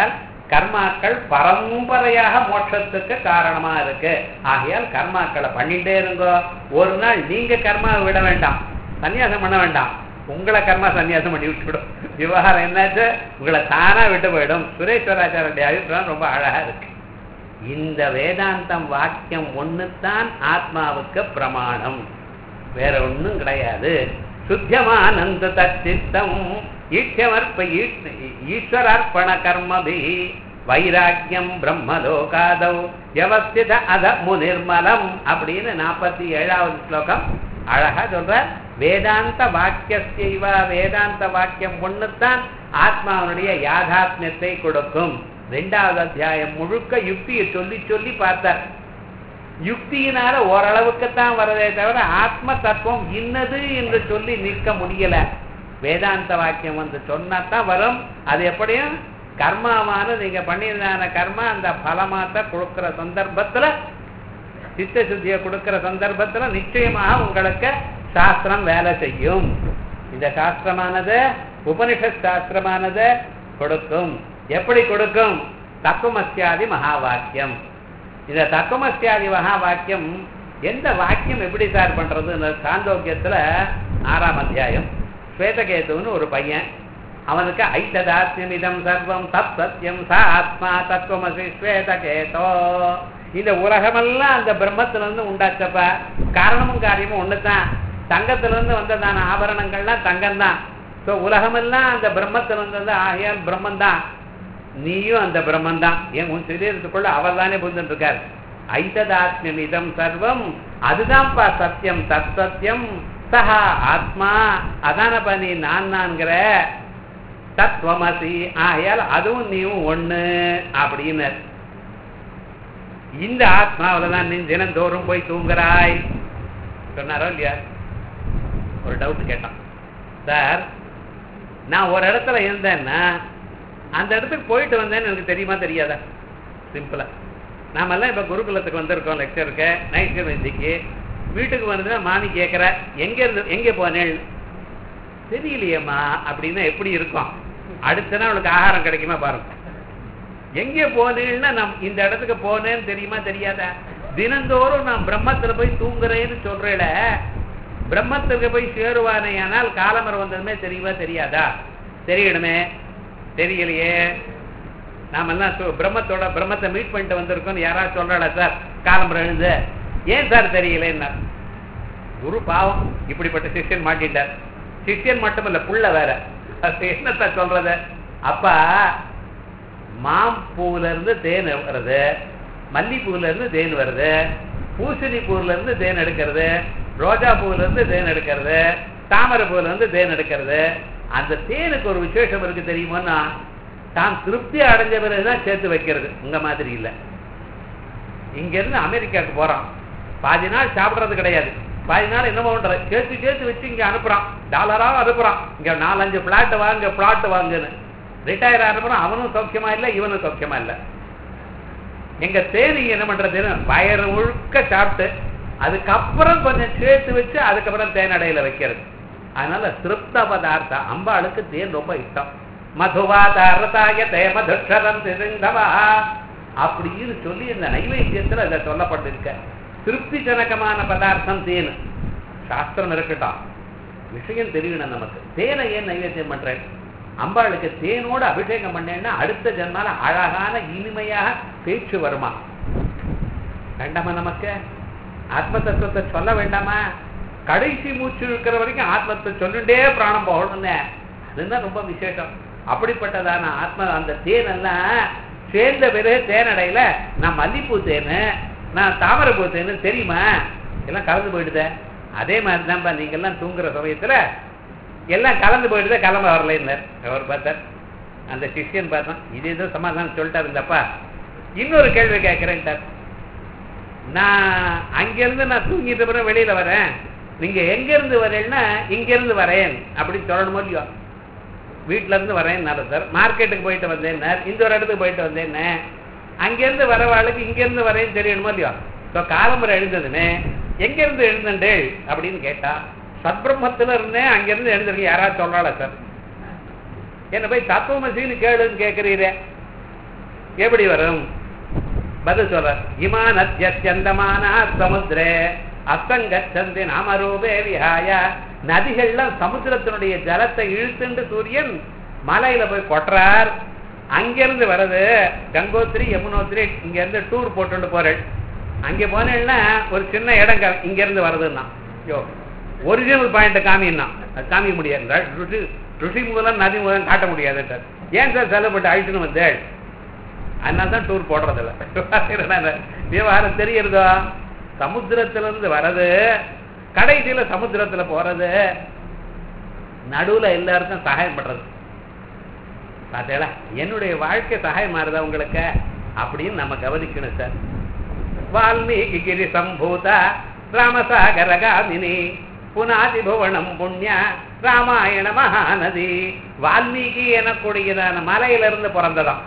கர்மாக்கள் பரம்பரையாக மோட்சத்துக்கு காரணமா இருக்கு ஆகையால் கர்மாக்களை பண்ணிட்டே இருங்கோ ஒரு நாள் நீங்க கர்மாவை விட வேண்டாம் சன்னியாசம் பண்ண வேண்டாம் உங்களை கர்மா சன்னியாசம் பண்ணி விட்டுவிடும் விவகாரம் என்னாச்சு உங்களை தானா விட்டு போயிடும் சுரேஸ்வராச்சாரிய அபிப்பிராயம் ரொம்ப அழகா இருக்கு இந்த வேதாந்தம் வாக்கியம் ஒண்ணுதான் ஆத்மாவுக்கு பிரமாணம் வேற ஒண்ணும் கிடையாது சுத்தியமானந்த தச்சித்தம் ஈட்சமர்ப்ப ஈஸ்வரார்ப்பண கர்மபி வைராக்கியம் பிரம்மலோகாதவ் வியவஸ்தித அத முனிர்மலம் அப்படின்னு நாற்பத்தி ஏழாவது ஸ்லோகம் அழகா சொல்ற வேதாந்த வாக்கியஸ்யைவ வேதாந்த வாக்கியம் ஒண்ணுத்தான் ஆத்மாவனுடைய யாதாத்மியத்தை கொடுக்கும் ரெண்டாவது அத்தியாயம் முழுக்க யுக்தியை சொல்லி சொல்லி பார்த்தார் யுக்தியினால ஓரளவுக்குத்தான் வரதே தவிர ஆத்ம தத்துவம் இன்னது என்று சொல்லி நிற்க முடியல வேதாந்த வாக்கியம் வந்து சொன்னாதான் வரும் அது எப்படியும் கர்மாவான நீங்க பண்ணியிருந்தான கர்மா அந்த பலமாத்த கொடுக்கிற சந்தர்ப்பத்துல சித்த சுத்தியை கொடுக்கிற சந்தர்ப்பத்துல நிச்சயமாக உங்களுக்கு சாஸ்திரம் வேலை செய்யும் இந்த சாஸ்திரமானது உபனிஷத் சாஸ்திரமானது கொடுக்கும் எப்படி கொடுக்கும் தத்துவமஸ்யாதி மகா வாக்கியம் இந்த தத்துவமஸ்யாதி மகா வாக்கியம் எந்த வாக்கியம் எப்படி சார் பண்றது இந்த சாந்தோக்கியத்துல ஆறாம் அத்தியாயம் ஸ்வேதகேதுன்னு ஒரு பையன் அவனுக்கு ஐத்ததாத்மியம் சர்வம் தத் சத்தியம் ச ஆத்மா தத்துவமசி ஸ்வேதகேதோ இந்த உலகமெல்லாம் அந்த பிரம்மத்துல இருந்து உண்டாச்சப்ப காரணமும் காரியமும் ஒண்ணுதான் தங்கத்துல இருந்து வந்ததான ஆபரணங்கள்லாம் தங்கம் தான் ஸோ உலகமெல்லாம் அந்த பிரம்மத்துல இருந்தது ஆகையால் பிரம்மன் தான் நீயும் அந்த பிரம்மன் தான் ஏன் உன் சரீரத்துக்குள்ள அவர் தானே புரிந்துட்டு இருக்காரு ஐததாத்மியம் இதம் சர்வம் அதுதான்ப்பா சத்தியம் தத் சத்தியம் சஹா ஆத்மா அதானப்பா நீ நான் நான்கிற தத்துவமசி ஆகையால் அதுவும் நீயும் ஒண்ணு அப்படின்னு இந்த ஆத்மாவில தான் நீ தினந்தோறும் போய் தூங்குறாய் சொன்னாரோ இல்லையா ஒரு டவுட் கேட்டான் சார் நான் ஒரு இடத்துல இருந்தேன்னா அந்த இடத்துக்கு போயிட்டு வந்தேன்னு எனக்கு தெரியுமா தெரியாதா சிம்பிளா நாமெல்லாம் இப்ப குருகுலத்துக்கு வந்திருக்கோம் லெக்சருக்கு நைட்டு விந்திக்கு வீட்டுக்கு வந்ததுன்னா மாமி கேட்குற எங்க இருந்து எங்க போனேன் தெரியலையேம்மா அப்படின்னா எப்படி இருக்கும் அடுத்த நாள் அவளுக்கு ஆகாரம் கிடைக்குமா பாருங்க எங்கே போனேன்னா நான் இந்த இடத்துக்கு போனேன்னு தெரியுமா தெரியாதா தினந்தோறும் நான் பிரம்மத்துல போய் தூங்குறேன்னு சொல்றேல பிரம்மத்துக்கு போய் சேருவானே ஆனால் காலமரம் வந்ததுமே தெரியுமா தெரியாதா தெரியணுமே தெரியலையே நாமெல்லாம் சு- பிரம்மத்தோட பிரம்மத்தை மீட் பண்ணிட்டு வந்திருக்கோம் யாராவது சொல்றாளா சார் காலம்பரம் எழுந்து ஏன் சார் தெரியலன்னா குரு பாவம் இப்படிப்பட்ட சிஷ்யன் மாட்டிட்டார் சிஷ்யன் மட்டுமல்ல புள்ள வேற அது என்னத்த சொல்றது அப்பா மாம்பூல இருந்து தேன் வருது மல்லிப்பூல இருந்து தேன் வருது பூசணி பூல இருந்து தேன் எடுக்கிறது ரோஜா பூல இருந்து தேன் எடுக்கிறது தாமரை பூல இருந்து தேன் எடுக்கிறது அந்த தேனுக்கு ஒரு விசேஷம் இருக்கு தெரியுமோன்னா தான் திருப்தி அடைஞ்ச பிறகுதான் சேர்த்து வைக்கிறது உங்க மாதிரி இல்லை இங்க இருந்து அமெரிக்காவுக்கு போறான் பாதி நாள் சாப்பிடுறது கிடையாது பாதி நாள் என்ன பண்ற சேர்த்து சேர்த்து வச்சு இங்க அனுப்புறான் டாலரா அனுப்புறான் இங்க நாலஞ்சு பிளாட் வாங்க பிளாட் வாங்குன்னு ரிட்டையர் அனுப்புறான் அவனும் சௌக்கியமா இல்லை இவனும் சௌக்கியமா இல்லை எங்க தேனி என்ன பண்றதுன்னு வயறு முழுக்க சாப்பிட்டு அதுக்கப்புறம் கொஞ்சம் சேர்த்து வச்சு அதுக்கப்புறம் தேனடையில வைக்கிறது அதனால திருப்த பதார்த்தம் அம்பாளுக்கு தேன் ரொம்ப இஷ்டம் மதுவாதாரதாய தேமதுஷரம் திருந்தவா அப்படின்னு சொல்லி இந்த நைவேத்தியத்துல அதை சொல்லப்பட்டிருக்க திருப்தி ஜனகமான பதார்த்தம் தேன் சாஸ்திரம் இருக்கட்டும் விஷயம் தெரியணும் நமக்கு தேனை ஏன் நைவேத்தியம் பண்றேன் அம்பாளுக்கு தேனோட அபிஷேகம் பண்ணேன்னா அடுத்த ஜன்மால அழகான இனிமையாக பேச்சு வருமா வேண்டாமா நமக்கு ஆத்ம தத்துவத்தை சொல்ல வேண்டாமா கடைசி மூச்சு இருக்கிற வரைக்கும் ஆத்மத்தை சொல்லிட்டே பிராணம் போகணும்னு அதுதான் ரொம்ப விசேஷம் அப்படிப்பட்டதான ஆத்ம அந்த தேன் எல்லாம் சேர்ந்த பிறகு தேனடையில நான் மல்லிப்பூ தேனு நான் தாமரைப்பூ தேனு தெரியுமா எல்லாம் கலந்து போயிடுதே அதே மாதிரி தான்ப்பா நீங்கெல்லாம் தூங்குற சமயத்துல எல்லாம் கலந்து போயிடுதே கிளம்ப வரலைன்னார் அவர் பார்த்தார் அந்த சிஷ்யன் பார்த்தான் இது ஏதோ சமாதானம் சொல்லிட்டாரு இந்தப்பா இன்னொரு கேள்வி கேட்கிறேன்ட்டார் நான் அங்கிருந்து நான் தூங்கிட்ட பிறகு வெளியில வரேன் நீங்க எங்க இருந்து வரேன்னா இங்க இருந்து வரேன் அப்படின்னு சொல்லணுமோ இல்லையோ வீட்ல இருந்து வரேன் சார் மார்க்கெட்டுக்கு போயிட்டு வந்தேன்னார் இந்த ஒரு இடத்துக்கு போயிட்டு வந்தேன்னு அங்கிருந்து வரவாளுக்கு இங்க இருந்து வரேன்னு தெரியணுமோ இல்லையோ ஸோ காலம்பரை எழுந்ததுன்னு எங்க இருந்து எழுந்தண்டே அப்படின்னு கேட்டா சத்பிரம்மத்துல இருந்தேன் அங்கிருந்து எழுந்திருக்கேன் யாராவது சொல்றாளா சார் என்ன போய் தத்துவமசின்னு கேளுன்னு கேட்கிறீரே எப்படி வரும் பதில் சொல்ற இமானத்யந்தமான சமுத்திரே அஸ்தங்கச்சந்தி நாமரூபே விஹாய நதிகள்லாம் சமுத்திரத்தினுடைய ஜலத்தை இழுத்துண்டு சூரியன் மலையில போய் கொட்டுறார் அங்கிருந்து வர்றது கங்கோத்திரி யமுனோத்திரி இங்க இருந்து டூர் போட்டுட்டு போறேன் அங்க போனேன்னா ஒரு சின்ன இடம் கா- இங்க இருந்து வருதுன்னா யோ ஒரிஜினல் பாயிண்ட் காமின்னா அது காமிக்க முடியாது ர- ருஷி ருஷி மூலம் நதி மூலம் காட்ட முடியாது ஏன் சார் செலவுப்பட்டு அழிச்சுன்னு வந்தேன் அதனால தான் டூர் போடுறதில்ல விவகாரம் தெரியறதோ சமுத்திரத்திலிருந்து வர்றது கடைசியில சமுத்திரத்துல போறது நடுவுல எல்லாருக்கும் சகாயம் பண்றது பார்த்தீங்களா என்னுடைய வாழ்க்கை சகாயம் மாறுதா உங்களுக்கு அப்படின்னு நம்ம கவனிக்கணும் சார் வால்மீகி கிரி சம்பூத ராமசாகரகாமினி புனாதி புவனம் புண்ணிய ராமாயண மகாநதி வால்மீகி எனக்கூடியதான மலையிலிருந்து பிறந்ததாம்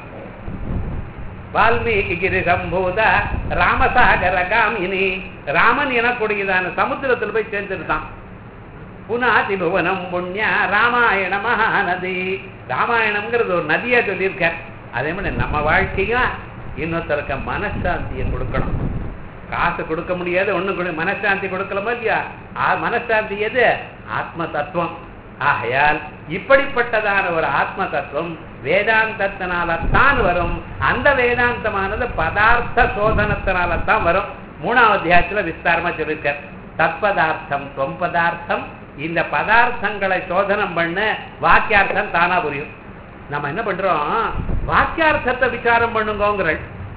வால்மீகி கிரி சம்பூத ராமசாகர காமினி ராமன் எனக்கூடியதான சமுத்திரத்தில் போய் சேர்ந்துருக்கான் புனாதி புவனம் புண்ணிய ராமாயண மகாநதி ராமாயணம்ங்கிறது ஒரு நதியா சொல்லியிருக்கார் அதே மாதிரி நம்ம வாழ்க்கையும் இன்னொருத்தருக்கு மனசாந்தியை கொடுக்கணும் காசு கொடுக்க முடியாது ஒண்ணும் கொடு மனசாந்தி கொடுக்கலாமா இல்லையா ஆ, மனசாந்தி எது ஆத்ம தத்துவம் ஆகையால் இப்படிப்பட்டதான ஒரு ஆத்ம தத்துவம் வேதாந்தத்தினால தான் வரும் அந்த வேதாந்தமானது பதார்த்த சோதனத்தினால தான் வரும் மூணாவது அத்தியாயத்துல விஸ்தாரமா சொல்லியிருக்கார் தத்பதார்த்தம் தொம் பதார்த்தம் இந்த பதார்த்தங்களை சோதனம் பண்ண வாக்கியார்த்தம் தானா புரியும் நம்ம என்ன பண்றோம் வாக்கியார்த்தத்தை விசாரம் பண்ணுங்கோங்கிற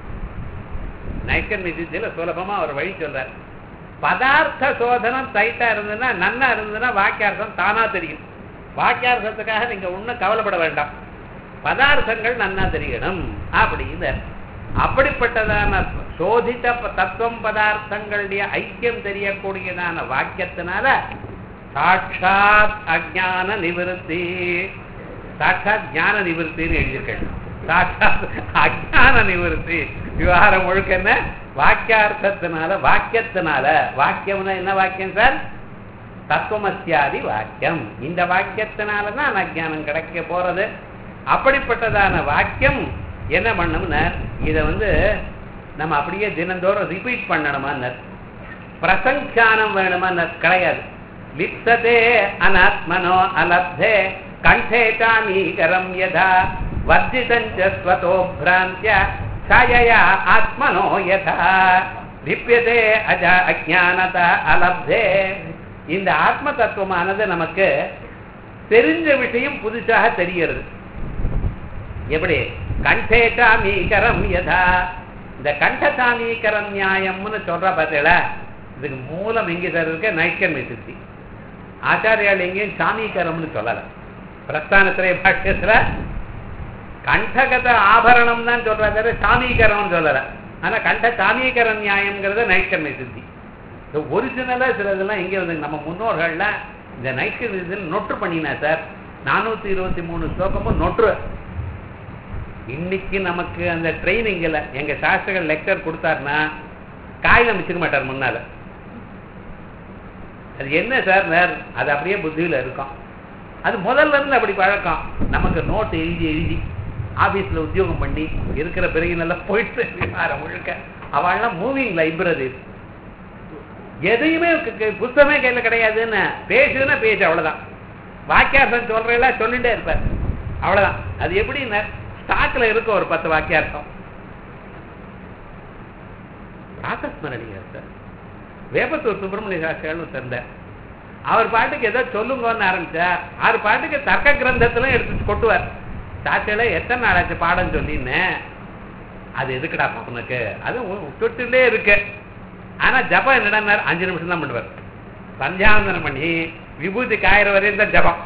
நைக்கன் நிதியில சுலபமா ஒரு வழி சொல்றார் பதார்த்த சோதனம் டைட்டா இருந்ததுன்னா நன்னா இருந்ததுன்னா வாக்கியார்த்தம் தானா தெரியும் வாக்கியார்த்தத்துக்காக நீங்க ஒண்ணும் கவலைப்பட வேண்டாம் பதார்த்தங்கள் நன்னா தெரியணும் அப்படின்னு அப்படிப்பட்டதான சோதித்த ப- தத்துவம் பதார்த்தங்களுடைய ஐக்கியம் தெரியக்கூடியதான வாக்கியத்தினால சாட்சாத் அஜான நிவிருத்தி சாட்சாத் ஞான நிவிருத்தின்னு எழுதியிருக்கேன் சாட்சாத் அஜான நிவிருத்தி விவகாரம் முழுக்க என்ன வாக்கியார்த்தத்தினால வாக்கியத்தினால வாக்கியம்னா என்ன வாக்கியம் சார் தத்துவமசியாதி வாக்கியம் இந்த வாக்கியத்தினால தான் அஜானம் கிடைக்க போறது அப்படிப்பட்டதான வாக்கியம் என்ன பண்ணணும்னா இதை வந்து நம்ம அப்படியே தினந்தோறும் ரிப்பீட் பண்ணணுமான்னு பிரசங்கியானம் வேணுமான்னு கிடையாது லிப்சதே அனாத்மனோ அலப்தே கண்டே காமீகரம் யதா வர்ஜிதஞ்ச ஸ்வதோ பிராந்திய சாயயா ஆத்மனோ யதா லிப்யதே அஜ அஜானத அலப்தே இந்த ஆத்ம தத்துவமானது நமக்கு தெரிஞ்ச விஷயம் புதுசாக தெரிகிறது எப்படி கண்டேகாமீகரம் யதா இந்த கண்டசாமீகரம் நியாயம்னு சொல்ற பார்த்தீங்களா இதுக்கு மூலம் எங்கே சார் இருக்க நைக்கன்மை சித்தி ஆச்சாரியால் எங்கேயும் சாமீகரம்னு சொல்லல பிரஸ்தானத்திரை பாஷ்யத்துல கண்டகத ஆபரணம் தான் சொல்றா தவிர சாமீகரம்னு சொல்லல ஆனா கண்ட சாமீகர நியாயம்ங்கிறது நைக்கன்மை சித்தி ஒரிஜினலா சில இதெல்லாம் எங்கே வந்து நம்ம முன்னோர்கள்லாம் இந்த நைக்கன் இதில் நொட்டு பண்ணினா சார் நானூத்தி இருபத்தி மூணு ஸ்லோகமும் நொட்டு இன்னைக்கு நமக்கு அந்த ட்ரைனிங்ல எங்க சாஸ்திரங்கள் லெக்சர் கொடுத்தாருன்னா காகிதம் வச்சுக்க மாட்டார் முன்னால அது என்ன சார் நேர் அது அப்படியே புத்தியில இருக்கும் அது முதல்ல இருந்து அப்படி பழக்கம் நமக்கு நோட்டு எழுதி எழுதி ஆபீஸ்ல உத்தியோகம் பண்ணி இருக்கிற பிறகு நல்லா போயிட்டு விவகாரம் முழுக்க அவள்லாம் மூவிங் லைப்ரரி எதையுமே க- க- புத்தகமே கையில கிடையாதுன்னு பேசுதுன்னா பேசு அவ்வளவுதான் வாக்கியார்த்தம் சொல்றேல சொல்லிட்டே இருப்பார் அவ்வளவுதான் அது எப்படின்னா ஸ்டாக்ல இருக்க ஒரு பத்து வாக்கியார்த்தம் ராசஸ்மரணியா சார் வேப்பத்தூர் சுப்பிரமணிய சாஸ்திரிகள்னு தெரிந்தார் அவர் பாட்டுக்கு ஏதோ சொல்லுங்கன்னு ஆரம்பிச்சா அவர் பாட்டுக்கு தர்க்க கிரந்தத்துல எடுத்து கொட்டுவார் சாட்சியில எத்தனை நாளாச்சு பாடம் சொல்லின்னேன் அது எதுக்குடா உனக்கு அது தொட்டுலே இருக்கு ஆனா ஜபம் என்னடா அஞ்சு நிமிஷம் தான் பண்ணுவார் சந்தியாவந்தனம் பண்ணி விபூதி காயிற வரையும் தான் ஜபம்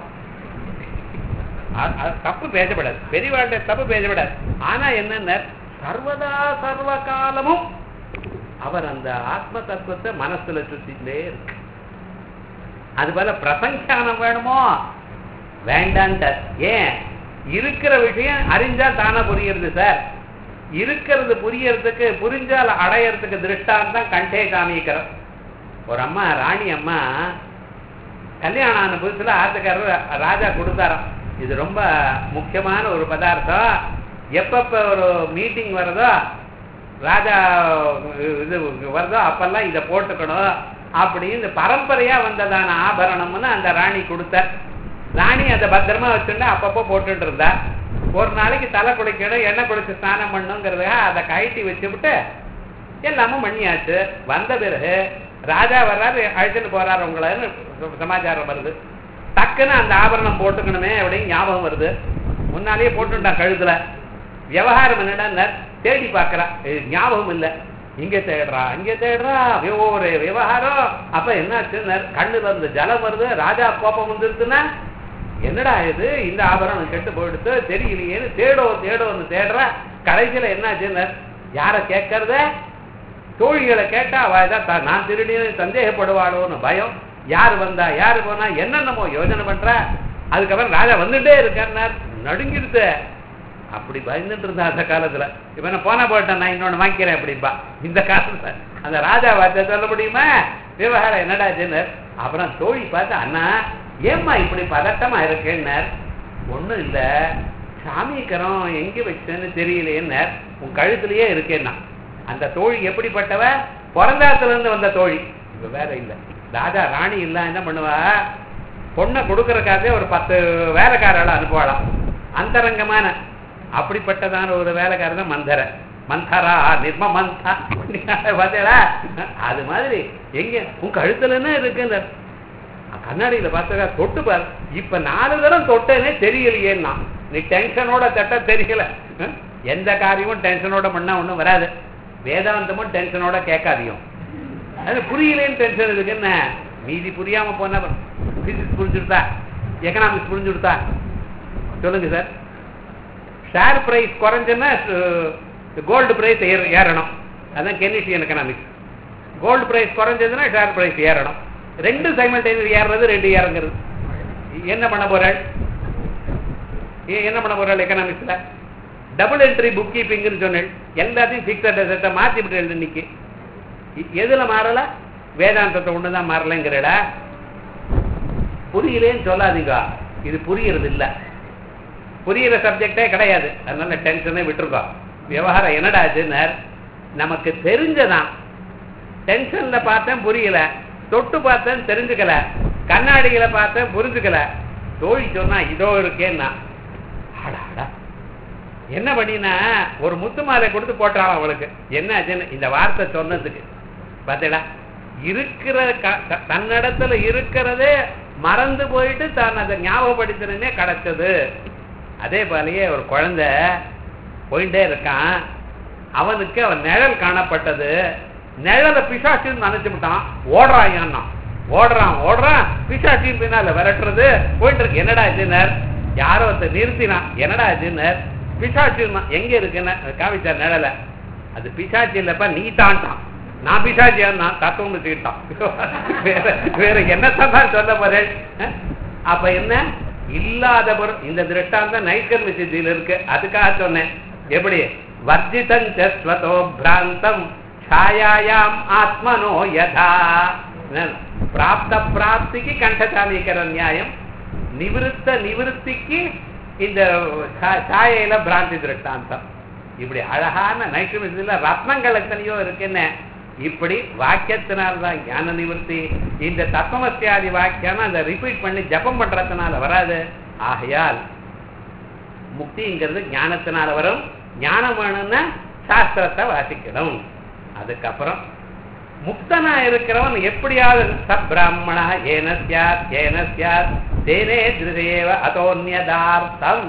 அ- அ- தப்பு பேசப்படாது பெரியவாழ்கிட்ட தப்பு பேசப்படாது ஆனா என்னன்னா சர்வதா சர்வ காலமும் அவர் அந்த ஆத்ம தத்துவத்தை மனசுல சுத்திட்டே இருக்கு அது போல பிரசங்கானம் வேணுமோ வேண்டான்ட்டார் ஏன் இருக்கிற விஷயம் அறிஞ்சா தானே புரியுறது சார் இருக்கிறது புரியறதுக்கு புரிஞ்சால் அடையறதுக்கு திருஷ்டாந்தம் கண்டே காமிக்கிறோம் ஒரு அம்மா ராணி அம்மா கல்யாணம் ஆன புதுசுல ஆத்துக்காரர் ராஜா கொடுத்தாராம் இது ரொம்ப முக்கியமான ஒரு பதார்த்தம் எப்பப்ப ஒரு மீட்டிங் வருதோ ராஜா இது வருதோ அப்பெல்லாம் இதை போட்டுக்கணும் அப்படின்னு பரம்பரையா வந்ததான ஆபரணம்னு அந்த ராணி கொடுத்த ராணி அதை பத்திரமா வச்சுட்டு அப்பப்போ போட்டுட்டு இருந்தா ஒரு நாளைக்கு தலை குளிக்கணும் எண்ணெய் குளிச்சு ஸ்நானம் பண்ணுங்கிறதுக்காக அதை கழட்டி வச்சுவிட்டு எல்லாமும் பண்ணியாச்சு வந்த பிறகு ராஜா வர்றாரு அழைச்சிட்டு போறாரு உங்களை சமாச்சாரம் வருது டக்குன்னு அந்த ஆபரணம் போட்டுக்கணுமே அப்படின்னு ஞாபகம் வருது முன்னாலேயே போட்டுட்டான் கழுத்துல விவகாரம் என்னடா தேடி பார்க்கறா இது ஞாபகம் இல்லை இங்க தேடுறா இங்க தேடுறா ஒரு விவகாரம் அப்ப என்னாச்சுன்னு கண்ணுல இருந்து ஜலம் வருது ராஜா கோபம் வந்துருச்சுன்னா என்னடா இது இந்த ஆபரணம் கெட்டு போயிடுத்து தெரியலையேன்னு தேடோ தேடோன்னு தேடுறா கடைசியில என்னாச்சுன்னு யார கேட்கறத தோழிகளை கேட்டா அவ ஏதாவது நான் திருடின்னு சந்தேகப்படுவாளோன்னு பயம் யார் வந்தா யாரு போனா என்னென்னமோ யோஜனை பண்றா அதுக்கப்புறம் ராஜா வந்துட்டே இருக்கார் நடுங்கிடுத்து அப்படி பயந்துட்டு இருந்தா அந்த காலத்துல இப்ப நான் போன போயிட்டேன் நான் இன்னொன்னு வாங்கிக்கிறேன் அப்படிப்பா இந்த காலத்துல அந்த ராஜா வார்த்தை சொல்ல முடியுமா விவகாரம் என்னடா ஜென்னர் அப்புறம் தோழி பார்த்து அண்ணா ஏம்மா இப்படி பதட்டமா இருக்கேன்னார் ஒண்ணும் இல்ல சாமிக்கரம் எங்க வச்சேன்னு தெரியலையேன்னார் உன் கழுத்துலயே இருக்கேன்னா அந்த தோழி எப்படிப்பட்டவ பிறந்தாத்துல இருந்து வந்த தோழி இப்ப வேற இல்ல ராஜா ராணி இல்ல என்ன பண்ணுவா பொண்ணை கொடுக்கறக்காகவே ஒரு பத்து வேலைக்காரர்களை அனுப்புவாளாம் அந்தரங்கமான அப்படிப்பட்டதான ஒரு வேலைக்காரர் தான் மந்தர மந்தரா நிர்ம மந்தா பார்த்தீங்களா அது மாதிரி எங்க உன் கழுத்துலன்னு இருக்குன்னு கண்ணாடியில பார்த்தா தொட்டு பாரு இப்ப நாலு தரம் தொட்டேனே தெரியலையேன்னா நீ டென்ஷனோட தட்ட தெரியல அஹ்? எந்த காரியமும் டென்ஷனோட பண்ணா ஒண்ணும் வராது வேதாந்தமும் டென்ஷனோட கேட்காதியும் அது புரியலேன்னு டென்ஷன் இருக்கு என்ன மீதி புரியாம போனா பிசிக்ஸ் புரிஞ்சுடுதா எக்கனாமிக்ஸ் புரிஞ்சுடுதா சொல்லுங்க சார் ஷேர் பிரைஸ் குறைஞ்சுன்னா கோல்டு பிரைஸ் ஏறணும் அதான் கெனிஷியன் எக்கனாமிக்ஸ் கோல்டு பிரைஸ் குறைஞ்சதுன்னா ஷேர் பிரைஸ் ஏறணும் ரெண்டு சைமல்டேனியஸ் ஏறுறது ரெண்டு இறங்குறது என்ன பண்ண போறாள் ஏ- என்ன பண்ண போறாள் எக்கனாமிக்ஸ்ல டபுள் என்ட்ரி புக் கீப்பிங்னு சொன்னேன் எல்லாத்தையும் ஃபிக்ஸட் அசெட்டை மாத்தி விட்டு எழுது இன்னைக்கு இ- எதுல மாறல வேதாந்தத்தை ஒண்ணுதான் மாறலைங்கிறடா புரியலேன்னு சொல்லாதீங்க இது புரியறது இல்ல புரியிற சப்ஜெக்டே கிடையாது அதனால டென்ஷனே விட்டுருக்கோம் விவகாரம் என்னடா ஆச்சுன்னு நமக்கு தெரிஞ்சதான் டென்ஷன்ல பார்த்தேன் புரியல தொட்டு பார்த்தேன் தெரிஞ்சுக்கல கண்ணாடிகளை பார்த்தேன் புரிஞ்சுக்கல தோழி சொன்னா இதோ இருக்கேன்னா அடாடா என்ன பண்ணினா ஒரு முத்து மாலை கொடுத்து போட்டான் அவளுக்கு என்ன ஆச்சுன்னு இந்த வார்த்தை சொன்னதுக்கு பார்த்தேடா இருக்கிற க- க- தன்னிடத்துல இருக்கிறதே மறந்து போயிட்டு தான் அதை ஞாபகப்படுத்தினே கிடைச்சது அதே போலயே ஒரு குழந்தை போயிட்டே இருக்கான் அவனுக்கு அவன் நிழல் காணப்பட்டது நிழலை பிசாசுன்னு நினைச்சு விட்டான் ஓடுறான் ஓடுறான் ஓடுறான் பிசாசின் பின்னால விரட்டுறது போயிட்டு இருக்கு என்னடா இதுனர் யாரோ ஒருத்தர் நிறுத்தினான் என்னடா இதுனர் பிசாசுன்னா எங்க இருக்குன்னு காமிச்சார் நிழலை அது பிசாச்சு இல்லப்பா நீ தான்ட்டான் நான் பிசாச்சியான் தத்துவம் வச்சுக்கிட்டான் வேற வேற என்னத்தான் தான் சொல்ல போறேன் அஹ்? அப்ப என்ன இல்லாத பொருள் இந்த திருஷ்டாந்தம் நைட்கர்ம சித்தியில் இருக்கு அதுக்காக சொன்னேன் எப்படி வர்ஜிதம் சஸ்வதோ பிராந்தம் ಛಾಯಾಯಾம் ஆத்மனோ யதா என்ன? பிராப்த பிராப்திக்கு கண்டசாமீகர நியாயம் நிவிருத்த நிவிருத்திக்கு இந்த சா- சாயையில பிராந்தி திருஷ்டாந்தம் இப்படி அழகான நைட்ரமிசத்துல ரத்னங்கள் எத்தனையோ இருக்குன்னு இப்படி வாக்கியத்தினால்தான் ஞான நிவர்த்தி இந்த தத்துவமத்தியாதி வாக்கியம் அந்த ரிப்பீட் பண்ணி ஜபம் பண்றதுனால வராது ஆகையால் முக்திங்கிறது ஞானத்தினால வரும் ஞானம் வேணும்னா சாஸ்திரத்தை வாசிக்கணும் அதுக்கப்புறம் முக்தனா இருக்கிறவன் எப்படியாவது சப்ராமணா ஏன சியாத் ஏன சியாத் தேனே திருதேவ அதோன்யதார்த்தம்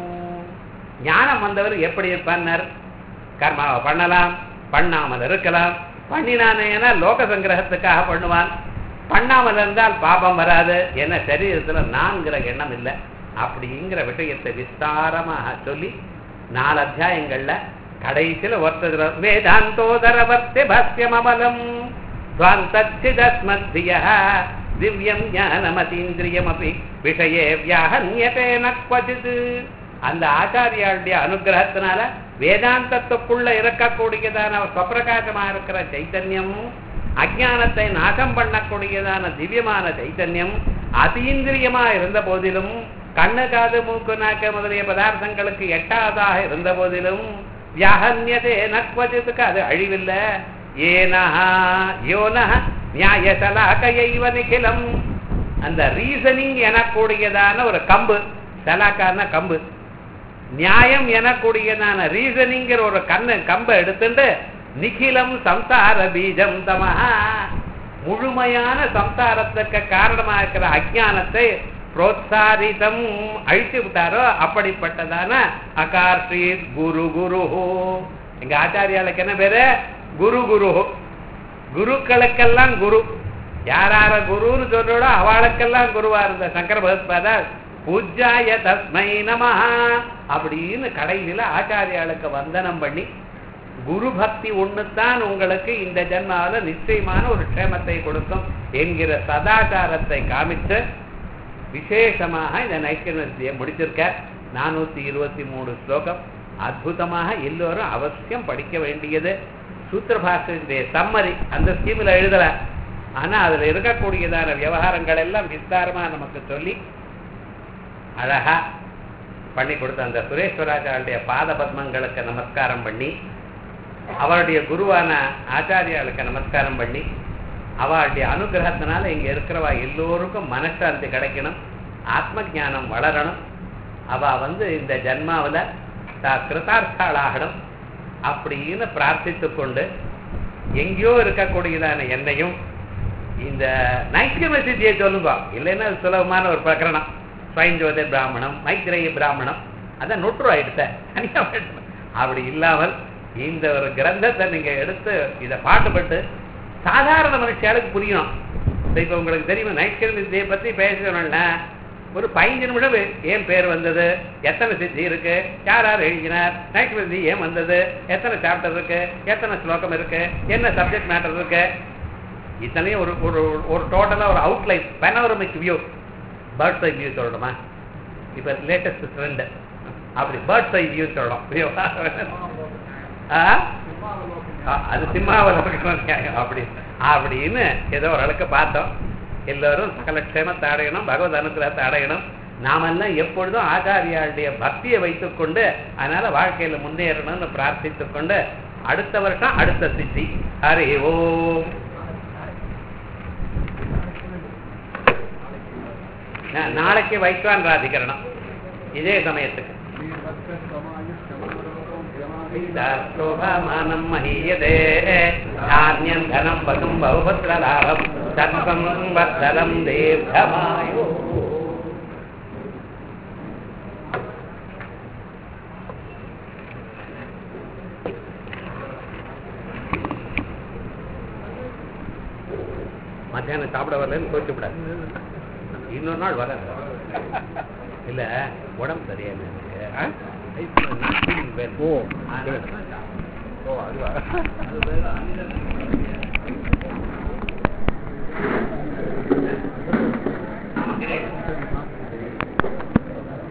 ஞானம் வந்தவர் எப்படி இருப்பார் கர்மாவை பண்ணலாம் பண்ணாமல் இருக்கலாம் பண்ணினானேனா லோக சங்கிரகத்துக்காக பண்ணுவான் பண்ணாமல் இருந்தால் பாபம் வராது என்ன சரீரத்துல நான்கிற எண்ணம் இல்லை அப்படிங்கிற விஷயத்தை விஸ்தாரமாக சொல்லி நாலு அத்தியாயங்கள்ல கடைசியில ஒருத்தர் வேதாந்தோதரவர்த்தி பஸ்யமபலம் துவாந்தச்சிதஸ்மத்திய திவ்யம் ஞானமதீந்திரியமபி விஷயே வியாஹன்யதே நக்வசித் அந்த ஆச்சாரியாளுடைய அனுகிரகத்தினால வேதாந்தத்துக்குள்ள இருக்கக்கூடியதான ஸ்வப்பிரகாசமா இருக்கிற சைத்தன்யம் அஜானத்தை நாசம் பண்ணக்கூடியதான திவ்யமான சைத்தன்யம் அதீந்திரியமா இருந்த போதிலும் கண்ணு காது மூக்கு நாக்கு முதலிய பதார்த்தங்களுக்கு எட்டாவதாக இருந்த போதிலும் வியாகன்யதே நக்வஜத்துக்கு அது அழிவில்லை ஏனஹா யோனஹ நியாயசலாக்கையைவ நிகிலம் அந்த ரீசனிங் எனக்கூடியதான ஒரு கம்பு சலாக்கான கம்பு நியாயம் எனக்கூடியதான ரீசனிங்கிற ஒரு கண்ணு கம்பை எடுத்துட்டு நிகிலம் சம்சார பீஜம் தமஹா முழுமையான சம்சாரத்துக்கு காரணமாக இருக்கிற அஜானத்தை புரோத்சாரிதம் அழித்து விட்டாரோ அப்படிப்பட்டதான அகார்ஷி குரு குரு எங்க ஆச்சாரியாளுக்கு என்ன பேரு குரு குரு குருக்களுக்கெல்லாம் குரு யார் யார குருன்னு சொல்றோடோ அவளுக்கெல்லாம் குருவா இருந்த சங்கர பகவத்பாதர் பூஜ்யாய தஸ்மை நமஹா அப்படின்னு கடைசியில ஆச்சாரியாளுக்கு வந்தனம் பண்ணி குரு பக்தி ஒண்ணுதான் உங்களுக்கு இந்த ஜென்மாவில நிச்சயமான ஒரு க்ஷேமத்தை கொடுக்கும் என்கிற சதாச்சாரத்தை காமித்து விசேஷமாக இந்த நைக்கியத்தை முடிச்சிருக்க நானூத்தி இருபத்தி மூணு ஸ்லோகம் அற்புதமாக எல்லோரும் அவசியம் படிக்க வேண்டியது சூத்திரபாஷனுடைய சம்மரி அந்த ஸ்கீம்ல எழுதல ஆனா அதுல இருக்கக்கூடியதான விவகாரங்கள் எல்லாம் விஸ்தாரமா நமக்கு சொல்லி அழகா பண்ணி கொடுத்த அந்த சுரேஸ்வராச்சாருடைய பாத பத்மங்களுக்கு நமஸ்காரம் பண்ணி அவருடைய குருவான ஆச்சாரியாளுக்கு நமஸ்காரம் பண்ணி அவளுடைய அனுகிரகத்தினால இங்க இருக்கிறவா எல்லோருக்கும் மனசாந்தி கிடைக்கணும் ஆத்ம ஞானம் வளரணும் அவ வந்து இந்த ஜன்மாவில் தா கிருதார்த்தாளாகணும் அப்படின்னு பிரார்த்தித்து கொண்டு எங்கேயோ இருக்கக்கூடியதான என்னையும் இந்த நைக்கிய சித்தியை சொல்லுங்க இல்லைன்னா அது சுலபமான ஒரு பிரகரணம் ஸ்வயஞ்சோதி பிராமணம் மைத்ரேய பிராமணம் அதான் நொற்று ஆயிடுத்த தனியா போயிடுச்சு. அப்படி இல்லாமல் இந்த ஒரு கிரந்தத்தை நீங்க எடுத்து இதை பாட்டுப்பட்டு சாதாரண மனுஷாளுக்கு புரியணும் இப்ப உங்களுக்கு தெரியும் நைட்கிழமை வித்தியை பத்தி பேசணும்னா ஒரு பதினஞ்சு நிமிடம் ஏன் பேர் வந்தது எத்தனை சித்தி இருக்கு யார் யார் எழுதினார் நைட் வித்தி ஏன் வந்தது எத்தனை சாப்டர் இருக்கு எத்தனை ஸ்லோகம் இருக்கு என்ன சப்ஜெக்ட் மேட்டர் இருக்கு இத்தனையும் ஒரு ஒரு ஒரு டோட்டலா ஒரு outline panoramic view bird's eye view சொல்லணுமா இப்ப லேட்டஸ்ட் ட்ரெண்ட் அப்படி பேர்ட்ஸ் ஐ வியூ சொல்லணும் ஆ? ஆ, அது சிம்மாவலோகனம் நியாயம் அப்படி அப்படின்னு ஏதோ ஓரளவுக்கு பார்த்தோம் எல்லோரும் சகல க்ஷேமத்தை அடையணும் பகவத் அனுகிரகத்தை அடையணும் நாமெல்லாம் எப்பொழுதும் ஆச்சாரியாளுடைய பக்தியை வைத்துக்கொண்டு அதனால வாழ்க்கையில முன்னேறணும்னு பிரார்த்தித்துக் கொண்டு அடுத்த வருஷம் அடுத்த சித்தி ஹரி ஓம் நா- நாளைக்கு வைத்வான் ராதிகரணம் இதே சமயத்துக்கு शोभामानं महीयते धान्यं धनं वसुं बहुभद्रलाभं सर्वं वत्सलं दीर्घमायु மத்தியானம் சாப்பிட வரலன்னு கோச்சு விடாது இன்னொரு நாள் வர இல்ல உடம்பு சரியான ஓ அதனால ஓ அதுவா நமக்கு